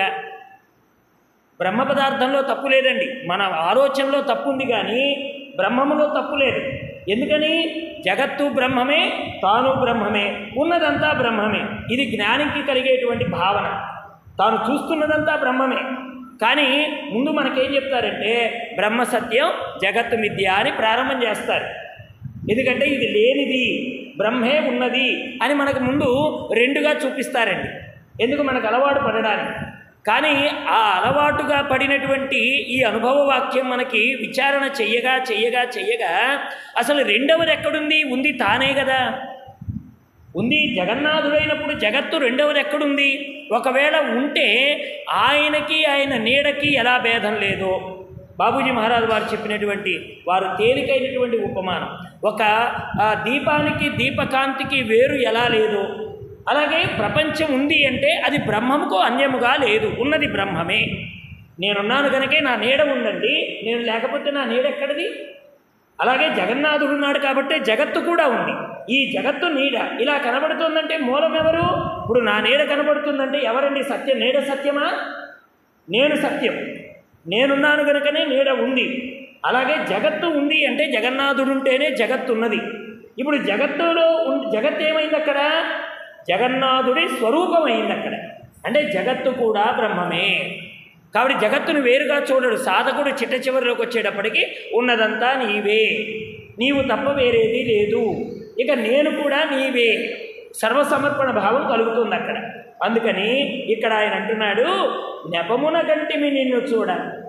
Speaker 1: బ్రహ్మ పదార్థంలో తప్పు లేదండి మన ఆలోచనలో తప్పు ఉంది కానీ బ్రహ్మములో తప్పు లేదు ఎందుకని జగత్తు బ్రహ్మమే తాను బ్రహ్మమే ఉన్నదంతా బ్రహ్మమే ఇది జ్ఞానికి కలిగేటువంటి భావన తాను చూస్తున్నదంతా బ్రహ్మమే కానీ ముందు మనకేం చెప్తారంటే బ్రహ్మ సత్యం జగత్తు మిథ్య అని ప్రారంభం చేస్తారు ఎందుకంటే ఇది లేనిది బ్రహ్మే ఉన్నది అని మనకు ముందు రెండుగా చూపిస్తారండి ఎందుకు మనకు అలవాటు పడడానికి కానీ ఆ అలవాటుగా పడినటువంటి ఈ అనుభవ వాక్యం మనకి విచారణ చెయ్యగా చెయ్యగా చెయ్యగా అసలు రెండవది ఎక్కడుంది ఉంది తానే కదా ఉంది జగన్నాథుడైనప్పుడు జగత్తు రెండవది ఎక్కడుంది ఒకవేళ ఉంటే ఆయనకి ఆయన నీడకి ఎలా భేదం లేదో బాబూజీ మహారాజు వారు చెప్పినటువంటి వారు తేలికైనటువంటి ఉపమానం ఒక ఆ, దీపానికి దీపకాంతికి వేరు ఎలా లేదో అలాగే ప్రపంచం ఉంది అంటే అది బ్రహ్మముకు అన్యముగా లేదు ఉన్నది బ్రహ్మమే నేనున్నాను కనుకే నా నీడ ఉందండి నేను లేకపోతే నా నీడ ఎక్కడిది అలాగే జగన్నాథుడు ఉన్నాడు కాబట్టి జగత్తు కూడా ఉంది ఈ జగత్తు నీడ ఇలా కనబడుతుందంటే మూలం ఎవరు ఇప్పుడు నా నీడ కనబడుతుందంటే ఎవరండి సత్యం నీడ సత్యమా నేను సత్యం నేనున్నాను కనుకనే నీడ ఉంది అలాగే జగత్తు ఉంది అంటే జగన్నాథుడు ఉంటేనే జగత్తు ఉన్నది ఇప్పుడు జగత్తులో ఉన్- జగత్ ఏమైంది అక్కడ జగన్నాథుడి స్వరూపం అయింది అక్కడ అంటే జగత్తు కూడా బ్రహ్మమే కాబట్టి జగత్తును వేరుగా చూడడు సాధకుడు చిట్ట చివరిలోకి వచ్చేటప్పటికి ఉన్నదంతా నీవే నీవు తప్ప వేరేది లేదు ఇక నేను కూడా నీవే సర్వసమర్పణ భావం కలుగుతుంది అక్కడ అందుకని ఇక్కడ ఆయన అంటున్నాడు నెపమున గంటిమి నిన్ను చూడ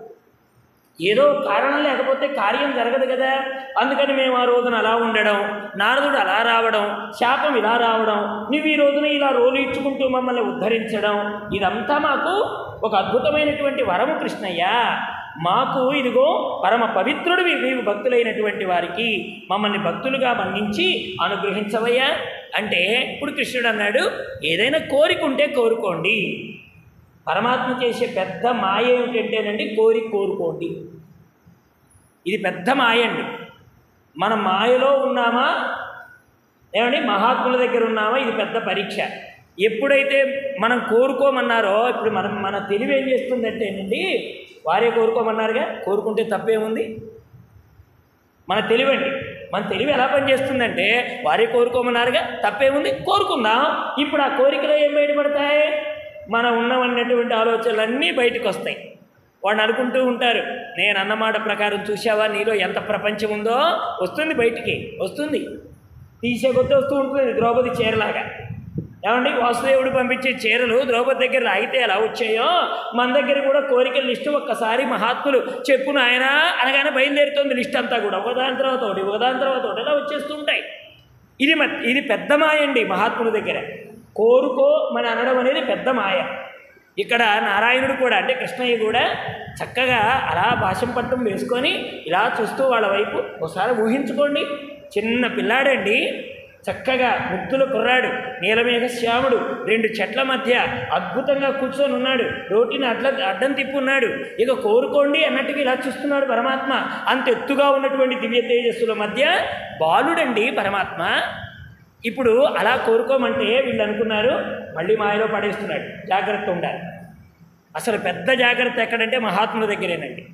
Speaker 1: ఏదో కారణం లేకపోతే కార్యం జరగదు కదా అందుకని మేము ఆ రోజున అలా ఉండడం నారదుడు అలా రావడం శాపం ఇలా రావడం నువ్వు ఈ రోజున ఇలా రోలు ఇచ్చుకుంటూ మమ్మల్ని ఉద్ధరించడం ఇదంతా మాకు ఒక అద్భుతమైనటువంటి వరము కృష్ణయ్య మాకు ఇదిగో పరమ పవిత్రుడివి నీవు భక్తులైనటువంటి వారికి మమ్మల్ని భక్తులుగా మన్నించి అనుగ్రహించవయ్యా అంటే ఇప్పుడు కృష్ణుడు అన్నాడు ఏదైనా కోరిక ఉంటే కోరుకోండి పరమాత్మ చేసే పెద్ద మాయ ఏమిటంటేనండి కోరి కోరుకోండి ఇది పెద్ద మాయ అండి మన మాయలో ఉన్నామా ఏమండి మహాత్ముల దగ్గర ఉన్నామా ఇది పెద్ద పరీక్ష ఎప్పుడైతే మనం కోరుకోమన్నారో ఇప్పుడు మనం మన తెలివి ఏం చేస్తుందంటే అండి వారే కోరుకోమన్నారుగా కోరుకుంటే తప్పేముంది మన తెలివండి మన తెలివి ఎలా పనిచేస్తుందంటే వారే కోరుకోమన్నారుగా తప్పేముంది కోరుకుందాం ఇప్పుడు ఆ కోరికలు ఏం బయటపడతాయి మన ఉన్నవన్నటువంటి ఆలోచనలన్నీ బయటకు వస్తాయి వాడిని అనుకుంటూ ఉంటారు నేను అన్నమాట ప్రకారం చూసావా నీలో ఎంత ప్రపంచం ఉందో వస్తుంది బయటికి వస్తుంది తీసే కొద్ది వస్తూ ఉంటుంది ద్రౌపది చీరలాగా ఏమండి వాసుదేవుడు పంపించే చీరలు ద్రౌపది దగ్గర ఆగితే ఎలా వచ్చాయో మన దగ్గర కూడా కోరికల లిస్టు ఒక్కసారి మహాత్ములు చెప్పును ఆయన అనగానే బయలుదేరుతుంది లిస్ట్ అంతా కూడా ఒకదాని తర్వాత ఒకటి ఒకదాని తర్వాత ఒకటి ఇలా వచ్చేస్తూ ఉంటాయి ఇది మ ఇది పెద్ద మాయ అండి మహాత్ముల దగ్గర కోరుకో మన అనడం అనేది పెద్ద మాయ ఇక్కడ నారాయణుడు కూడా అంటే కృష్ణయ్య కూడా చక్కగా అలా భాషం పట్టం వేసుకొని ఇలా చూస్తూ వాళ్ళ వైపు ఒకసారి ఊహించుకోండి చిన్న పిల్లాడండి చక్కగా ముద్దుల కుర్రాడు నీలమేఘ శ్యాముడు రెండు చెట్ల మధ్య అద్భుతంగా కూర్చొని ఉన్నాడు రోటిని అడ్ల అడ్డం తిప్పున్నాడు ఇక కోరుకోండి అన్నట్టుగా ఇలా చూస్తున్నాడు పరమాత్మ అంత ఎత్తుగా ఉన్నటువంటి దివ్య తేజస్సుల మధ్య బాలుడండి పరమాత్మ ఇప్పుడు అలా కోరుకోమంటే వీళ్ళు అనుకున్నారు మళ్ళీ మాయలో పడేస్తున్నాడు జాగ్రత్త ఉండాలి అసలు పెద్ద జాగ్రత్త ఎక్కడంటే మహాత్ముల దగ్గరేనండి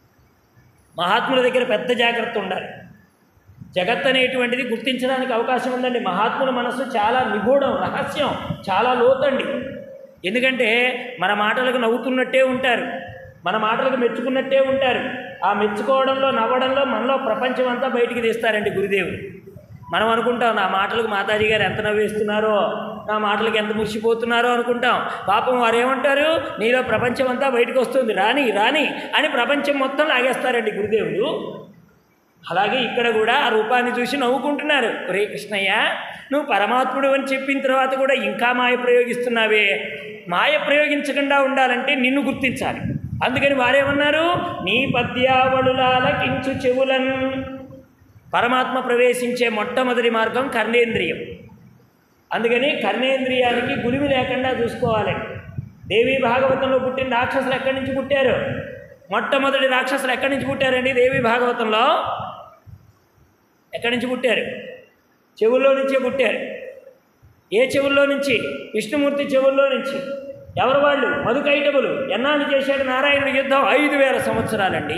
Speaker 1: మహాత్ముల దగ్గర పెద్ద జాగ్రత్త ఉండాలి జగత్ అనేటువంటిది గుర్తించడానికి అవకాశం ఉందండి మహాత్ముల మనస్సు చాలా నిగూఢం రహస్యం చాలా లోతండి ఎందుకంటే మన మాటలకు నవ్వుతున్నట్టే ఉంటారు మన మాటలకు మెచ్చుకున్నట్టే ఉంటారు ఆ మెచ్చుకోవడంలో నవ్వడంలో మనలో ప్రపంచం అంతా బయటికి తీస్తారండి గురుదేవుడు మనం అనుకుంటాం నా మాటలకు మాతాజీ గారు ఎంత నవ్వేస్తున్నారో నా మాటలకు ఎంత మురిసిపోతున్నారో అనుకుంటాం పాపం వారు ఏమంటారు నీలో ప్రపంచం అంతా బయటకు వస్తుంది రాని రాని అని ప్రపంచం మొత్తం లాగేస్తారండి గురుదేవుడు అలాగే ఇక్కడ కూడా ఆ రూపాన్ని చూసి నవ్వుకుంటున్నారు ఒరే కృష్ణయ్య నువ్వు పరమాత్ముడు అని చెప్పిన తర్వాత కూడా ఇంకా మాయ ప్రయోగిస్తున్నావే మాయ ప్రయోగించకుండా ఉండాలంటే నిన్ను గుర్తించాలి అందుకని వారేమన్నారు నీ పద్యావళులాలకించు చెవులన్ పరమాత్మ ప్రవేశించే మొట్టమొదటి మార్గం కర్ణేంద్రియం అందుకని కర్ణేంద్రియానికి గులిమి లేకుండా చూసుకోవాలండి దేవి భాగవతంలో పుట్టిన రాక్షసులు ఎక్కడి నుంచి పుట్టారు మొట్టమొదటి రాక్షసులు ఎక్కడి నుంచి పుట్టారండి దేవి భాగవతంలో ఎక్కడి నుంచి పుట్టారు చెవుల్లో నుంచే పుట్టారు ఏ చెవుల్లో నుంచి విష్ణుమూర్తి చెవుల్లో నుంచి ఎవరు వాళ్ళు మధుకైటములు ఎన్నాళ్ళు చేశాడు నారాయణుడి యుద్ధం ఐదు వేల సంవత్సరాలండి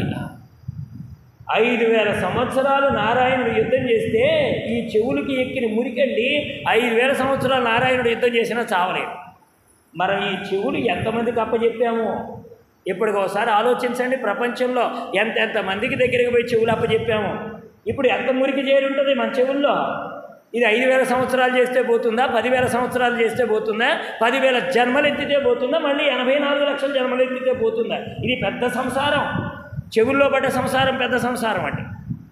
Speaker 1: ఐదు వేల సంవత్సరాలు నారాయణుడు యుద్ధం చేస్తే ఈ చెవులకి ఎక్కిన మురికండి ఐదు వేల సంవత్సరాలు నారాయణుడు యుద్ధం చేసినా చావలేదు మరి ఈ చెవులు ఎంతమందికి అప్పచెప్పాము ఇప్పటికి ఒకసారి ఆలోచించండి ప్రపంచంలో ఎంత ఎంత మందికి దగ్గరికి పోయి చెవులు అప్పచెప్పాము ఇప్పుడు ఎంత మురికి చేరి ఉంటుంది మన చెవుల్లో ఇది ఐదు వేల సంవత్సరాలు చేస్తే పోతుందా పదివేల సంవత్సరాలు చేస్తే పోతుందా పదివేల జన్మలు ఎత్తితే పోతుందా మళ్ళీ ఎనభై నాలుగు లక్షల జన్మలు ఎత్తితే పోతుందా ఇది పెద్ద సంసారం చెవుల్లో పడ్డ సంసారం పెద్ద సంసారం అండి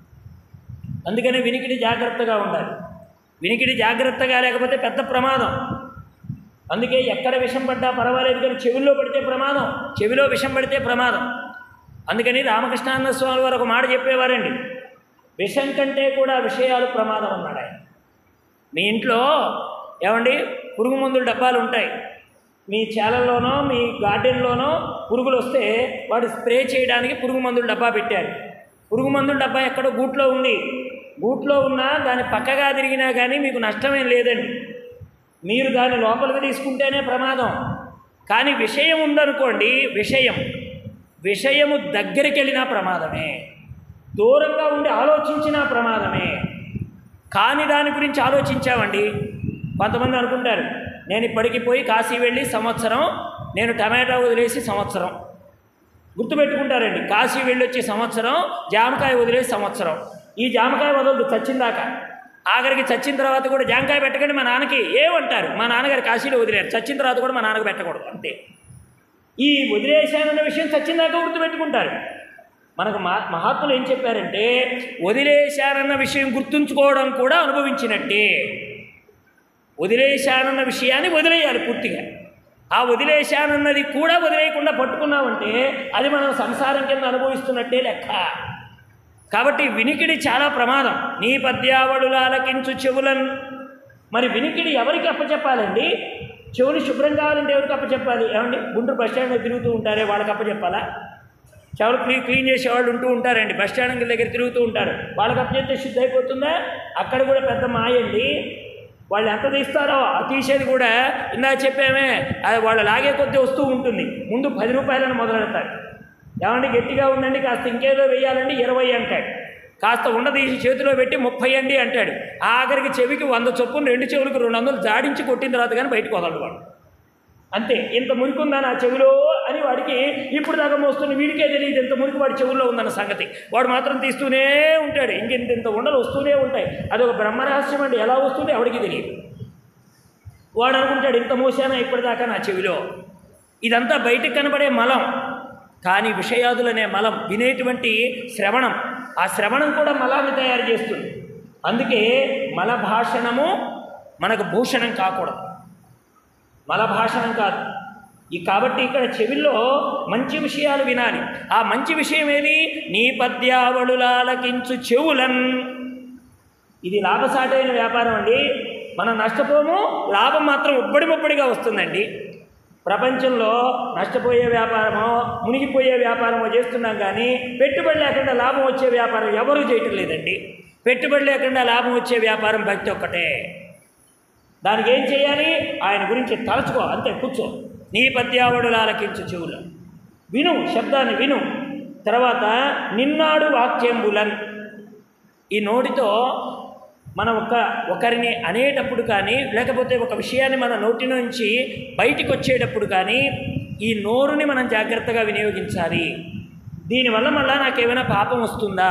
Speaker 1: అందుకనే వినికిడి జాగ్రత్తగా ఉండాలి వినికిడి జాగ్రత్తగా లేకపోతే పెద్ద ప్రమాదం అందుకే ఎక్కడ విషం పడ్డా పర్వాలేదు కానీ చెవుల్లో పడితే ప్రమాదం చెవిలో విషం పడితే ప్రమాదం అందుకని రామకృష్ణానంద స్వామి వారు ఒక మాట చెప్పేవారండి విషం కంటే కూడా విషయాలు ప్రమాదం అన్నాడు ఆయన మీ ఇంట్లో ఏమండి పురుగు మందుల డబ్బాలు ఉంటాయి మీ చేలల్లోనో మీ గార్డెన్లోనో పురుగులు వస్తే వాడు స్ప్రే చేయడానికి పురుగు మందుల డబ్బా పెట్టారు పురుగు మందుల డబ్బా ఎక్కడో గూట్లో ఉంది గూట్లో ఉన్నా దాని పక్కగా తిరిగినా కానీ మీకు నష్టమేం లేదండి మీరు దాని లోపలికి తీసుకుంటేనే ప్రమాదం కానీ విషయం ఉందనుకోండి విషయం విషయము దగ్గరికి వెళ్ళినా ప్రమాదమే దూరంగా ఉండి ఆలోచించినా ప్రమాదమే కాని దాని గురించి ఆలోచించామండి కొంతమంది అనుకుంటారు నేను ఇప్పటికి పోయి కాశీ వెళ్ళి సంవత్సరం నేను టమాటా వదిలేసి సంవత్సరం గుర్తుపెట్టుకుంటారండి కాశీ వెళ్ళొచ్చి సంవత్సరం జామకాయ వదిలేసి సంవత్సరం ఈ జామకాయ వదలదు చచ్చిందాక ఆఖరికి చచ్చిన తర్వాత కూడా జామకాయ పెట్టకండి మా నాన్నకి ఏమంటారు మా నాన్నగారు కాశీలో వదిలేరు చచ్చిన తర్వాత కూడా మా నాన్నకు పెట్టకూడదు అంతే ఈ వదిలేశానన్న విషయం చచ్చిందాక గుర్తుపెట్టుకుంటారు మనకు మా మహాత్ములు ఏం చెప్పారంటే వదిలేశానన్న విషయం గుర్తుంచుకోవడం కూడా అనుభవించినట్టే వదిలేశానన్న విషయాన్ని వదిలేయాలి పూర్తిగా ఆ వదిలేశానన్నది కూడా వదిలేయకుండా పట్టుకున్నామంటే అది మనం సంసారం కింద అనుభవిస్తున్నట్టే లెక్క కాబట్టి వినికిడి చాలా ప్రమాదం నీ పద్యావళులాలకించు చెవులను మరి వినికిడి ఎవరికి అప్పచెప్పాలండి చెవులు శుభ్రం కావాలంటే ఎవరికి అప్పచెప్పాలి ఏమండి గుంటూరు బస్ స్టాండ్లో తిరుగుతూ ఉంటారే వాళ్ళకి అప్పచెప్పాలా చెవులు క్లీ క్లీన్ చేసే వాళ్ళు ఉంటూ ఉంటారండి బస్ స్టాండ్ దగ్గర తిరుగుతూ ఉంటారు వాళ్ళకి అప్చేస్తే శుద్ధి అయిపోతుందా అక్కడ కూడా పెద్ద మాయండి వాళ్ళు ఎంత తీస్తారో ఆ తీసేది కూడా ఇందా చెప్పామే అది వాళ్ళు లాగే కొద్దీ వస్తూ ఉంటుంది ముందు పది రూపాయలను మొదలెడతారు ఏమండి గట్టిగా ఉందండి కాస్త ఇంకేదో వేయాలండి ఇరవై అంటాడు కాస్త ఉండ తీసి చేతిలో పెట్టి ముప్పై అండి అంటాడు ఆఖరికి చెవికి వంద చొప్పున రెండు చెవులకు రెండు వందలు జాడించి కొట్టిన తర్వాత కానీ బయటకు వదలడు వాడు అంతే ఇంత మురికి ఉందా నా చెవిలో అని వాడికి ఇప్పుడు దాకా మోస్తున్న వీడికే తెలియదు ఇంత మురికి వాడి చెవుల్లో ఉందన్న సంగతి వాడు మాత్రం తీస్తూనే ఉంటాడు ఇంకెంత ఇంత ఉండలు వస్తూనే ఉంటాయి అదొక బ్రహ్మరహస్యం అండి ఎలా వస్తుంది ఎవడికి తెలియదు వాడు అనుకుంటాడు ఇంత మోసానా ఇప్పటిదాకా నా చెవిలో ఇదంతా బయటకు కనబడే మలం కానీ విషయాదులనే మలం వినేటువంటి శ్రవణం ఆ శ్రవణం కూడా మలాన్ని తయారు చేస్తుంది అందుకే మల భాషణము మనకు భూషణం కాకూడదు మల భాషణం కాదు ఈ కాబట్టి ఇక్కడ చెవిలో మంచి విషయాలు వినాలి ఆ మంచి విషయం ఏది నీ పద్యావళులాలకించు చెవులన్ ఇది లాభసాటైన వ్యాపారం అండి మనం నష్టపోము లాభం మాత్రం ఉబ్బడి ముబ్బడిగా వస్తుందండి ప్రపంచంలో నష్టపోయే వ్యాపారమో మునిగిపోయే వ్యాపారమో చేస్తున్నాం కానీ పెట్టుబడి లేకుండా లాభం వచ్చే వ్యాపారం ఎవరూ చేయటం లేదండి పెట్టుబడి లేకుండా లాభం వచ్చే వ్యాపారం భక్తి ఒక్కటే దానికి ఏం చేయాలి ఆయన గురించి తలచుకో అంతే కూర్చో నీ పద్యావడులు ఆలకించు చెవులు విను శబ్దాన్ని విను తర్వాత నిన్నాడు వాక్యంబులన్ ఈ నోటితో మనం ఒక ఒకరిని అనేటప్పుడు కానీ లేకపోతే ఒక విషయాన్ని మన నోటి నుంచి బయటికి వచ్చేటప్పుడు కానీ ఈ నోరుని మనం జాగ్రత్తగా వినియోగించాలి దీనివల్ల మళ్ళా నాకేమైనా పాపం వస్తుందా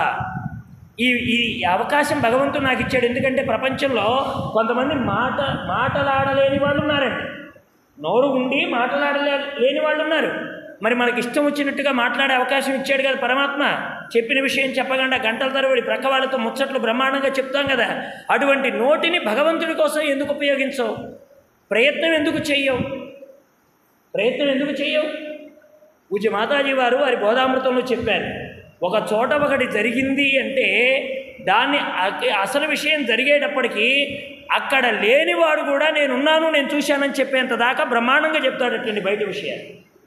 Speaker 1: ఈ ఈ అవకాశం భగవంతుడు నాకు ఇచ్చాడు ఎందుకంటే ప్రపంచంలో కొంతమంది మాట మాటలాడలేని వాళ్ళు ఉన్నారండి నోరు ఉండి మాటలాడలే లేని వాళ్ళు ఉన్నారు మరి మనకి ఇష్టం వచ్చినట్టుగా మాట్లాడే అవకాశం ఇచ్చాడు కదా పరమాత్మ చెప్పిన విషయం చెప్పకుండా గంటల తరబడి ప్రక్క వాళ్ళతో ముచ్చట్లు బ్రహ్మాండంగా చెప్తాం కదా అటువంటి నోటిని భగవంతుడి కోసం ఎందుకు ఉపయోగించవు ప్రయత్నం ఎందుకు చెయ్యవు ప్రయత్నం ఎందుకు చెయ్యవు పూజ్య మాతాజీ వారు వారి బోధామృతంలో చెప్పారు ఒక చోట ఒకటి జరిగింది అంటే దాన్ని అ- అసలు విషయం జరిగేటప్పటికీ అక్కడ లేనివాడు కూడా నేనున్నాను నేను చూశానని చెప్పేంత దాకా బ్రహ్మాండంగా చెప్తాడటండి బయట విషయాలు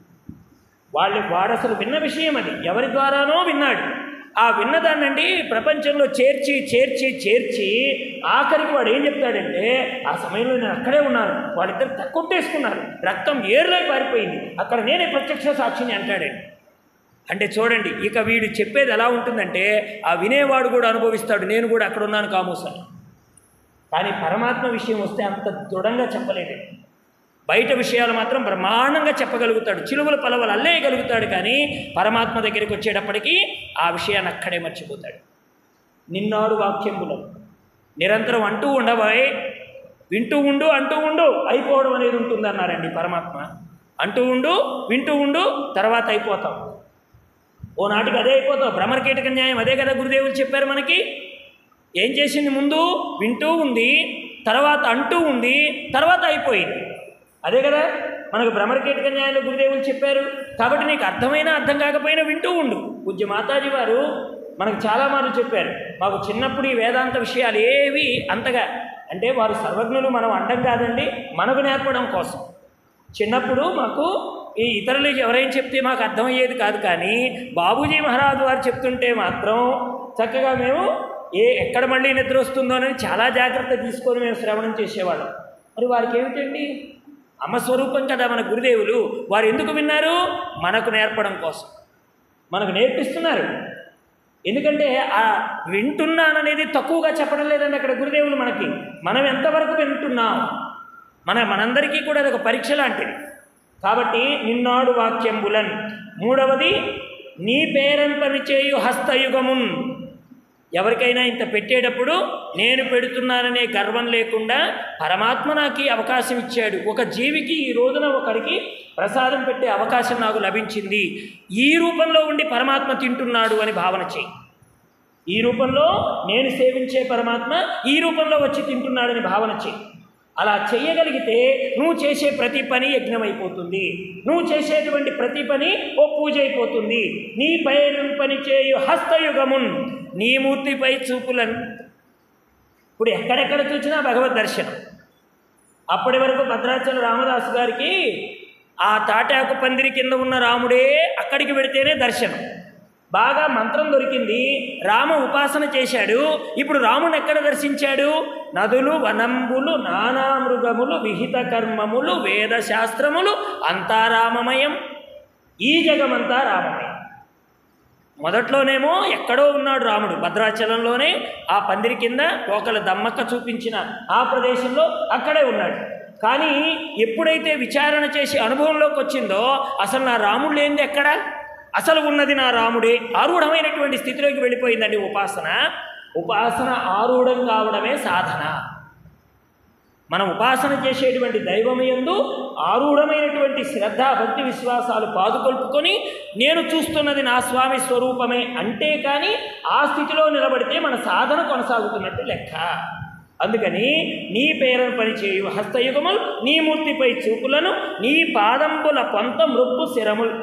Speaker 1: వాళ్ళు వాడు అసలు విన్న విషయం అది ఎవరి ద్వారానో విన్నాడు ఆ విన్నదాన్నండి ప్రపంచంలో చేర్చి చేర్చి చేర్చి ఆఖరికి వాడు ఏం చెప్తాడంటే ఆ సమయంలో నేను అక్కడే ఉన్నాను వాళ్ళిద్దరు కొట్టేసుకున్నారు రక్తం ఏరులై పారిపోయింది అక్కడ నేనే ప్రత్యక్ష సాక్షిని అంటాడండి అంటే చూడండి ఇక వీడు చెప్పేది ఎలా ఉంటుందంటే ఆ వినేవాడు కూడా అనుభవిస్తాడు నేను కూడా అక్కడ ఉన్నాను కామోసాను కానీ పరమాత్మ విషయం వస్తే అంత దృఢంగా చెప్పలేడండి బయట విషయాలు మాత్రం బ్రహ్మాండంగా చెప్పగలుగుతాడు చిలువల పలవలు అల్లేయగలుగుతాడు కానీ పరమాత్మ దగ్గరికి వచ్చేటప్పటికీ ఆ విషయాన్ని అక్కడే మర్చిపోతాడు నిన్నాడు వాక్యంబులు నిరంతరం అంటూ ఉండబోయ్ వింటూ ఉండు అంటూ ఉండు అయిపోవడం అనేది ఉంటుంది అన్నారండి పరమాత్మ అంటూ ఉండు వింటూ ఉండు తర్వాత అయిపోతాం ఓ నాటికి అదే అయిపోతావు భ్రమరకీటక న్యాయం అదే కదా గురుదేవులు చెప్పారు మనకి ఏం చేసింది ముందు వింటూ ఉంది తర్వాత అంటూ ఉంది తర్వాత అయిపోయింది అదే కదా మనకు భ్రమరకీటక న్యాయంలో గురుదేవులు చెప్పారు కాబట్టి నీకు అర్థమైనా అర్థం కాకపోయినా వింటూ ఉండు పూజ్య మాతాజీ వారు మనకు చాలా మార్లు చెప్పారు మాకు చిన్నప్పుడు ఈ వేదాంత విషయాలు ఏవి అంతగా అంటే వారు సర్వజ్ఞులు మనం అండం కాదండి మనకు నేర్పడం కోసం చిన్నప్పుడు మాకు ఈ ఇతరులు ఎవరైనా చెప్తే మాకు అర్థమయ్యేది కాదు కానీ బాబూజీ మహారాజు వారు చెప్తుంటే మాత్రం చక్కగా మేము ఏ ఎక్కడ మళ్ళీ నిద్ర వస్తుందోనని చాలా జాగ్రత్త తీసుకొని మేము శ్రవణం చేసేవాళ్ళం మరి వారికి ఏమిటండి అమ్మ స్వరూపం కదా మన గురుదేవులు వారు ఎందుకు విన్నారు మనకు నేర్పడం కోసం మనకు నేర్పిస్తున్నారు ఎందుకంటే ఆ వింటున్నాననేది తక్కువగా చెప్పడం లేదండి అక్కడ గురుదేవులు మనకి మనం ఎంతవరకు వింటున్నాం మన మనందరికీ కూడా అది ఒక పరీక్ష లాంటిది కాబట్టి నిన్నాడు వాక్యంబులన్ మూడవది నీ పేరంపని చేయు హస్తయుగమున్ ఎవరికైనా ఇంత పెట్టేటప్పుడు నేను పెడుతున్నాననే గర్వం లేకుండా పరమాత్మ నాకు ఈ అవకాశం ఇచ్చాడు ఒక జీవికి ఈ రోజున ఒకరికి ప్రసాదం పెట్టే అవకాశం నాకు లభించింది ఈ రూపంలో ఉండి పరమాత్మ తింటున్నాడు అని భావన చేయి ఈ రూపంలో నేను సేవించే పరమాత్మ ఈ రూపంలో వచ్చి తింటున్నాడని భావన చేయి అలా చేయగలిగితే నువ్వు చేసే ప్రతి పని యజ్ఞమైపోతుంది నువ్వు చేసేటువంటి ప్రతి పని ఓ పూజ అయిపోతుంది నీ పై పని చేయు హస్తయుగమున్ నీ మూర్తిపై చూపులను ఇప్పుడు ఎక్కడెక్కడ చూసినా భగవద్ దర్శనం అప్పటి వరకు భద్రాచల రామదాసు గారికి ఆ తాటాకు పందిరి కింద ఉన్న రాముడే అక్కడికి వెడితేనే దర్శనం బాగా మంత్రం దొరికింది రామ ఉపాసన చేశాడు ఇప్పుడు రాముని ఎక్కడ దర్శించాడు నదులు వనంబులు నానా మృగములు విహిత కర్మములు వేద శాస్త్రములు అంతా రామమయం ఈ జగమంతా రామమయం మొదట్లోనేమో ఎక్కడో ఉన్నాడు రాముడు భద్రాచలంలోనే ఆ పందిరి కింద ఒకళ్ళ దమ్మక్క చూపించిన ఆ ప్రదేశంలో అక్కడే ఉన్నాడు కానీ ఎప్పుడైతే విచారణ చేసి అనుభవంలోకి వచ్చిందో అసలు నా రాముడు లేనిది ఎక్కడ అసలు ఉన్నది నా రాముడే ఆరూఢమైనటువంటి స్థితిలోకి వెళ్ళిపోయిందండి ఉపాసన ఉపాసన ఆరూఢం కావడమే సాధన మనం ఉపాసన చేసేటువంటి దైవమయందు ఆరూఢమైనటువంటి శ్రద్ధ భక్తి విశ్వాసాలు పాదుకొల్పుకొని నేను చూస్తున్నది నా స్వామి స్వరూపమే అంటే కానీ ఆ స్థితిలో నిలబడితే మన సాధన కొనసాగుతున్నట్టు లెక్క అందుకని నీ పేరను పనిచేయు హస్తయుగములు నీ మూర్తిపై చూపులను నీ పాదంబుల పొంత మృప్పు శిరములు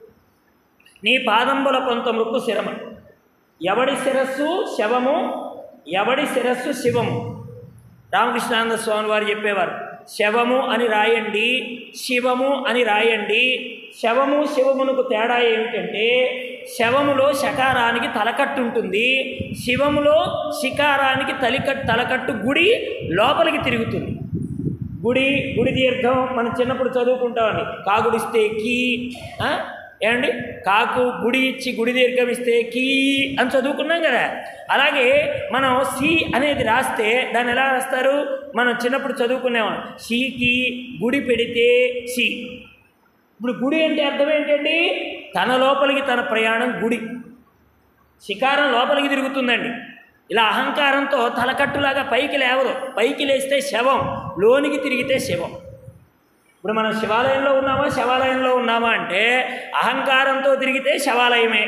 Speaker 1: నీ పాదంబుల పొంత మృప్పు శిరములు ఎవడి శిరస్సు శవము ఎవడి శిరస్సు శివము రామకృష్ణానంద స్వామి వారు చెప్పేవారు శవము అని రాయండి శివము అని రాయండి శవము శివమునకు తేడా ఏమిటంటే శవములో శకారానికి తలకట్టు ఉంటుంది శివములో శికారానికి తలికట్ తలకట్టు గుడి లోపలికి తిరుగుతుంది గుడి గుడి దీర్ఘం మనం చిన్నప్పుడు చదువుకుంటామని కాగుడిస్తే కీ ఆ? ఏమండి కాకు గుడి ఇచ్చి గుడి దీర్ఘం ఇస్తే కీ అని చదువుకున్నాం కదా అలాగే మనం సి అనేది రాస్తే దాన్ని ఎలా రాస్తారు మనం చిన్నప్పుడు చదువుకునేవాళ్ళం సికి గుడి పెడితే సి ఇప్పుడు గుడి అంటే అర్థం ఏంటండి తన లోపలికి తన ప్రయాణం గుడి శికారం లోపలికి తిరుగుతుందండి ఇలా అహంకారంతో తలకట్టులాగా పైకి లేవదు పైకి లేస్తే శవం లోనికి తిరిగితే శవం ఇప్పుడు మనం శివాలయంలో ఉన్నామా శివాలయంలో ఉన్నామా అంటే అహంకారంతో తిరిగితే శివాలయమే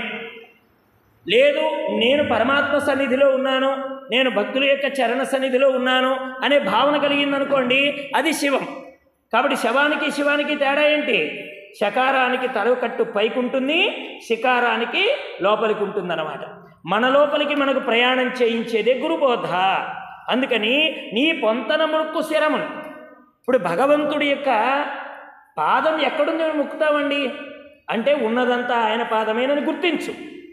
Speaker 1: లేదు నేను పరమాత్మ సన్నిధిలో ఉన్నాను నేను భక్తుల యొక్క చరణ సన్నిధిలో ఉన్నాను అనే భావన కలిగిందనుకోండి అది శివం కాబట్టి శవానికి శివానికి తేడా ఏంటి శకారానికి తలకట్టు పైకుంటుంది శికారానికి లోపలికి ఉంటుందన్నమాట మన లోపలికి మనకు ప్రయాణం చేయించేదే గురుబోధ అందుకని నీ పొంతన ముక్కు శిరమును ఇప్పుడు భగవంతుడి యొక్క పాదం ఎక్కడుంది అని ముక్కుతామండి అంటే ఉన్నదంతా ఆయన పాదమేనని గుర్తించు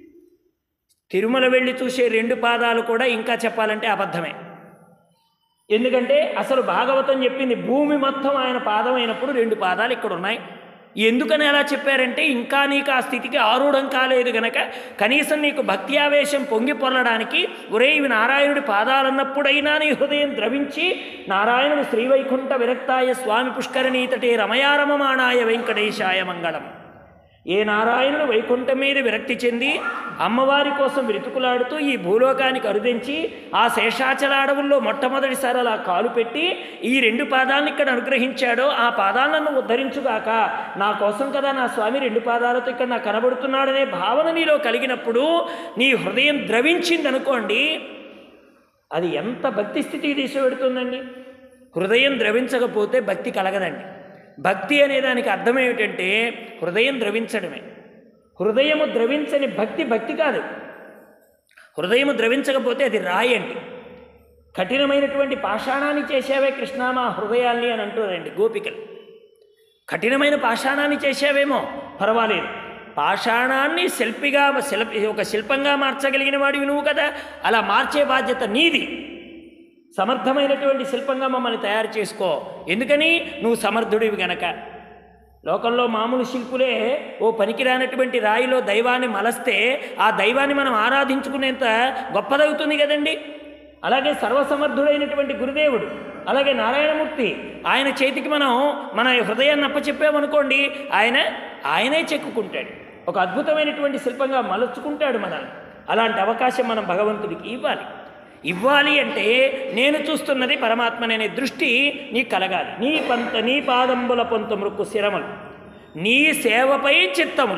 Speaker 1: తిరుమల వెళ్ళి చూసే రెండు పాదాలు కూడా ఇంకా చెప్పాలంటే అబద్ధమే ఎందుకంటే అసలు భాగవతం చెప్పింది భూమి మొత్తం ఆయన పాదం అయినప్పుడు రెండు పాదాలు ఇక్కడ ఉన్నాయి ఎందుకని అలా చెప్పారంటే ఇంకా నీకు ఆ స్థితికి ఆరూఢం కాలేదు గనక కనీసం నీకు భక్తి ఆవేశం పొంగి పొరలడానికి ఒరే ఇవి నారాయణుడి పాదాలన్నప్పుడైనా నీ హృదయం ద్రవించి నారాయణుడు శ్రీవైకుంఠ విరక్తాయ స్వామి పుష్కరణీతటే రమయారమమాణాయ వెంకటేశాయ మంగళం ఏ నారాయణుడు వైకుంఠం మీద విరక్తి చెంది అమ్మవారి కోసం వెతుకులాడుతూ ఈ భూలోకానికి అరుదించి ఆ శేషాచలాడవుల్లో మొట్టమొదటిసారి అలా కాలు పెట్టి ఈ రెండు పాదాలను ఇక్కడ అనుగ్రహించాడో ఆ పాదాలను ఉద్ధరించుగాక నా కోసం కదా నా స్వామి రెండు పాదాలతో ఇక్కడ నాకు కనబడుతున్నాడనే భావన నీలో కలిగినప్పుడు నీ హృదయం ద్రవించిందనుకోండి అది ఎంత భక్తి స్థితికి తీసుకువెడుతుందండి హృదయం ద్రవించకపోతే భక్తి కలగదండి భక్తి అనే దానికి అర్థం ఏమిటంటే హృదయం ద్రవించడమే హృదయము ద్రవించని భక్తి భక్తి కాదు హృదయము ద్రవించకపోతే అది రాయండి కఠినమైనటువంటి పాషాణాన్ని చేసావే కృష్ణ మా హృదయాల్ని అని అంటారండి గోపికలు కఠినమైన పాషాణాన్ని చేసావేమో పర్వాలేదు పాషాణాన్ని శిల్పిగా శిల్పి ఒక శిల్పంగా మార్చగలిగిన వాడివి నువ్వు కదా అలా మార్చే బాధ్యత నీది సమర్థమైనటువంటి శిల్పంగా మమ్మల్ని తయారు చేసుకో ఎందుకని నువ్వు సమర్థుడివి గనక లోకంలో మామూలు శిల్పులే ఓ పనికిరానటువంటి రాయిలో దైవాన్ని మలస్తే ఆ దైవాన్ని మనం ఆరాధించుకునేంత గొప్పదవుతుంది కదండి అలాగే సర్వసమర్థుడైనటువంటి గురుదేవుడు అలాగే నారాయణమూర్తి ఆయన చేతికి మనం మన హృదయాన్ని అప్పచెప్పామనుకోండి ఆయన ఆయనే చెక్కుకుంటాడు ఒక అద్భుతమైనటువంటి శిల్పంగా మలుచుకుంటాడు మనల్ని అలాంటి అవకాశం మనం భగవంతుడికి ఇవ్వాలి ఇవ్వాలి అంటే నేను చూస్తున్నది పరమాత్మననే దృష్టి నీకు కలగాలి నీ పంత నీ పాదంబుల పొంత మృక్కు శిరములు నీ సేవపై చిత్తములు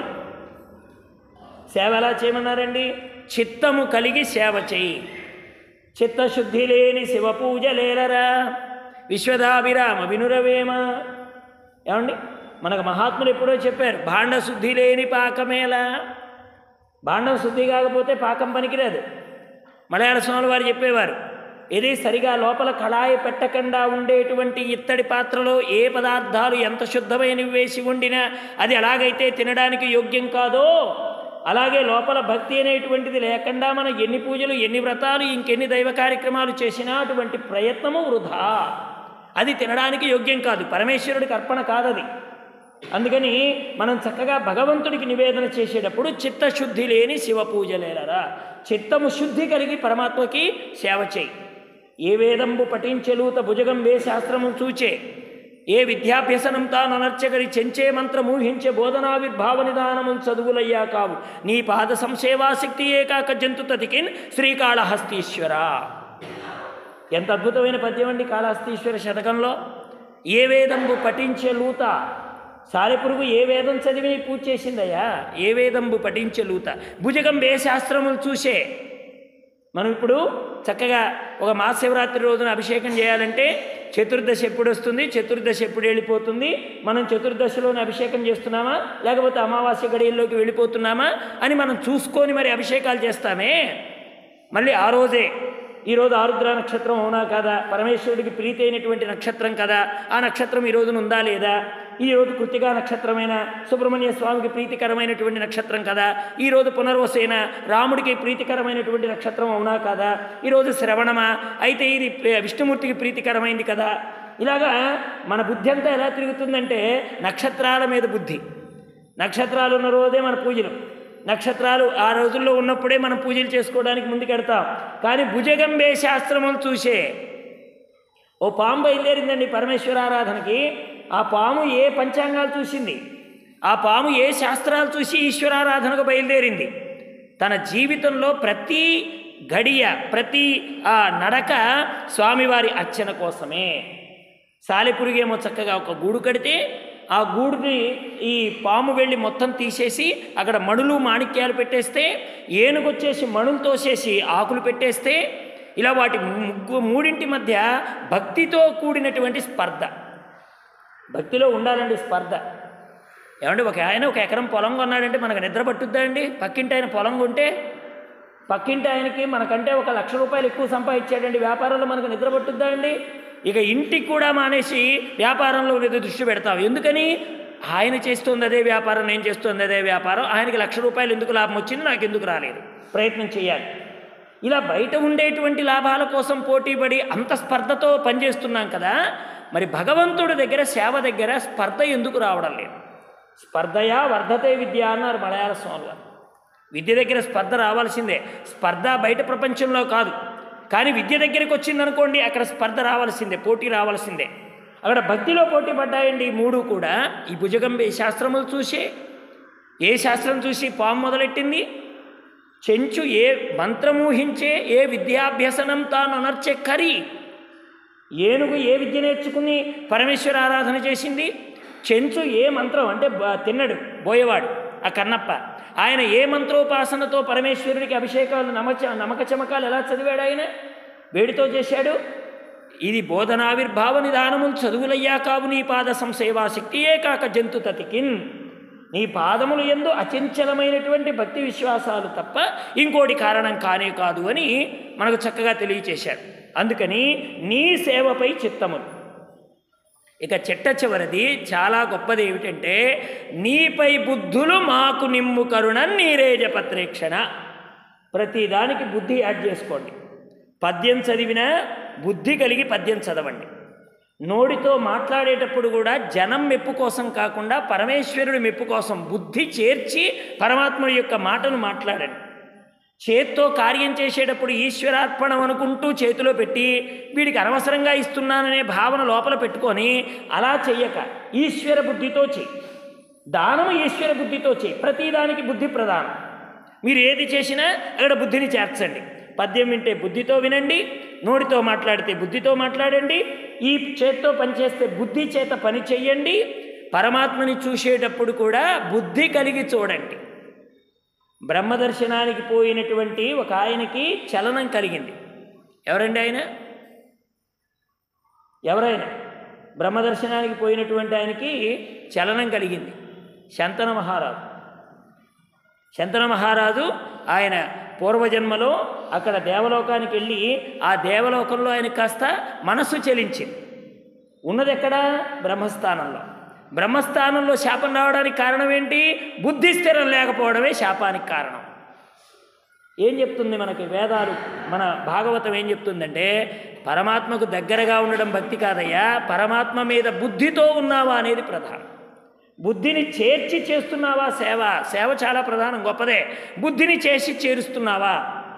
Speaker 1: సేవ ఎలా చేయమన్నారండి చిత్తము కలిగి సేవ చేయి చిత్తశుద్ధి లేని శివ పూజ లేలరా విశ్వదాభిరామ వినురవేమ ఏమండి మనకు మహాత్ములు ఎప్పుడో చెప్పారు భాండ శుద్ధి లేని పాకమేలా భాండం శుద్ధి కాకపోతే పాకం పనికిరాదు మలయాళ స్వాములు వారు చెప్పేవారు ఇది సరిగా లోపల కళాయి పెట్టకుండా ఉండేటువంటి ఇత్తడి పాత్రలో ఏ పదార్థాలు ఎంత శుద్ధమైనవి వేసి వండినా అది ఎలాగైతే తినడానికి యోగ్యం కాదో అలాగే లోపల భక్తి అనేటువంటిది లేకుండా మనం ఎన్ని పూజలు ఎన్ని వ్రతాలు ఇంకెన్ని దైవ కార్యక్రమాలు చేసినా అటువంటి ప్రయత్నము వృధా అది తినడానికి యోగ్యం కాదు పరమేశ్వరుడికి అర్పణ కాదది అందుకని మనం చక్కగా భగవంతుడికి నివేదన చేసేటప్పుడు చిత్తశుద్ధి లేని శివ పూజలేలరా చిత్తము శుద్ధి కలిగి పరమాత్మకి సేవ చేయి ఏ వేదంబు పఠించెలూత భుజగం వే శాస్త్రము చూచే ఏ విద్యాభ్యసనం తాననర్చగరి చెంచే మంత్రమూహించే బోధనావిర్భావ నిదానము చదువులయ్యా కావు నీ పాద సంసేవాశక్తి ఏకాక జంతు తతికిన్ శ్రీకాళహస్తీశ్వర ఎంత అద్భుతమైన పద్యం అండి కాళహస్తీశ్వర శతకంలో ఏ వేదంబు పఠించే లూత సాలెపురుగు ఏ వేదం చదివి పూజ చేసిందయ్యా ఏ వేదంబు పఠించే లూత భుజగం ఏ శాస్త్రములు చూసే మనం ఇప్పుడు చక్కగా ఒక మహాశివరాత్రి రోజున అభిషేకం చేయాలంటే చతుర్దశి ఎప్పుడు వస్తుంది చతుర్దశి ఎప్పుడు వెళ్ళిపోతుంది మనం చతుర్దశిలోనే అభిషేకం చేస్తున్నామా లేకపోతే అమావాస్య గడియల్లోకి వెళ్ళిపోతున్నామా అని మనం చూసుకొని మరి అభిషేకాలు చేస్తామే మళ్ళీ ఆ రోజే ఈరోజు ఆరుద్ర నక్షత్రం అవునా కదా పరమేశ్వరుడికి ప్రీతి అయినటువంటి నక్షత్రం కదా ఆ నక్షత్రం ఈ రోజున ఉందా లేదా ఈ రోజు కృతికా నక్షత్రమైన సుబ్రహ్మణ్య స్వామికి ప్రీతికరమైనటువంటి నక్షత్రం కదా ఈ రోజు పునర్వసేన రాముడికి ప్రీతికరమైనటువంటి నక్షత్రం అవునా కదా ఈరోజు శ్రవణమా అయితే ఇది ప్రి- విష్ణుమూర్తికి ప్రీతికరమైంది కదా ఇలాగా మన బుద్ధి అంతా ఎలా తిరుగుతుందంటే నక్షత్రాల మీద బుద్ధి నక్షత్రాలు ఉన్న రోజే మన పూజలు నక్షత్రాలు ఆ రోజుల్లో ఉన్నప్పుడే మనం పూజలు చేసుకోవడానికి ముందుకెడతాం కానీ భుజగంబే శాస్త్రములు చూసే ఓ పాము బయలుదేరిందండి పరమేశ్వర ఆరాధనకి ఆ పాము ఏ పంచాంగాలు చూసింది ఆ పాము ఏ శాస్త్రాలు చూసి ఈశ్వరారాధనకు బయలుదేరింది తన జీవితంలో ప్రతి గడియ ప్రతి ఆ నడక స్వామివారి అర్చన కోసమే సాలెపురుగేమో చక్కగా ఒక గూడు కడితే ఆ గూడుని ఈ పాము వెళ్ళి మొత్తం తీసేసి అక్కడ మణులు మాణిక్యాలు పెట్టేస్తే ఏనుగొచ్చేసి మణులు తోసేసి ఆకులు పెట్టేస్తే ఇలా వాటి ముగ్గు మూడింటి మధ్య భక్తితో కూడినటువంటి స్పర్ధ భక్తిలో ఉండాలండి స్పర్ధ ఏమంటే ఒక ఆయన ఒక ఎకరం పొలం కొన్నాడంటే మనకు నిద్ర పట్టుద్దా అండి పక్కింటి ఆయన పొలం కొంటే పక్కింటి ఆయనకి మనకంటే ఒక లక్ష రూపాయలు ఎక్కువ సంపాదించాడండి వ్యాపారంలో మనకు నిద్ర పట్టుద్దా అండి ఇక ఇంటికి కూడా మానేసి వ్యాపారంలో మీద దృష్టి పెడతాం ఎందుకని ఆయన చేస్తుంది అదే వ్యాపారం నేను చేస్తుంది అదే వ్యాపారం ఆయనకి లక్ష రూపాయలు ఎందుకు లాభం వచ్చింది నాకు ఎందుకు రాలేదు ప్రయత్నం చేయాలి ఇలా బయట ఉండేటువంటి లాభాల కోసం పోటీపడి అంత స్పర్ధతో పనిచేస్తున్నాం కదా మరి భగవంతుడి దగ్గర సేవ దగ్గర స్పర్ధ ఎందుకు రావడం లేదు స్పర్ధయా వర్ధతే విద్య అన్నారు మలయాళ స్వామి గారు విద్య దగ్గర స్పర్ధ రావాల్సిందే స్పర్ధ బయట ప్రపంచంలో కాదు కానీ విద్య దగ్గరికి వచ్చిందనుకోండి అక్కడ స్పర్ధ రావాల్సిందే పోటీ రావాల్సిందే అక్కడ భక్తిలో పోటీ పడ్డాయండి ఈ మూడు కూడా ఈ భుజగంబే శాస్త్రములు చూసే ఏ శాస్త్రం చూసి పాము మొదలెట్టింది చెంచు ఏ మంత్రమూహించే ఏ విద్యాభ్యసనం తాను అనర్చే కరి ఏనుగు ఏ విద్య నేర్చుకుని పరమేశ్వర ఆరాధన చేసింది చెంచు ఏ మంత్రం అంటే బ- తిన్నడు బోయేవాడు ఆ కన్నప్ప ఆయన ఏ మంత్రోపాసనతో పరమేశ్వరుడికి అభిషేకాలు నమచ నమక చమకాలు ఎలా చదివాడు ఆయన వేడితో చేశాడు ఇది బోధనావిర్భావ నిదానములు చదువులయ్యా కావు నీ పాద సంసేవా శక్తియే కాక జంతు తతికిన్ నీ పాదములు ఎందు అచంచలమైనటువంటి భక్తి విశ్వాసాలు తప్ప ఇంకోటి కారణం కానే కాదు అని మనకు చక్కగా తెలియచేశాడు అందుకని నీ సేవపై చిత్తములు ఇక చిట్ట చివరిది చాలా గొప్పది ఏమిటంటే నీపై బుద్ధులు మాకు నిమ్ము కరుణ నీరేజ పత్రేక్షణ ప్రతిదానికి బుద్ధి యాడ్ చేసుకోండి పద్యం చదివినా బుద్ధి కలిగి పద్యం చదవండి నోడితో మాట్లాడేటప్పుడు కూడా జనం మెప్పు కోసం కాకుండా పరమేశ్వరుడి మెప్పు కోసం బుద్ధి చేర్చి పరమాత్ముడి యొక్క మాటను మాట్లాడండి చేత్తో కార్యం చేసేటప్పుడు ఈశ్వరార్పణం అనుకుంటూ చేతిలో పెట్టి వీడికి అనవసరంగా ఇస్తున్నాననే భావన లోపల పెట్టుకొని అలా చెయ్యక ఈశ్వర బుద్ధితో చెయ్యి దానము ఈశ్వర బుద్ధితో చెయ్యి ప్రతిదానికి బుద్ధి ప్రధానం మీరు ఏది చేసినా అక్కడ బుద్ధిని చేర్చండి పద్యం వింటే బుద్ధితో వినండి నోటితో మాట్లాడితే బుద్ధితో మాట్లాడండి ఈ చేత్తో పనిచేస్తే బుద్ధి చేత పని చెయ్యండి పరమాత్మని చూసేటప్పుడు కూడా బుద్ధి కలిగి చూడండి బ్రహ్మదర్శనానికి పోయినటువంటి ఒక ఆయనకి చలనం కలిగింది ఎవరండి ఆయన ఎవరైనా బ్రహ్మదర్శనానికి పోయినటువంటి ఆయనకి చలనం కలిగింది శంతన మహారాజు శంతన మహారాజు ఆయన పూర్వజన్మలో అక్కడ దేవలోకానికి వెళ్ళి ఆ దేవలోకంలో ఆయన కాస్త మనస్సు చెలించింది ఉన్నది ఎక్కడ బ్రహ్మస్థానంలో బ్రహ్మస్థానంలో శాపం రావడానికి కారణం ఏంటి బుద్ధి స్థిరం లేకపోవడమే శాపానికి కారణం ఏం చెప్తుంది మనకి వేదాలు మన భాగవతం ఏం చెప్తుందంటే పరమాత్మకు దగ్గరగా ఉండడం భక్తి కాదయ్యా పరమాత్మ మీద బుద్ధితో ఉన్నావా అనేది ప్రధానం బుద్ధిని చేర్చి చేస్తున్నావా సేవ సేవ చాలా ప్రధానం గొప్పదే బుద్ధిని చేసి చేరుస్తున్నావా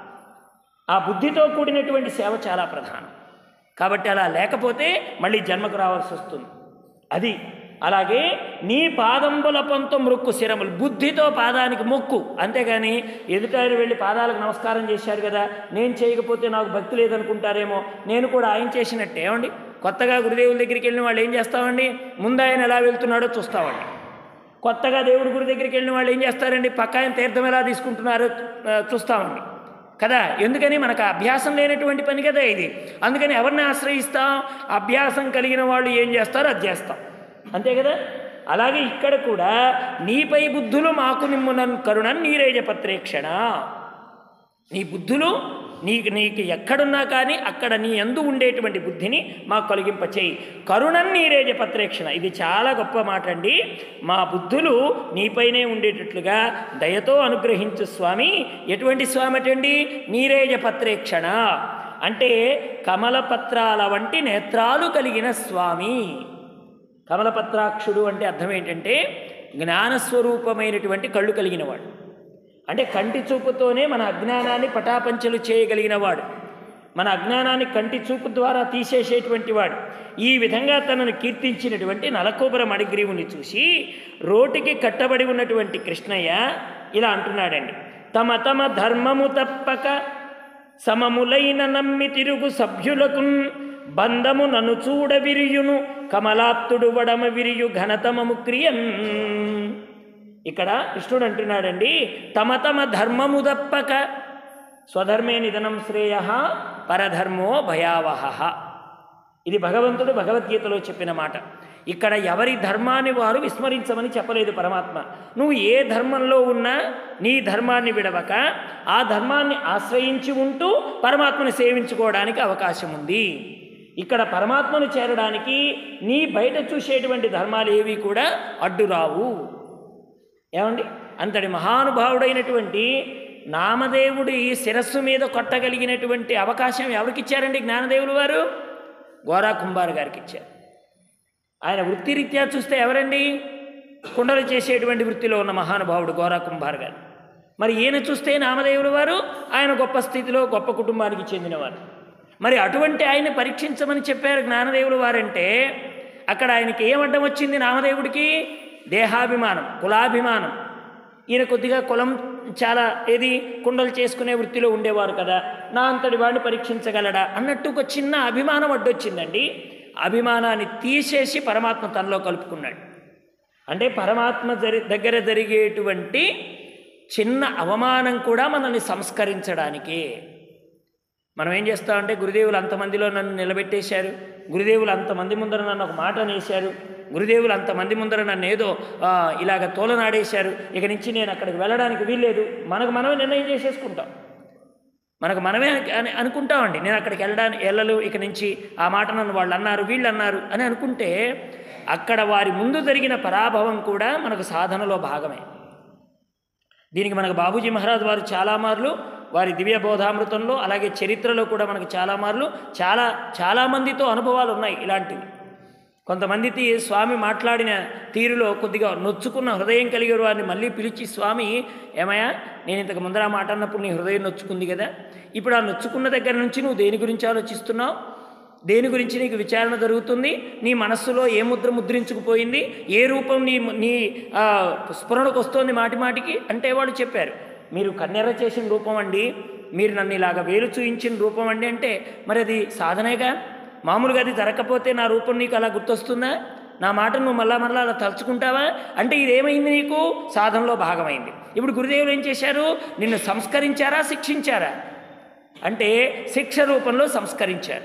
Speaker 1: ఆ బుద్ధితో కూడినటువంటి సేవ చాలా ప్రధానం కాబట్టి అలా లేకపోతే మళ్ళీ జన్మకు రావాల్సి వస్తుంది అది అలాగే నీ పాదంబుల పొంత మొక్కు శిరములు బుద్ధితో పాదానికి మొక్కు అంతేగాని ఎదుటారు వెళ్ళి పాదాలకు నమస్కారం చేశారు కదా నేను చేయకపోతే నాకు భక్తి లేదనుకుంటారేమో నేను కూడా ఆయన చేసినట్టే ఏమండి కొత్తగా గురుదేవుల దగ్గరికి వెళ్ళిన వాళ్ళు ఏం చేస్తామండి ముందు ఆయన ఎలా వెళ్తున్నాడో చూస్తామండి కొత్తగా దేవుడి గురి దగ్గరికి వెళ్ళిన వాళ్ళు ఏం చేస్తారండి పక్క ఆయన తీర్థం ఎలా తీసుకుంటున్నారో ఆ, చూస్తామండి కదా ఎందుకని మనకు ఆ అభ్యాసం లేనటువంటి పని కదా ఇది అందుకని ఎవరిని ఆశ్రయిస్తాం అభ్యాసం కలిగిన వాళ్ళు ఏం చేస్తారో అది చేస్తాం అంతే కదా అలాగే ఇక్కడ కూడా నీపై బుద్ధులు మాకు నిమ్మునన్ కరుణన్ నీరేజ పత్రేక్షణ నీ బుద్ధులు నీకు నీకు ఎక్కడున్నా కానీ అక్కడ నీ ఎందు ఉండేటువంటి బుద్ధిని మాకు కలిగింపచేయి కరుణన్ నీరేజ పత్రేక్షణ ఇది చాలా గొప్ప మాట అండి మా బుద్ధులు నీపైనే ఉండేటట్లుగా దయతో అనుగ్రహించు స్వామి ఎటువంటి స్వామి అటండి నీరేజ పత్రేక్షణ అంటే కమలపత్రాల వంటి నేత్రాలు కలిగిన స్వామి కమలపత్రాక్షుడు అంటే అర్థం ఏంటంటే జ్ఞానస్వరూపమైనటువంటి కళ్ళు కలిగినవాడు అంటే కంటి చూపుతోనే మన అజ్ఞానాన్ని పటాపంచలు చేయగలిగిన వాడు మన అజ్ఞానాన్ని కంటి చూపు ద్వారా తీసేసేటువంటి వాడు ఈ విధంగా తనను కీర్తించినటువంటి నలకోబర మడిగ్రీవుని చూసి రోటికి కట్టబడి ఉన్నటువంటి కృష్ణయ్య ఇలా అంటున్నాడండి తమ తమ ధర్మము తప్పక సమములైన నమ్మి తిరుగు సభ్యులకు బంధము నన్ను చూడ విరియును కమలాప్తుడు వడమ విరియు ఘనతమము క్రియన్ ఇక్కడ కృష్ణుడు అంటున్నాడండి తమ తమ ధర్మము దప్పక స్వధర్మే నిధనం శ్రేయ పరధర్మో భయావహ ఇది భగవంతుడు భగవద్గీతలో చెప్పిన మాట ఇక్కడ ఎవరి ధర్మాన్ని వారు విస్మరించమని చెప్పలేదు పరమాత్మ నువ్వు ఏ ధర్మంలో ఉన్నా నీ ధర్మాన్ని విడవక ఆ ధర్మాన్ని ఆశ్రయించి ఉంటూ పరమాత్మని సేవించుకోవడానికి అవకాశం ఉంది ఇక్కడ పరమాత్మను చేరడానికి నీ బయట చూసేటువంటి ధర్మాలు ఏవి కూడా అడ్డురావు ఏమండి అంతటి మహానుభావుడైనటువంటి నామదేవుడి శిరస్సు మీద కొట్టగలిగినటువంటి అవకాశం ఎవరికి ఇచ్చారండి జ్ఞానదేవులు వారు గోరా కుంభార్ గారికి ఇచ్చారు ఆయన వృత్తిరీత్యా చూస్తే ఎవరండి కుండలు చేసేటువంటి వృత్తిలో ఉన్న మహానుభావుడు గోరా కుంభార్ గారు మరి ఈయన చూస్తే నామదేవులు వారు ఆయన గొప్ప స్థితిలో గొప్ప కుటుంబానికి చెందినవారు మరి అటువంటి ఆయన పరీక్షించమని చెప్పారు జ్ఞానదేవులు వారంటే అక్కడ ఆయనకి ఏం అడ్డం వచ్చింది నామదేవుడికి దేహాభిమానం కులాభిమానం ఈయన కొద్దిగా కులం చాలా ఏది కుండలు చేసుకునే వృత్తిలో ఉండేవారు కదా నా అంతటి వాడిని పరీక్షించగలడా అన్నట్టు ఒక చిన్న అభిమానం అడ్డొచ్చిందండి అభిమానాన్ని తీసేసి పరమాత్మ తనలో కలుపుకున్నాడు అంటే పరమాత్మ జరి దగ్గర జరిగేటువంటి చిన్న అవమానం కూడా మనల్ని సంస్కరించడానికే మనం ఏం చేస్తామంటే గురుదేవులు అంతమందిలో నన్ను నిలబెట్టేశారు గురుదేవులు అంతమంది ముందర నన్ను ఒక మాట అనేశారు గురుదేవులు అంతమంది ముందర నన్ను ఏదో ఆ, ఇలాగ తోలనాడేశారు ఇక నుంచి నేను అక్కడికి వెళ్ళడానికి వీల్లేదు మనకు మనమే నిర్ణయం చేసేసుకుంటాం మనకు మనమే అని అనుకుంటామండి నేను అక్కడికి వెళ్ళడానికి వెళ్ళలు ఇక నుంచి ఆ మాట నన్ను వాళ్ళు అన్నారు వీళ్ళు అన్నారు అని అనుకుంటే అక్కడ వారి ముందు జరిగిన పరాభవం కూడా మనకు సాధనలో భాగమే దీనికి మనకు బాబూజీ మహారాజ్ వారు చాలా మార్లు వారి దివ్య బోధామృతంలో అలాగే చరిత్రలో కూడా మనకు చాలా మార్లు చాలా చాలామందితో అనుభవాలు ఉన్నాయి ఇలాంటివి కొంతమందికి స్వామి మాట్లాడిన తీరులో కొద్దిగా నొచ్చుకున్న హృదయం కలిగిన వారిని మళ్ళీ పిలిచి స్వామి ఏమయ్యా నేను ఇంతకు ముందర ఆ మాట అన్నప్పుడు నీ హృదయం నొచ్చుకుంది కదా ఇప్పుడు ఆ నొచ్చుకున్న దగ్గర నుంచి నువ్వు దేని గురించి ఆలోచిస్తున్నావు దేని గురించి నీకు విచారణ జరుగుతుంది నీ మనస్సులో ఏ ముద్ర ముద్రించుకుపోయింది ఏ రూపం నీ నీ ఆ, స్ఫురణకు వస్తోంది మాటి మాటికి అంటే వాళ్ళు చెప్పారు మీరు కన్నెర్ర చేసిన రూపం అండి మీరు నన్ను ఇలాగ వేలు చూయించిన రూపం అండి అంటే మరి అది సాధనేగా మామూలుగా అది జరగకపోతే నా రూపం నీకు అలా గుర్తొస్తుందా నా మాట నువ్వు మళ్ళా మళ్ళా అలా తలుచుకుంటావా అంటే ఇదేమైంది నీకు సాధనలో భాగమైంది ఇప్పుడు గురుదేవులు ఏం చేశారు నిన్ను సంస్కరించారా శిక్షించారా అంటే శిక్ష రూపంలో సంస్కరించారు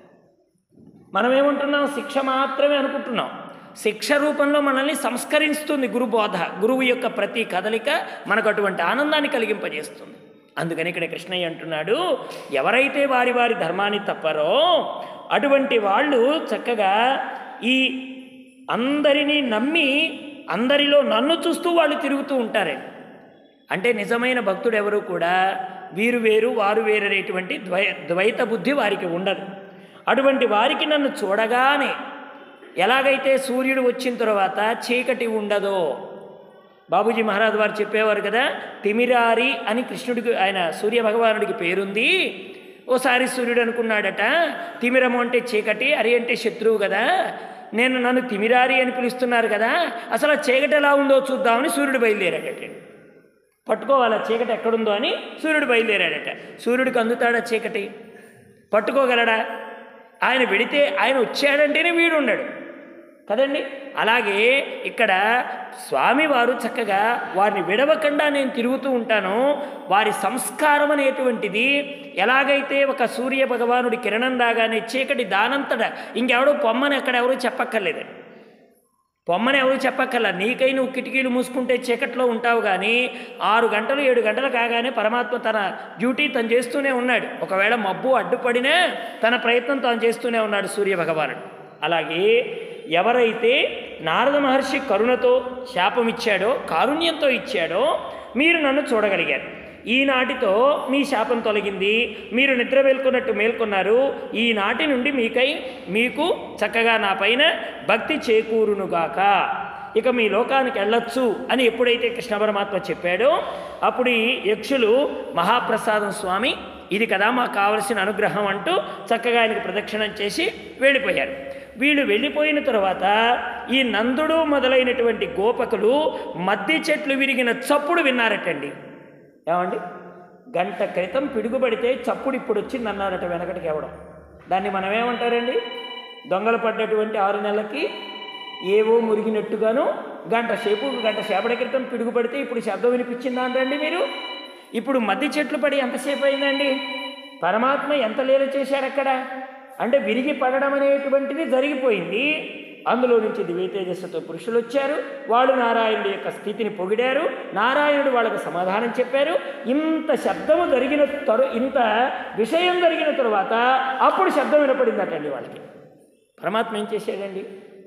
Speaker 1: మనం ఏమంటున్నాం శిక్ష మాత్రమే అనుకుంటున్నాం శిక్ష రూపంలో మనల్ని సంస్కరిస్తుంది గురు బోధ గురువు యొక్క ప్రతి కదలిక మనకు అటువంటి ఆనందాన్ని కలిగింపజేస్తుంది అందుకని ఇక్కడ కృష్ణయ్య అంటున్నాడు ఎవరైతే వారి వారి ధర్మాన్ని తప్పరో అటువంటి వాళ్ళు చక్కగా ఈ అందరినీ నమ్మి అందరిలో నన్ను చూస్తూ వాళ్ళు తిరుగుతూ ఉంటారే అంటే నిజమైన భక్తుడు ఎవరు కూడా వీరు వేరు వారు వేరు అనేటువంటి ద్వై ద్వైత బుద్ధి వారికి ఉండదు అటువంటి వారికి నన్ను చూడగానే ఎలాగైతే సూర్యుడు వచ్చిన తర్వాత చీకటి ఉండదో బాబూజీ మహారాజ్ వారు చెప్పేవారు కదా తిమిరారి అని కృష్ణుడికి ఆయన సూర్య భగవానుడికి పేరుంది ఓసారి సూర్యుడు అనుకున్నాడట తిమిరము అంటే చీకటి అరి అంటే శత్రువు కదా నేను నన్ను తిమిరారి అని పిలుస్తున్నారు కదా అసలు ఆ చీకటి ఎలా ఉందో చూద్దామని సూర్యుడు బయలుదేరాడట పట్టుకోవాలా చీకటి ఎక్కడుందో అని సూర్యుడు బయలుదేరాడట సూర్యుడికి అందుతాడా చీకటి పట్టుకోగలడా ఆయన వెడితే ఆయన వచ్చాడంటేనే వీడు ఉన్నాడు కదండి అలాగే ఇక్కడ స్వామివారు చక్కగా వారిని విడవకుండా నేను తిరుగుతూ ఉంటాను వారి సంస్కారం అనేటువంటిది ఎలాగైతే ఒక సూర్య భగవానుడి కిరణం రాగానే చీకటి దానంతట ఇంకెవడో పొమ్మని అక్కడ ఎవరూ చెప్పక్కర్లేదండి పొమ్మని ఎవరు చెప్పక్కర్లా నీకై నువ్వు కిటికీలు మూసుకుంటే చీకట్లో ఉంటావు కానీ ఆరు గంటలు ఏడు గంటలు కాగానే పరమాత్మ తన డ్యూటీ తను చేస్తూనే ఉన్నాడు ఒకవేళ మబ్బు అడ్డుపడినా తన ప్రయత్నం తాను చేస్తూనే ఉన్నాడు సూర్య భగవానుడు అలాగే ఎవరైతే నారద మహర్షి కరుణతో శాపం ఇచ్చాడో కారుణ్యంతో ఇచ్చాడో మీరు నన్ను చూడగలిగారు ఈనాటితో మీ శాపం తొలగింది మీరు నిద్ర మేల్కొన్నట్టు మేల్కొన్నారు ఈనాటి నుండి మీకై మీకు చక్కగా నా పైన భక్తి చేకూరునుగాక ఇక మీ లోకానికి వెళ్ళొచ్చు అని ఎప్పుడైతే కృష్ణ పరమాత్మ చెప్పాడో అప్పుడు ఈ యక్షులు మహాప్రసాదం స్వామి ఇది కదా మాకు కావలసిన అనుగ్రహం అంటూ చక్కగా ఆయనకు ప్రదక్షిణం చేసి వెళ్ళిపోయారు వీళ్ళు వెళ్ళిపోయిన తర్వాత ఈ నందుడు మొదలైనటువంటి గోపకులు మద్ది చెట్లు విరిగిన చప్పుడు విన్నారటండి ఏమండి గంట క్రితం పిడుగుపడితే చప్పుడు ఇప్పుడు వచ్చింది అన్నారట వెనకటికి ఎవడం దాన్ని మనం ఏమంటారండి దొంగలు పడ్డటువంటి ఆరు నెలలకి ఏవో మురిగినట్టుగాను గంట సేపు గంట సేపటి క్రితం పిడుగు పడితే ఇప్పుడు శబ్దం వినిపించిందా అంటండి మీరు ఇప్పుడు మద్ది చెట్లు పడి ఎంతసేపు అయిందండి పరమాత్మ ఎంత లీల చేశాడు అక్కడ అంటే విరిగి పడడం అనేటువంటిది జరిగిపోయింది అందులో నుంచి దివ్య తేజస్సుతో పురుషులు వచ్చారు వాళ్ళు నారాయణుడి యొక్క స్థితిని పొగిడారు నారాయణుడు వాళ్ళకు సమాధానం చెప్పారు ఇంత శబ్దము జరిగిన తరు ఇంత విషయం జరిగిన తరువాత అప్పుడు శబ్దం వినపడిందటండి వాళ్ళకి పరమాత్మ ఏం చేశాడండి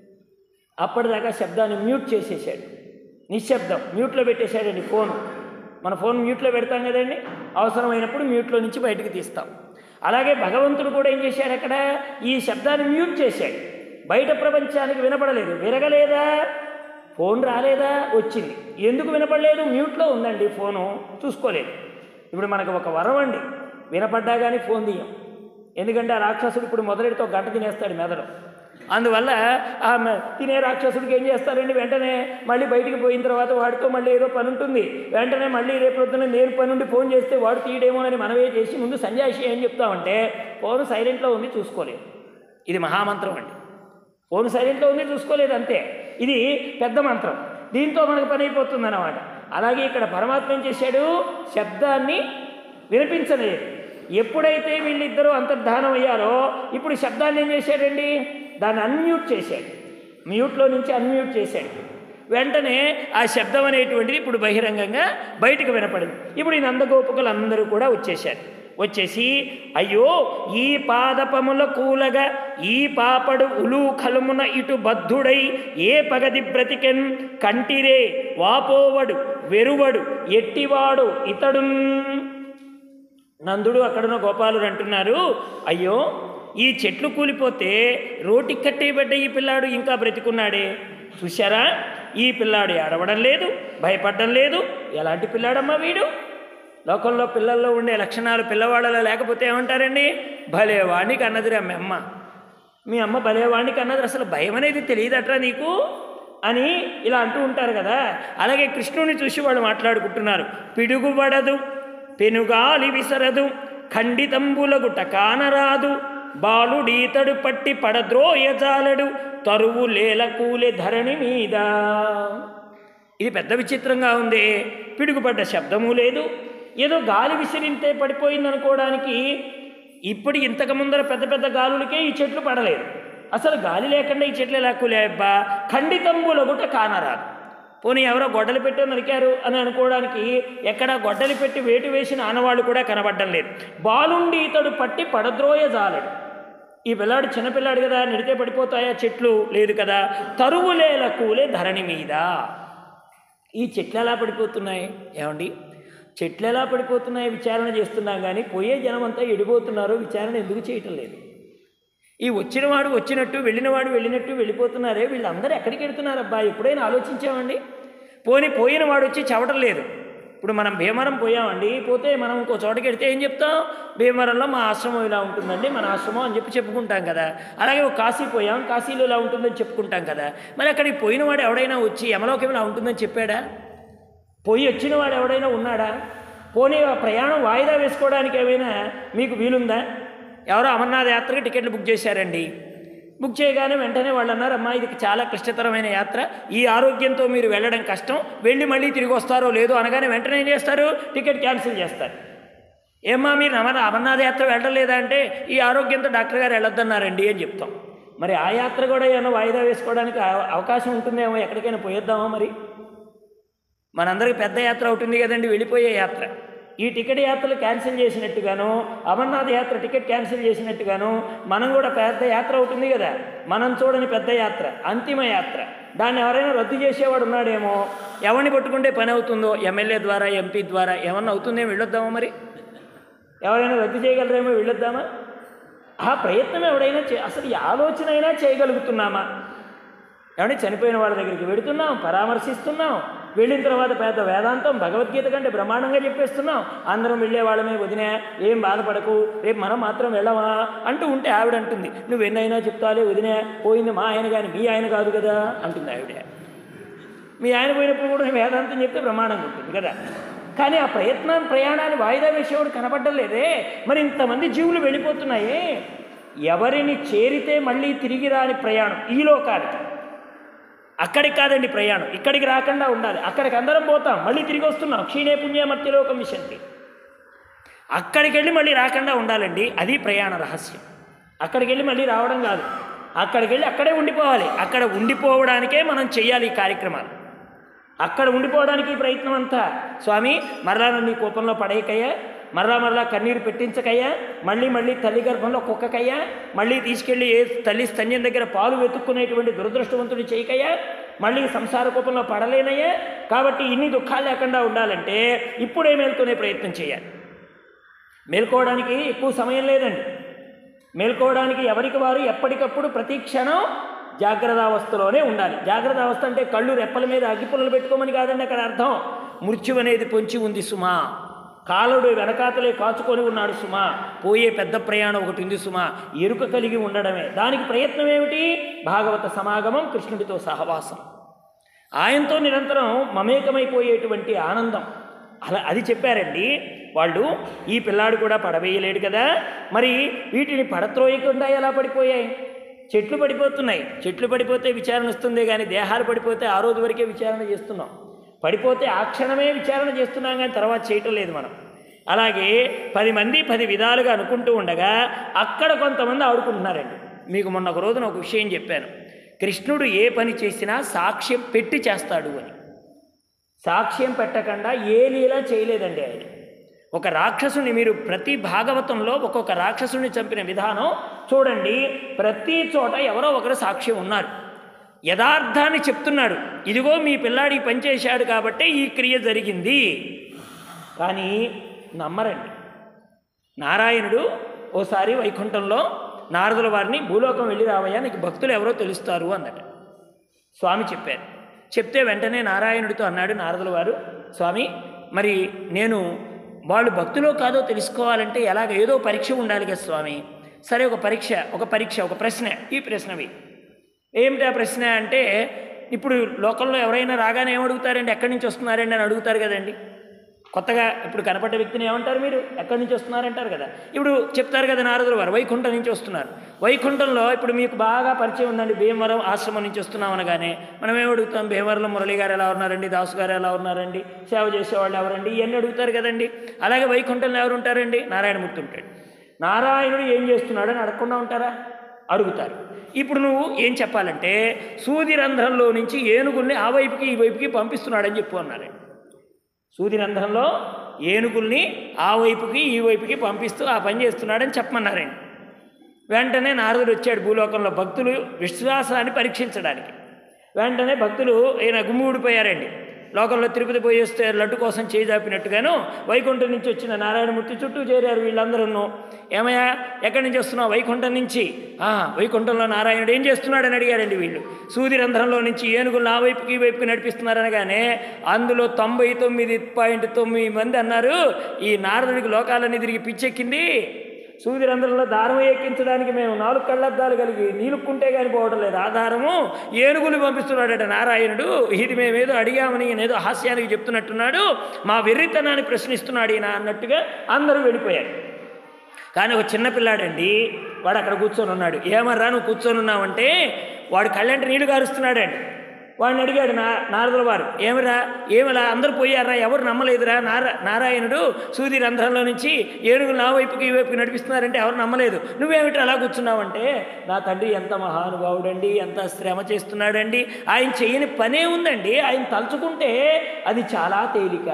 Speaker 1: అప్పటిదాకా శబ్దాన్ని మ్యూట్ చేసేసాడు నిశ్శబ్దం మ్యూట్లో పెట్టేశాడండి ఫోన్ మన ఫోన్ మ్యూట్లో పెడతాం కదండి అవసరమైనప్పుడు మ్యూట్లో నుంచి బయటకు తీస్తాం అలాగే భగవంతుడు కూడా ఏం చేశాడు అక్కడ ఈ శబ్దాన్ని మ్యూట్ చేశాడు బయట ప్రపంచానికి వినపడలేదు విరగలేదా ఫోన్ రాలేదా వచ్చింది ఎందుకు వినపడలేదు మ్యూట్లో ఉందండి ఫోను చూసుకోలేదు ఇప్పుడు మనకు ఒక వరం అండి వినపడ్డా కానీ ఫోన్ తీయం ఎందుకంటే ఆ రాక్షసుడు ఇప్పుడు మొదలెడితో గంట తినేస్తాడు మెదడు అందువల్ల ఆ మ- తినే రాక్షసుడికి ఏం చేస్తారండి వెంటనే మళ్ళీ బయటికి పోయిన తర్వాత వాడితో మళ్ళీ ఏదో పని ఉంటుంది వెంటనే మళ్ళీ రేపు పొద్దున్న నేను పని నుండి ఫోన్ చేస్తే వాడు తీయడేమోనని మనమే చేసి ముందు సన్యాసి ఏం చెప్తామంటే ఫోన్ సైలెంట్లో ఉంది చూసుకోలేదు ఇది మహామంత్రం అండి ఫోన్ సైలెంట్లో ఉంది చూసుకోలేదు అంతే ఇది పెద్ద మంత్రం దీంతో మనకు పని అయిపోతుంది అన్నమాట అలాగే ఇక్కడ పరమాత్మ ఏం చేశాడు శబ్దాన్ని వినిపించలేదు ఎప్పుడైతే వీళ్ళిద్దరూ అంతర్ధానం అయ్యారో ఇప్పుడు శబ్దాన్ని ఏం చేశాడండి దాన్ని అన్మ్యూట్ చేశాడు మ్యూట్లో నుంచి అన్మ్యూట్ చేశాడు వెంటనే ఆ శబ్దం అనేటువంటిది ఇప్పుడు బహిరంగంగా బయటకు వినపడింది ఇప్పుడు ఈ నందగోపకులు అందరూ కూడా వచ్చేశారు వచ్చేసి అయ్యో ఈ పాదపముల కూలగా ఈ పాపడు ఉలూఖలమున ఇటు బద్ధుడై ఏ పగది బ్రతికెన్ కంటిరే వాపోవడు వెరువడు ఎట్టివాడు ఇతడున్ నందుడు అక్కడున్న గోపాలుడు అంటున్నారు అయ్యో ఈ చెట్లు కూలిపోతే రోటికి కట్టేయబడ్డ ఈ పిల్లాడు ఇంకా బ్రతికున్నాడే చూశారా ఈ పిల్లాడు ఏడవడం లేదు భయపడడం లేదు ఎలాంటి పిల్లాడమ్మా వీడు లోకంలో పిల్లల్లో ఉండే లక్షణాలు పిల్లవాళ్ళలో లేకపోతే ఏమంటారండి భలేవాణ్ణికి అన్నదిరా మీ అమ్మ మీ అమ్మ భలేవాణ్ణికి అన్నది అసలు భయం అనేది తెలియదట్రా నీకు అని ఇలా అంటూ ఉంటారు కదా అలాగే కృష్ణుని చూసి వాళ్ళు మాట్లాడుకుంటున్నారు పిడుగుబడదు పెనుగాలి విసరదు ఖండితంబులగుట కానరాదు బాలుడీతడు పట్టి పడద్రోయజాలడు తరువు లేల కూలే ధరణి మీద ఇది పెద్ద విచిత్రంగా ఉంది పిడుగుపడ్డ శబ్దము లేదు ఏదో గాలి విసిరింతే పడిపోయింది అనుకోవడానికి ఇప్పుడు ఇంతకు ముందర పెద్ద పెద్ద గాలులకే ఈ చెట్లు పడలేదు అసలు గాలి లేకుండా ఈ చెట్లు ఎలా కూలేబ్బా ఖండితంబులగుట కానరాదు పోనీ ఎవరో గొడ్డలు పెట్టి నరికారు అని అనుకోవడానికి ఎక్కడ గొడ్డలి పెట్టి వేటు వేసిన ఆనవాళ్ళు కూడా కనబడడం లేదు బాలుండి ఇతడు పట్టి పడద్రోయ జాలడు ఈ పిల్లాడు చిన్నపిల్లాడు కదా నడితే పడిపోతాయా చెట్లు లేదు కదా తరువులేల కూలే ధరణి మీద ఈ చెట్లు ఎలా పడిపోతున్నాయి ఏమండి చెట్లు ఎలా పడిపోతున్నాయి విచారణ చేస్తున్నాం కానీ పోయే జనం అంతా ఎడిపోతున్నారో విచారణ ఎందుకు చేయటం లేదు ఈ వచ్చినవాడు వచ్చినట్టు వెళ్ళినవాడు వెళ్ళినట్టు వెళ్ళిపోతున్నారే వీళ్ళందరూ ఎక్కడికి వెళ్తున్నారు అబ్బా ఎప్పుడైనా ఆలోచించామండి పోని పోయిన వాడు వచ్చి చవటం లేదు ఇప్పుడు మనం భీమవరం పోయామండి పోతే మనం ఇంకో చోటకి వెళ్తే ఏం చెప్తాం భీమవరంలో మా ఆశ్రమం ఇలా ఉంటుందండి మన ఆశ్రమం అని చెప్పి చెప్పుకుంటాం కదా అలాగే ఒక కాశీ పోయాం కాశీలో ఇలా ఉంటుందని చెప్పుకుంటాం కదా మరి అక్కడికి పోయిన వాడు ఎవడైనా వచ్చి యమలోకి ఇలా ఉంటుందని చెప్పాడా పోయి వచ్చిన వాడు ఎవడైనా ఉన్నాడా పోనీ ఆ ప్రయాణం వాయిదా వేసుకోవడానికి ఏమైనా మీకు వీలుందా ఎవరో అమర్నాథ్ యాత్రకి టికెట్లు బుక్ చేశారండి బుక్ చేయగానే వెంటనే వాళ్ళు అన్నారు అమ్మా ఇది చాలా క్లిష్టతరమైన యాత్ర ఈ ఆరోగ్యంతో మీరు వెళ్ళడం కష్టం వెళ్ళి మళ్ళీ తిరిగి వస్తారో లేదో అనగానే వెంటనే ఏం చేస్తారు టికెట్ క్యాన్సిల్ చేస్తారు ఏమ్మా మీరు అమర్ అమర్నాథ్ యాత్ర వెళ్ళడం లేదా అంటే ఈ ఆరోగ్యంతో డాక్టర్ గారు వెళ్ళొద్దన్నారండి అని చెప్తాం మరి ఆ యాత్ర కూడా ఏమైనా వాయిదా వేసుకోవడానికి అవ- అవకాశం ఉంటుందేమో ఎక్కడికైనా పోయేద్దామా మరి మనందరికి పెద్ద యాత్ర అవుతుంది కదండి వెళ్ళిపోయే యాత్ర ఈ టికెట్ యాత్రలు క్యాన్సిల్ చేసినట్టుగాను అమర్నాథ్ యాత్ర టికెట్ క్యాన్సిల్ చేసినట్టుగాను మనం కూడా పెద్ద యాత్ర అవుతుంది కదా మనం చూడని పెద్ద యాత్ర అంతిమ యాత్ర దాన్ని ఎవరైనా రద్దు చేసేవాడు ఉన్నాడేమో ఎవరిని పట్టుకుంటే పని అవుతుందో ఎమ్మెల్యే ద్వారా ఎంపీ ద్వారా ఏమన్నా అవుతుందేమో వెళ్ళొద్దామా మరి ఎవరైనా రద్దు చేయగలరేమో వెళ్ళొద్దామా ఆ ప్రయత్నం ఎవడైనా చే అసలు ఈ ఆలోచన అయినా చేయగలుగుతున్నామా ఏమంటే చనిపోయిన వాళ్ళ దగ్గరికి వెడుతున్నాం పరామర్శిస్తున్నాం వెళ్ళిన తర్వాత పెద్ద వేదాంతం భగవద్గీత కంటే బ్రహ్మాండంగా చెప్పేస్తున్నాం అందరం వెళ్ళే వాళ్ళమే వదినా ఏం బాధపడకు రేపు మనం మాత్రం వెళ్ళమా అంటూ ఉంటే ఆవిడ అంటుంది నువ్వు ఎన్నైనా చెప్తాలే వదినా పోయింది మా ఆయన కానీ మీ ఆయన కాదు కదా అంటుంది ఆవిడ మీ ఆయన పోయినప్పుడు కూడా వేదాంతం చెప్తే బ్రహ్మాండంగా ఉంటుంది కదా కానీ ఆ ప్రయత్నం ప్రయాణాన్ని వాయిదా వేసేవాడు కనపడడం లేదే మరి ఇంతమంది జీవులు వెళ్ళిపోతున్నాయే ఎవరిని చేరితే మళ్ళీ తిరిగి రాని ప్రయాణం ఈ లోకానికి అక్కడికి కాదండి ప్రయాణం ఇక్కడికి రాకుండా ఉండాలి అక్కడికి అందరం పోతాం మళ్ళీ తిరిగి వస్తున్నాం క్షీణే పుణ్య మత్యలోకం విశంతి అక్కడికి వెళ్ళి మళ్ళీ రాకుండా ఉండాలండి అది ప్రయాణ రహస్యం అక్కడికి వెళ్ళి మళ్ళీ రావడం కాదు అక్కడికి వెళ్ళి అక్కడే ఉండిపోవాలి అక్కడ ఉండిపోవడానికే మనం చేయాలి ఈ కార్యక్రమాలు అక్కడ ఉండిపోవడానికి ఈ ప్రయత్నం అంతా స్వామి మరలా నన్ను నీ కోపంలో పడేయకయ్యా మరలా మరలా కన్నీరు పెట్టించకయ్యా మళ్ళీ మళ్ళీ తల్లి గర్భంలో కుక్కకయ్యా మళ్ళీ తీసుకెళ్ళి ఏ తల్లి స్తన్యం దగ్గర పాలు వెతుక్కునేటువంటి దురదృష్టవంతుడు చేయకయ్యా మళ్ళీ సంసార కోపంలో పడలేనయ్యా కాబట్టి ఇన్ని దుఃఖాలు లేకుండా ఉండాలంటే ఇప్పుడే మేల్కొనే ప్రయత్నం చేయాలి మేల్కోవడానికి ఎక్కువ సమయం లేదండి మేల్కోవడానికి ఎవరికి వారు ఎప్పటికప్పుడు ప్రతి క్షణం జాగ్రత్త అవస్థలోనే ఉండాలి జాగ్రత్త అవస్థ అంటే కళ్ళు రెప్పల మీద అగ్గిపుల్లలు పెట్టుకోమని కాదండి అక్కడ అర్థం మృత్యు అనేది పొంచి ఉంది సుమా కాలుడు వెనకాతలే కాచుకొని ఉన్నాడు సుమా పోయే పెద్ద ప్రయాణం ఒకటి ఉంది సుమా ఎరుక కలిగి ఉండడమే దానికి ప్రయత్నం ఏమిటి భాగవత సమాగమం కృష్ణుడితో సహవాసం ఆయనతో నిరంతరం మమేకమైపోయేటువంటి ఆనందం అలా అది చెప్పారండి వాళ్ళు ఈ పిల్లాడు కూడా పడవేయలేడు కదా మరి వీటిని పడత్రోయకుండా ఎలా పడిపోయాయి చెట్లు పడిపోతున్నాయి చెట్లు పడిపోతే విచారణ వస్తుంది కానీ దేహాలు పడిపోతే ఆ రోజు వరకే విచారణ చేస్తున్నాం పడిపోతే ఆ క్షణమే విచారణ చేస్తున్నాం కానీ తర్వాత చేయటం లేదు మనం అలాగే పది మంది పది విధాలుగా అనుకుంటూ ఉండగా అక్కడ కొంతమంది ఆడుకుంటున్నారండి మీకు మొన్న ఒక రోజున ఒక విషయం చెప్పాను కృష్ణుడు ఏ పని చేసినా సాక్ష్యం పెట్టి చేస్తాడు అని సాక్ష్యం పెట్టకుండా ఏ లీల చేయలేదండి ఆయన ఒక రాక్షసుని మీరు ప్రతి భాగవతంలో ఒక్కొక్క రాక్షసుని చంపిన విధానం చూడండి ప్రతి చోట ఎవరో ఒకరు సాక్ష్యం ఉన్నారు యథార్థాన్ని చెప్తున్నాడు ఇదిగో మీ పిల్లాడి ఈ పని చేశాడు కాబట్టే ఈ క్రియ జరిగింది కానీ నమ్మరండి నారాయణుడు ఓసారి వైకుంఠంలో నారదుల వారిని భూలోకం వెళ్ళి రావయ్యా నీకు భక్తులు ఎవరో తెలుస్తారు అన్నట స్వామి చెప్పారు చెప్తే వెంటనే నారాయణుడితో అన్నాడు నారదుల వారు స్వామి మరి నేను వాళ్ళు భక్తులో కాదో తెలుసుకోవాలంటే ఎలాగ ఏదో పరీక్ష ఉండాలి కదా స్వామి సరే ఒక పరీక్ష ఒక పరీక్ష ఒక ప్రశ్న ఈ ప్రశ్నవి ఏమిటి ఆ ప్రశ్న అంటే ఇప్పుడు లోకంలో ఎవరైనా రాగానే ఏమడుగుతారండి ఎక్కడి నుంచి వస్తున్నారండి అని అడుగుతారు కదండి కొత్తగా ఇప్పుడు కనపడ్డ వ్యక్తిని ఏమంటారు మీరు ఎక్కడి నుంచి వస్తున్నారంటారు కదా ఇప్పుడు చెప్తారు కదా నారదులు వారు వైకుంఠం నుంచి వస్తున్నారు వైకుంఠంలో ఇప్పుడు మీకు బాగా పరిచయం ఉందండి భీమవరం ఆశ్రమం నుంచి వస్తున్నాం అనగానే మనం ఏం అడుగుతాం భీమవరంలో మురళి గారు ఎలా ఉన్నారండి దాసు గారు ఎలా ఉన్నారండి సేవ చేసేవాళ్ళు ఎవరండి ఇవన్నీ అడుగుతారు కదండి అలాగే వైకుంఠంలో ఎవరు ఉంటారండి నారాయణమూర్తి ఉంటాడు నారాయణుడు ఏం చేస్తున్నాడు అని అడగకుండా ఉంటారా అడుగుతారు ఇప్పుడు నువ్వు ఏం చెప్పాలంటే సూది రంధ్రంలో నుంచి ఏనుగుల్ని ఆ వైపుకి ఈ వైపుకి పంపిస్తున్నాడని చెప్పు అన్నారండి సూది రంధ్రంలో ఏనుగుల్ని ఆ వైపుకి ఈ వైపుకి పంపిస్తూ ఆ పని చేస్తున్నాడని చెప్పమన్నారండి వెంటనే నారదుడు వచ్చాడు భూలోకంలో భక్తులు విశ్వాసాన్ని పరీక్షించడానికి వెంటనే భక్తులు ఈయన గుమ్మిడిపోయారండి లోకంలో తిరుపతి పోయి వస్తే లడ్డు కోసం చేయి జాపినట్టుగాను వైకుంఠం నుంచి వచ్చిన నారాయణమూర్తి చుట్టూ చేరారు వీళ్ళందరూ ఏమయ్యా ఎక్కడి నుంచి వస్తున్నావు వైకుంఠం నుంచి "ఆ, వైకుంఠంలో నారాయణుడు ఏం చేస్తున్నాడని అడిగారండి వీళ్ళు సూది రంధ్రంలో నుంచి ఏనుగులు నా వైపుకి ఈ వైపుకి నడిపిస్తున్నారనగానే అందులో తొంభై తొమ్మిది పాయింట్ తొమ్మిది మంది అన్నారు ఈ నారదుడికి లోకాలన్నీ తిరిగి పిచ్చెక్కింది సూది రంధ్రంలో దారం ఎక్కించడానికి మేము నాలుగు కళ్ళద్దాలు కలిగి నీలుక్కుంటే కానీ పోవడం లేదు ఆధారము ఏనుగులు పంపిస్తున్నాడట నారాయణుడు ఇది మేమేదో అడిగామని ఈయన ఏదో హాస్యానికి చెప్తున్నట్టున్నాడు మా వెర్రితనాన్ని ప్రశ్నిస్తున్నాడు ఈయన అన్నట్టుగా అందరూ వెళ్ళిపోయారు కానీ ఒక చిన్న పిల్లాడండి వాడు అక్కడ కూర్చొని ఉన్నాడు ఏమర్రా నువ్వు కూర్చొని ఉన్నావంటే వాడు కళ్ళంటే నీళ్లు కారుస్తున్నాడండి వాడిని అడిగాడు నా నారదుల వారు ఏమిరా ఏమిలా అందరూ పోయారా ఎవరు నమ్మలేదురా నార నారాయణుడు సూది రంధ్రంలో నుంచి ఏనుగులు నా వైపుకి ఈ వైపుకి నడిపిస్తున్నారంటే ఎవరు నమ్మలేదు నువ్వేమిటి అలా కూర్చున్నావంటే నా తండ్రి ఎంత మహానుభావుడండి ఎంత శ్రమ చేస్తున్నాడండి ఆయన చేయని పనే ఉందండి ఆయన తలుచుకుంటే అది చాలా తేలిక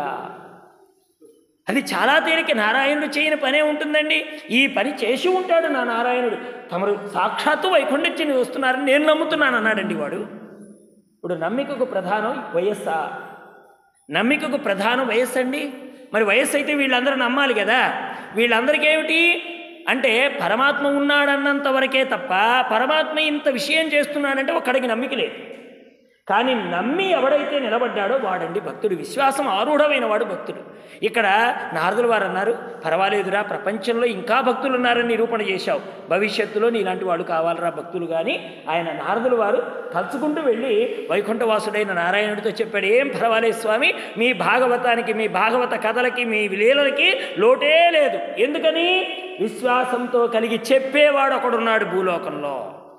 Speaker 1: అది చాలా తేలిక నారాయణుడు చేయని పనే ఉంటుందండి ఈ పని చేసి ఉంటాడు నా నారాయణుడు తమరు సాక్షాత్తు వైకుంఠించి వస్తున్నారని నేను నమ్ముతున్నాను అన్నాడండి వాడు ఇప్పుడు నమ్మికకు ప్రధానం వయస్సా నమ్మికకు ప్రధానం వయస్సు అండి మరి వయస్సు అయితే వీళ్ళందరూ నమ్మాలి కదా వీళ్ళందరికీ ఏమిటి అంటే పరమాత్మ ఉన్నాడన్నంత వరకే తప్ప పరమాత్మ ఇంత విషయం చేస్తున్నాడంటే ఒక్కడికి నమ్మిక లేదు కానీ నమ్మి ఎవడైతే నిలబడ్డాడో వాడండి భక్తుడు విశ్వాసం ఆరూఢమైన వాడు భక్తుడు ఇక్కడ నారదుల వారు అన్నారు పర్వాలేదురా ప్రపంచంలో ఇంకా భక్తులు ఉన్నారని నిరూపణ చేశావు భవిష్యత్తులో నీలాంటి వాడు కావాలరా భక్తులు కానీ ఆయన నారదుల వారు కలుసుకుంటూ వెళ్ళి వైకుంఠవాసుడైన నారాయణుడితో చెప్పాడు ఏం పర్వాలేదు స్వామి మీ భాగవతానికి మీ భాగవత కథలకి మీ లీలలకి లోటే లేదు ఎందుకని విశ్వాసంతో కలిగి చెప్పేవాడు ఒకడున్నాడు భూలోకంలో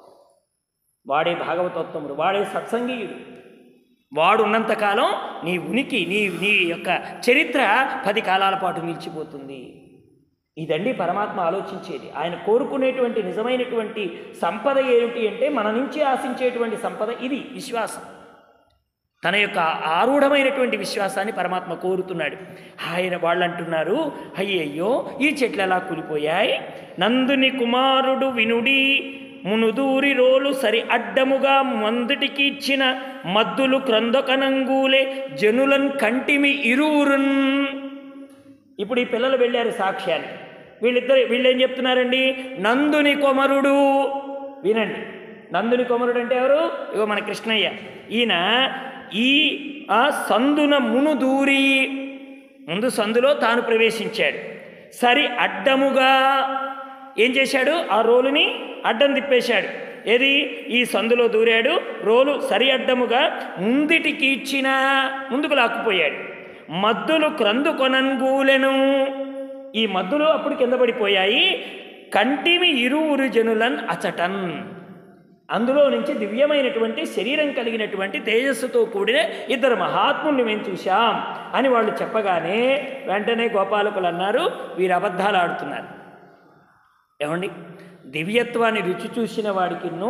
Speaker 1: వాడే భాగవతోత్తముడు వాడే సత్సంగీయుడు వాడు ఉన్నంతకాలం నీ ఉనికి నీ నీ యొక్క చరిత్ర పది కాలాల పాటు నిలిచిపోతుంది ఇదండి పరమాత్మ ఆలోచించేది ఆయన కోరుకునేటువంటి నిజమైనటువంటి సంపద ఏమిటి అంటే మన నుంచి ఆశించేటువంటి సంపద ఇది విశ్వాసం తన యొక్క ఆరూఢమైనటువంటి విశ్వాసాన్ని పరమాత్మ కోరుతున్నాడు ఆయన వాళ్ళు అంటున్నారు అయ్యయ్యో ఈ చెట్లు ఎలా కూలిపోయాయి నందుని కుమారుడు వినుడి మునుదూరి రోలు సరి అడ్డముగా మందుటికి ఇచ్చిన మద్దులు క్రందకనంగూలే జనులన్ కంటిమి ఇరువురున్ ఇప్పుడు ఈ పిల్లలు వెళ్ళారు సాక్ష్యాన్ని వీళ్ళిద్దరు వీళ్ళు ఏం చెప్తున్నారండి నందుని కొమరుడు వినండి నందుని కొమరుడు అంటే ఎవరు ఇగో మన కృష్ణయ్య ఈయన ఈ ఆ సందున మును దూరి ముందు సందులో తాను ప్రవేశించాడు సరి అడ్డముగా ఏం చేశాడు ఆ రోలుని అడ్డం తిప్పేశాడు ఏది ఈ సందులో దూరాడు రోలు సరి అడ్డముగా ముందిటికి ఇచ్చిన ముందుకు లాక్కుపోయాడు మద్దులు క్రందు కొనంగూలెను ఈ మద్దులు అప్పుడు కింద పడిపోయాయి కంటిమి ఇరువురు జనులన్ అచటన్ అందులో నుంచి దివ్యమైనటువంటి శరీరం కలిగినటువంటి తేజస్సుతో కూడిన ఇద్దరు మహాత్ముల్ని మేము చూశాం అని వాళ్ళు చెప్పగానే వెంటనే గోపాలకులు అన్నారు వీరు అబద్ధాలు ఆడుతున్నారు ఏమండి దివ్యత్వాన్ని రుచి చూసిన వాడికిన్నో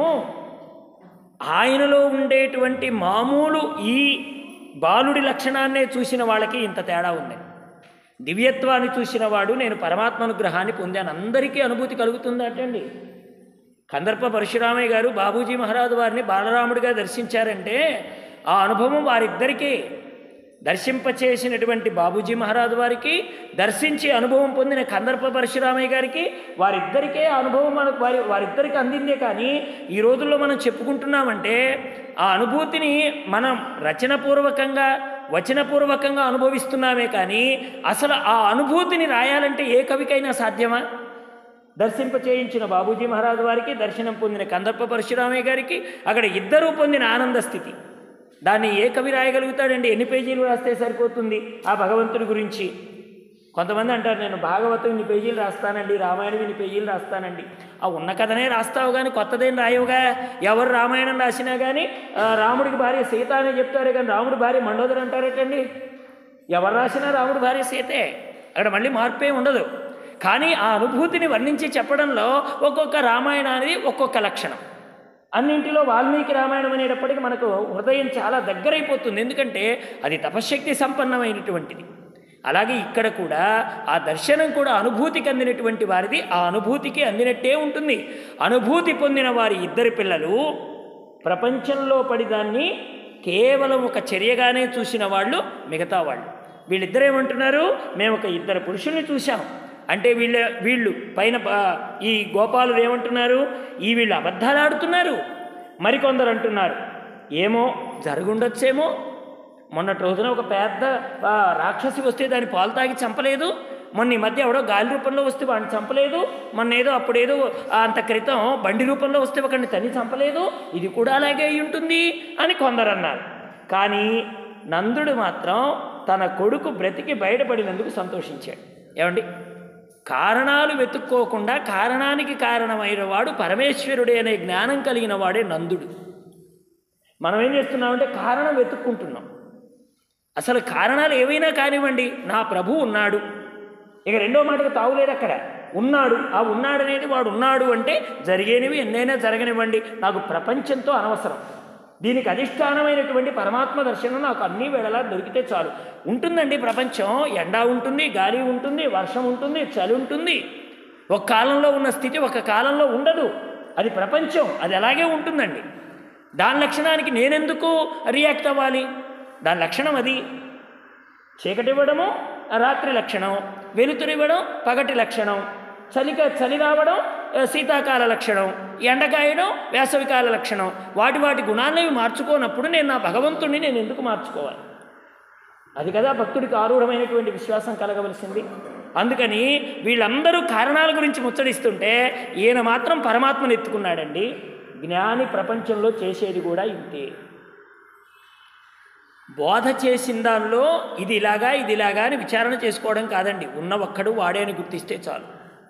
Speaker 1: ఆయనలో ఉండేటువంటి మామూలు ఈ బాలుడి లక్షణాన్నే చూసిన వాళ్ళకి ఇంత తేడా ఉంది దివ్యత్వాన్ని చూసిన వాడు నేను పరమాత్మానుగ్రహాన్ని పొందాను అందరికీ అనుభూతి కలుగుతుందటండి కందర్ప పరశురామయ్య గారు బాబూజీ మహారాజు వారిని బాలరాముడిగా దర్శించారంటే ఆ అనుభవం వారిద్దరికీ దర్శింపచేసినటువంటి బాబూజీ మహారాజు వారికి దర్శించి అనుభవం పొందిన కందర్ప పరశురామయ్య గారికి వారిద్దరికే ఆ అనుభవం మనకు వారి వారిద్దరికి అందిందే కానీ ఈ రోజుల్లో మనం చెప్పుకుంటున్నామంటే ఆ అనుభూతిని మనం రచనపూర్వకంగా వచనపూర్వకంగా అనుభవిస్తున్నామే కానీ అసలు ఆ అనుభూతిని రాయాలంటే ఏ కవికైనా సాధ్యమా దర్శింప చేయించిన బాబూజీ మహారాజు వారికి దర్శనం పొందిన కందర్ప పరశురామయ్య గారికి అక్కడ ఇద్దరూ పొందిన ఆనంద స్థితి దాన్ని ఏ కవి రాయగలుగుతాడండి ఎన్ని పేజీలు రాస్తే సరిపోతుంది ఆ భగవంతుడి గురించి కొంతమంది అంటారు నేను భాగవతం ఇన్ని పేజీలు రాస్తానండి రామాయణం ఇన్ని పేజీలు రాస్తానండి ఆ ఉన్న కథనే రాస్తావు కానీ కొత్తదేం రాయవుగా ఎవరు రామాయణం రాసినా కానీ ఆ, రాముడికి భార్య సీత అనే చెప్తారే కానీ రాముడి భార్య మండోదరి అంటారేటండి ఎవరు రాసినా రాముడి భార్య సీతే అక్కడ మళ్ళీ మార్పే ఉండదు కానీ ఆ అనుభూతిని వర్ణించి చెప్పడంలో ఒక్కొక్క రామాయణానికి ఒక్కొక్క లక్షణం అన్నింటిలో వాల్మీకి రామాయణం అనేటప్పటికీ మనకు హృదయం చాలా దగ్గరైపోతుంది ఎందుకంటే అది తపశ్శక్తి సంపన్నమైనటువంటిది అలాగే ఇక్కడ కూడా ఆ దర్శనం కూడా అనుభూతికి అందినటువంటి వారిది ఆ అనుభూతికి అందినట్టే ఉంటుంది అనుభూతి పొందిన వారి ఇద్దరి పిల్లలు ప్రపంచంలో పడి దాన్ని కేవలం ఒక చర్యగానే చూసిన వాళ్ళు మిగతా వాళ్ళు వీళ్ళిద్దరు ఏమంటున్నారు మేము ఒక ఇద్దరు పురుషుల్ని చూసాం అంటే వీళ్ళ వీళ్ళు పైన ప- ఈ గోపాలులు ఏమంటున్నారు ఈ వీళ్ళు అబద్ధాలు ఆడుతున్నారు మరికొందరు అంటున్నారు ఏమో జరుగుండొచ్చేమో మొన్నటి రోజున ఒక పెద్ద ఆ, రాక్షసి వస్తే దాని పాలు తాగి చంపలేదు మొన్న ఈ మధ్య ఎవడో గాలి రూపంలో వస్తే వాడిని చంపలేదు మొన్న ఏదో అప్పుడేదో ఆ అంత క్రితం బండి రూపంలో వస్తే ఒకడిని తన్ని చంపలేదు ఇది కూడా అలాగే అయి ఉంటుంది అని కొందరు అన్నారు కానీ నందుడు మాత్రం తన కొడుకు బ్రతికి బయటపడినందుకు సంతోషించాడు ఏమండి కారణాలు వెతుక్కోకుండా కారణానికి కారణమైన వాడు పరమేశ్వరుడే అనే జ్ఞానం కలిగిన వాడే నందుడు మనం ఏం చేస్తున్నామంటే కారణం వెతుక్కుంటున్నాం అసలు కారణాలు ఏవైనా కానివ్వండి నా ప్రభు ఉన్నాడు ఇక రెండో మాటకు తావులేదు అక్కడ ఉన్నాడు ఆ ఉన్నాడు అనేది వాడు ఉన్నాడు అంటే జరిగేనివి ఎన్నైనా జరగనివ్వండి నాకు ప్రపంచంతో అనవసరం దీనికి అధిష్టానమైనటువంటి పరమాత్మ దర్శనం నాకు అన్ని వేళలా దొరికితే చాలు ఉంటుందండి ప్రపంచం ఎండ ఉంటుంది గాలి ఉంటుంది వర్షం ఉంటుంది చలి ఉంటుంది ఒక కాలంలో ఉన్న స్థితి ఒక కాలంలో ఉండదు అది ప్రపంచం అది అలాగే ఉంటుందండి దాని లక్షణానికి నేనెందుకు రియాక్ట్ అవ్వాలి దాని లక్షణం అది చీకటి ఇవ్వడము రాత్రి లక్షణం వెలుతురివ్వడం పగటి లక్షణం చలిక చలి రావడం ఆ, శీతాకాల లక్షణం ఎండకాయడం వేసవికాల లక్షణం వాటి వాటి గుణాలనేవి మార్చుకోనప్పుడు నేను నా భగవంతుడిని నేను ఎందుకు మార్చుకోవాలి అది కదా భక్తుడికి ఆరూఢమైనటువంటి విశ్వాసం కలగవలసింది అందుకని వీళ్ళందరూ కారణాల గురించి ముచ్చడిస్తుంటే ఈయన మాత్రం పరమాత్మను ఎత్తుకున్నాడండి జ్ఞాని ప్రపంచంలో చేసేది కూడా ఇంతే బోధ చేసిన దానిలో ఇది ఇలాగా ఇది ఇలాగా అని విచారణ చేసుకోవడం కాదండి ఉన్న ఒక్కడు వాడే అని గుర్తిస్తే చాలు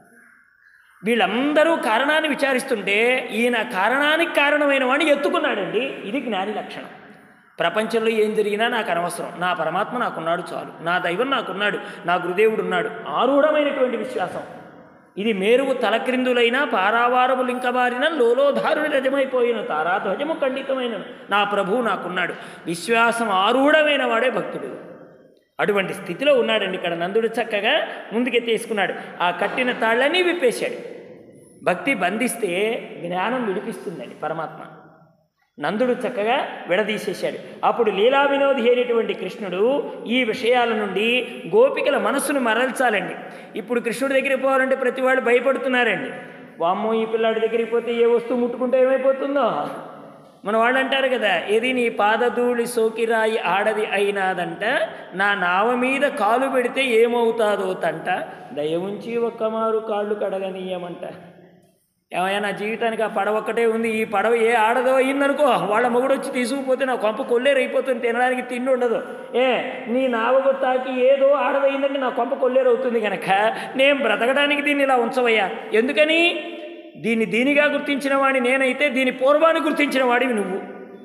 Speaker 1: వీళ్ళందరూ కారణాన్ని విచారిస్తుంటే ఈయన కారణానికి కారణమైన వాడిని ఎత్తుకున్నాడండి ఇది జ్ఞాని లక్షణం ప్రపంచంలో ఏం జరిగినా నాకు అనవసరం నా పరమాత్మ నాకున్నాడు చాలు నా దైవం నాకున్నాడు నా గురుదేవుడు ఉన్నాడు ఆరూఢమైనటువంటి విశ్వాసం ఇది మేరువు తలక్రిందులైన పారావారము లింకబారిన లోలోధారుని రజమైపోయిన తారాధ్వజము ఖండితమైన నా ప్రభువు నాకున్నాడు విశ్వాసం ఆరూఢమైన వాడే భక్తుడు అటువంటి స్థితిలో ఉన్నాడండి ఇక్కడ నందుడు చక్కగా ముందుకెత్తేసుకున్నాడు ఆ కట్టిన తాళ్ళని విప్పేశాడు భక్తి బంధిస్తే జ్ఞానం విడిపిస్తుందండి పరమాత్మ నందుడు చక్కగా విడదీసేశాడు అప్పుడు లీలా వినోది అయినటువంటి కృష్ణుడు ఈ విషయాల నుండి గోపికల మనస్సును మరల్చాలండి ఇప్పుడు కృష్ణుడి దగ్గరికి పోవాలంటే ప్రతి వాళ్ళు భయపడుతున్నారండి వామ్మో ఈ పిల్లాడి దగ్గరికి పోతే ఏ వస్తువు ముట్టుకుంటే ఏమైపోతుందో మన వాళ్ళు అంటారు కదా ఏది నీ పాదధూళి సోకిరాయి ఆడది అయినాదంట నా నావ మీద కాలు పెడితే ఏమవుతాదో తంట దయ ఉంచి ఒక్కమారు కాళ్ళు కడగనీయమంట ఏమయ్యా నా జీవితానికి ఆ పడవ ఒక్కటే ఉంది ఈ పడవ ఏ ఆడదో అయిందనుకో వాళ్ళ మొగుడు వచ్చి తీసుకుపోతే నా కొంప కొల్లేరైపోతుంది తినడానికి తిండి ఉండదు ఏ నీ నావకు తాకి ఏదో ఆడదయిందంటే నా కొంప కొల్లేరవుతుంది కనుక నేను బ్రతకడానికి దీన్ని ఇలా ఉంచవయ్యా ఎందుకని దీన్ని దీనిగా గుర్తించిన వాడిని నేనైతే దీని పూర్వాన్ని గుర్తించిన వాడివి నువ్వు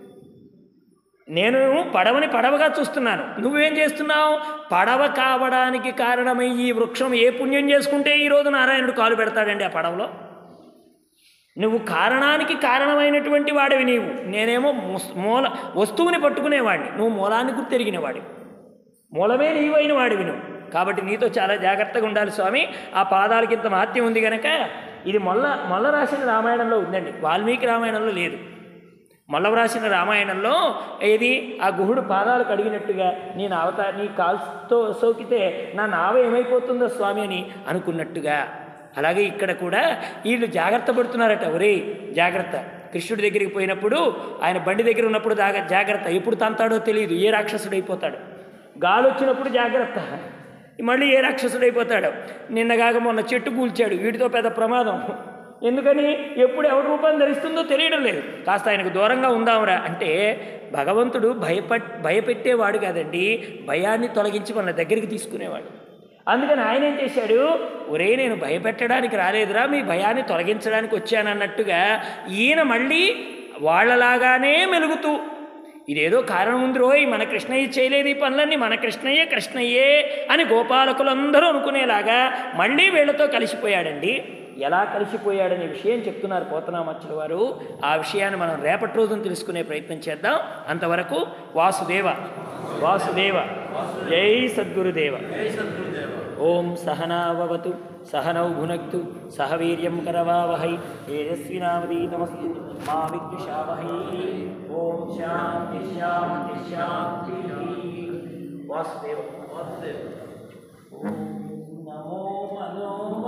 Speaker 1: నేను పడవని పడవగా చూస్తున్నాను నువ్వేం చేస్తున్నావు పడవ కావడానికి కారణమై ఈ వృక్షం ఏ పుణ్యం చేసుకుంటే ఈరోజు నారాయణుడు కాలు పెడతాడండి ఆ పడవలో నువ్వు కారణానికి కారణమైనటువంటి వాడివి నీవు నేనేమో ముస్- మూల వస్తువుని పట్టుకునేవాడిని నువ్వు మూలాన్ని గుర్తెరిగినవాడివి మూలమే నీవైన వాడివి నువ్వు కాబట్టి నీతో చాలా జాగ్రత్తగా ఉండాలి స్వామి ఆ పాదాలకి ఇంత మహత్యం ఉంది కనుక ఇది మొల్ల మొల్ల రాసిన రామాయణంలో ఉందండి వాల్మీకి రామాయణంలో లేదు మొల్ల రాసిన రామాయణంలో ఏది ఆ గుహుడు పాదాలు కడిగినట్టుగా నేను అవత నీ కాల్తో సోకితే నా నావ ఏమైపోతుందో స్వామి అని అనుకున్నట్టుగా అలాగే ఇక్కడ కూడా వీళ్ళు జాగ్రత్త పడుతున్నారట ఒరే జాగ్రత్త కృష్ణుడి దగ్గరికి పోయినప్పుడు ఆయన బండి దగ్గర ఉన్నప్పుడు దాగా జాగ్రత్త ఎప్పుడు తంతాడో తెలియదు ఏ రాక్షసుడు అయిపోతాడు గాలి వచ్చినప్పుడు జాగ్రత్త మళ్ళీ ఏ రాక్షసుడు అయిపోతాడు నిన్నగాక మొన్న చెట్టు కూల్చాడు వీటితో పెద్ద ప్రమాదం ఎందుకని ఎప్పుడు ఎవరి రూపం ధరిస్తుందో తెలియడం లేదు కాస్త ఆయనకు దూరంగా ఉందాంరా అంటే భగవంతుడు భయపట్ భయపెట్టేవాడు కాదండి భయాన్ని తొలగించి మన దగ్గరికి తీసుకునేవాడు అందుకని ఆయన ఏం చేశాడు ఒరే నేను భయపెట్టడానికి రాలేదురా మీ భయాన్ని తొలగించడానికి వచ్చానన్నట్టుగా ఈయన మళ్ళీ వాళ్ళలాగానే మెలుగుతూ ఇదేదో కారణం ఉంది రోయ్ మన కృష్ణయ్య చేయలేదు ఈ పనులన్నీ మన కృష్ణయ్యే కృష్ణయ్యే అని గోపాలకులందరూ అనుకునేలాగా మళ్ళీ వీళ్ళతో కలిసిపోయాడండి ఎలా కలిసిపోయాడనే విషయం చెప్తున్నారు పోతనామచ్చుల వారు ఆ విషయాన్ని మనం రేపటి రోజున తెలుసుకునే ప్రయత్నం చేద్దాం అంతవరకు వాసుదేవ వాసుదేవ జై సద్గురుదేవ
Speaker 2: జై సద్గురుదేవ
Speaker 1: ఓం సహనావతు సహనౌ భునక్తు సహ వీర్యం కరవావహై తేజస్వినావదీతమస్తు మా విద్విషావహై ఓం శాంతి శాంతి శాంతి వాసుదేవ
Speaker 2: వాసుదేవ
Speaker 1: ఓం